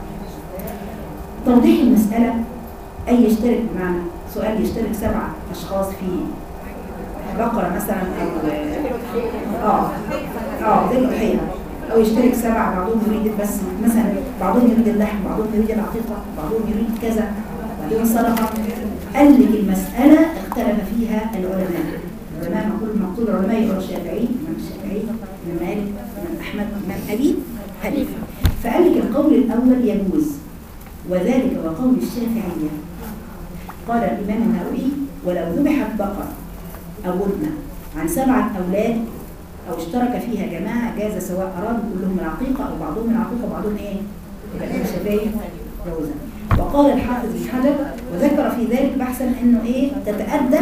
توضيح المسألة أي يشترك بمعنى سؤال يشترك سبع أشخاص في بقرة مثلا أو آه آه زي الأضحية أو يشترك سبع بعضهم يريد بس مثلا بعضهم يريد اللحم بعضهم يريد العقيقة بعضهم يريد كذا بعضهم الصدقة قال لك المسألة اختلف فيها العلماء العلماء مقول مقول العلماء يقول الشافعي الإمام الشافعي الإمام مالك الإمام أحمد الإمام أبي حنيفة فقال لك القول الأول يجوز وذلك وقول الشافعية قال الإمام النووي ولو ذبحت بقرة أو ودنة عن سبعة أولاد أو اشترك فيها جماعة جاز سواء أرادوا كلهم العقيقة أو بعضهم العقيقة وبعضهم إيه؟ يبقى الإمام الشافعي جوزا وقال الحافظ بن حجر وذكر في ذلك بحثا إنه إيه تتأدى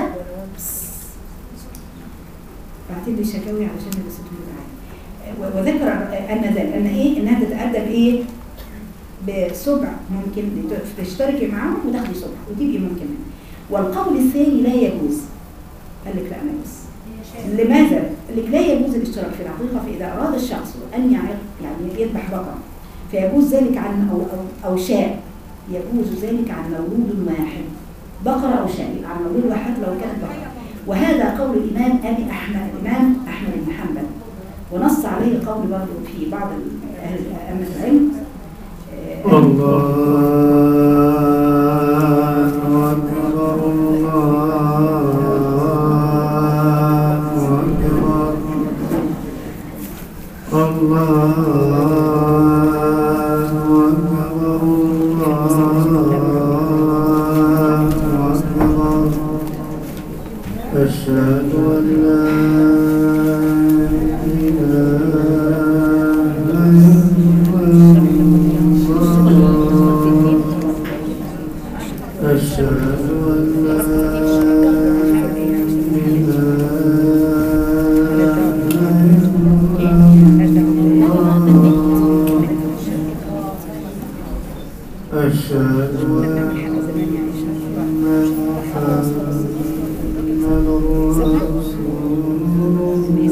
بعتين لي شكاوي علشان بس معايا وذكر أن ذلك أن إيه إنها تتأدى بإيه؟ بسبع ممكن تشتركي معاهم وتاخدي سبع وتبقي ممكن والقول الثاني لا يجوز قال لك لا ما يجوز لماذا؟ قال لك لا يجوز الاشتراك في العقيقة فإذا أراد الشخص أن يعق يعني يذبح بقرة فيجوز ذلك عن أو, أو, أو شاء يجوز ذلك عن مولود واحد بقرة أو شاء يبقى عن مولود واحد لو كانت بقرة وهذا قول الإمام أبي أحمد الإمام أحمد بن حنبل ونص عليه قول برضه في بعض أهل أئمة العلم آه، الله أكبر الله أكبر الله أكبر الله أكبر أشهد أن لا إله إلا الله أشهد أن لا أشهد أن محمد رسول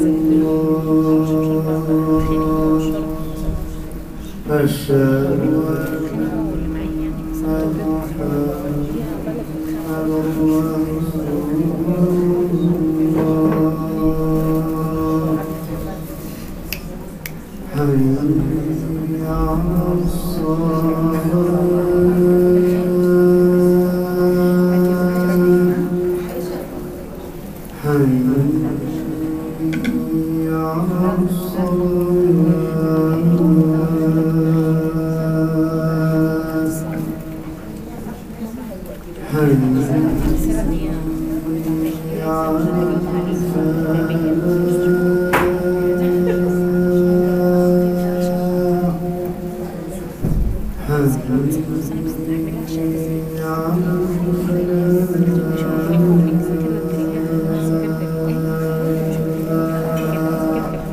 الله أشهد أن حي على الصلاة حي على الصلاة حي على الفلاح حي على الفلاح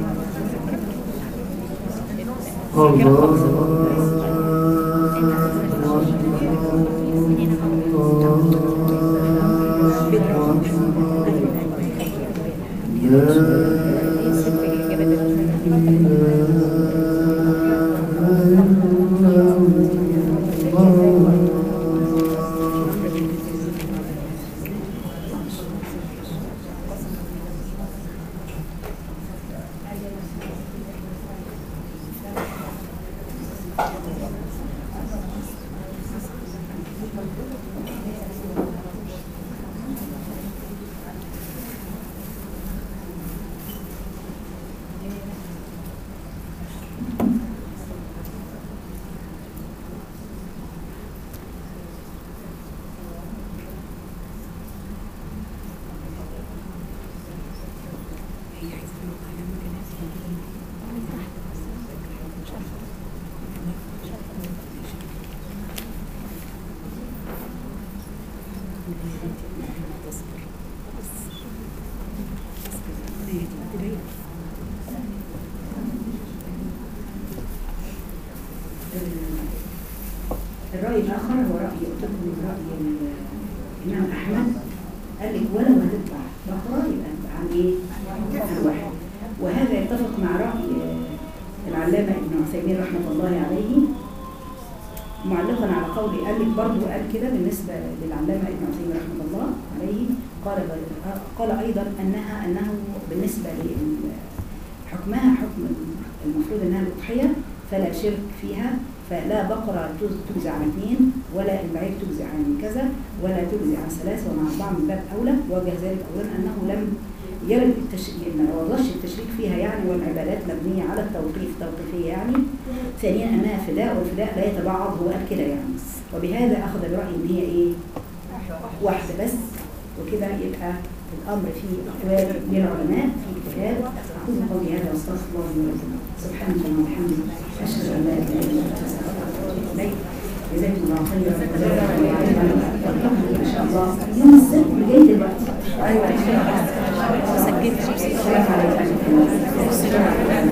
الرأي الآخر هو رأي قلت لكم رأي الإمام أحمد قال لك ولو هتتبع بقرة يبقى تبقى عن إيه؟ عن واحد وهذا يتفق مع رأي آه، العلامة ابن عثيمين رحمة الله عليه معلقا على قولي قال لك برضه قال كده بالنسبة للعلامة ابن عثيمين رحمه الله عليه قال قال أيضا أنها أنه بالنسبة لحكمها حكم المفروض أنها الأضحية فلا شرك فيها فلا بقرة تز- تجزي عن اثنين ولا البعير تجزي عن كذا ولا تجزي عن ثلاثة ومع أربعة من باب أولى وجه ذلك أولا أنه لم يرد التشريك ما وضعش التشريك فيها يعني والعبادات مبنية على التوقيف توقيفية يعني ثانيا أنها فداء والفداء لا يتبعض هو قال كده يعني وبهذا أخذ برأيي إن هي إيه واحدة بس وكده يبقى الأمر فيه أقوال للعلماء في اجتهاد أقول قولي هذا واستغفر الله لي ولكم سبحانك اللهم وبحمدك أشهد أن لا إله إلا أنت أستغفرك وأتوب إليك جزاكم الله خيرا وجزاكم الله خيرا والحمد إن شاء الله يوم السبت جاي دلوقتي أيوه إن شاء الله السلام عليكم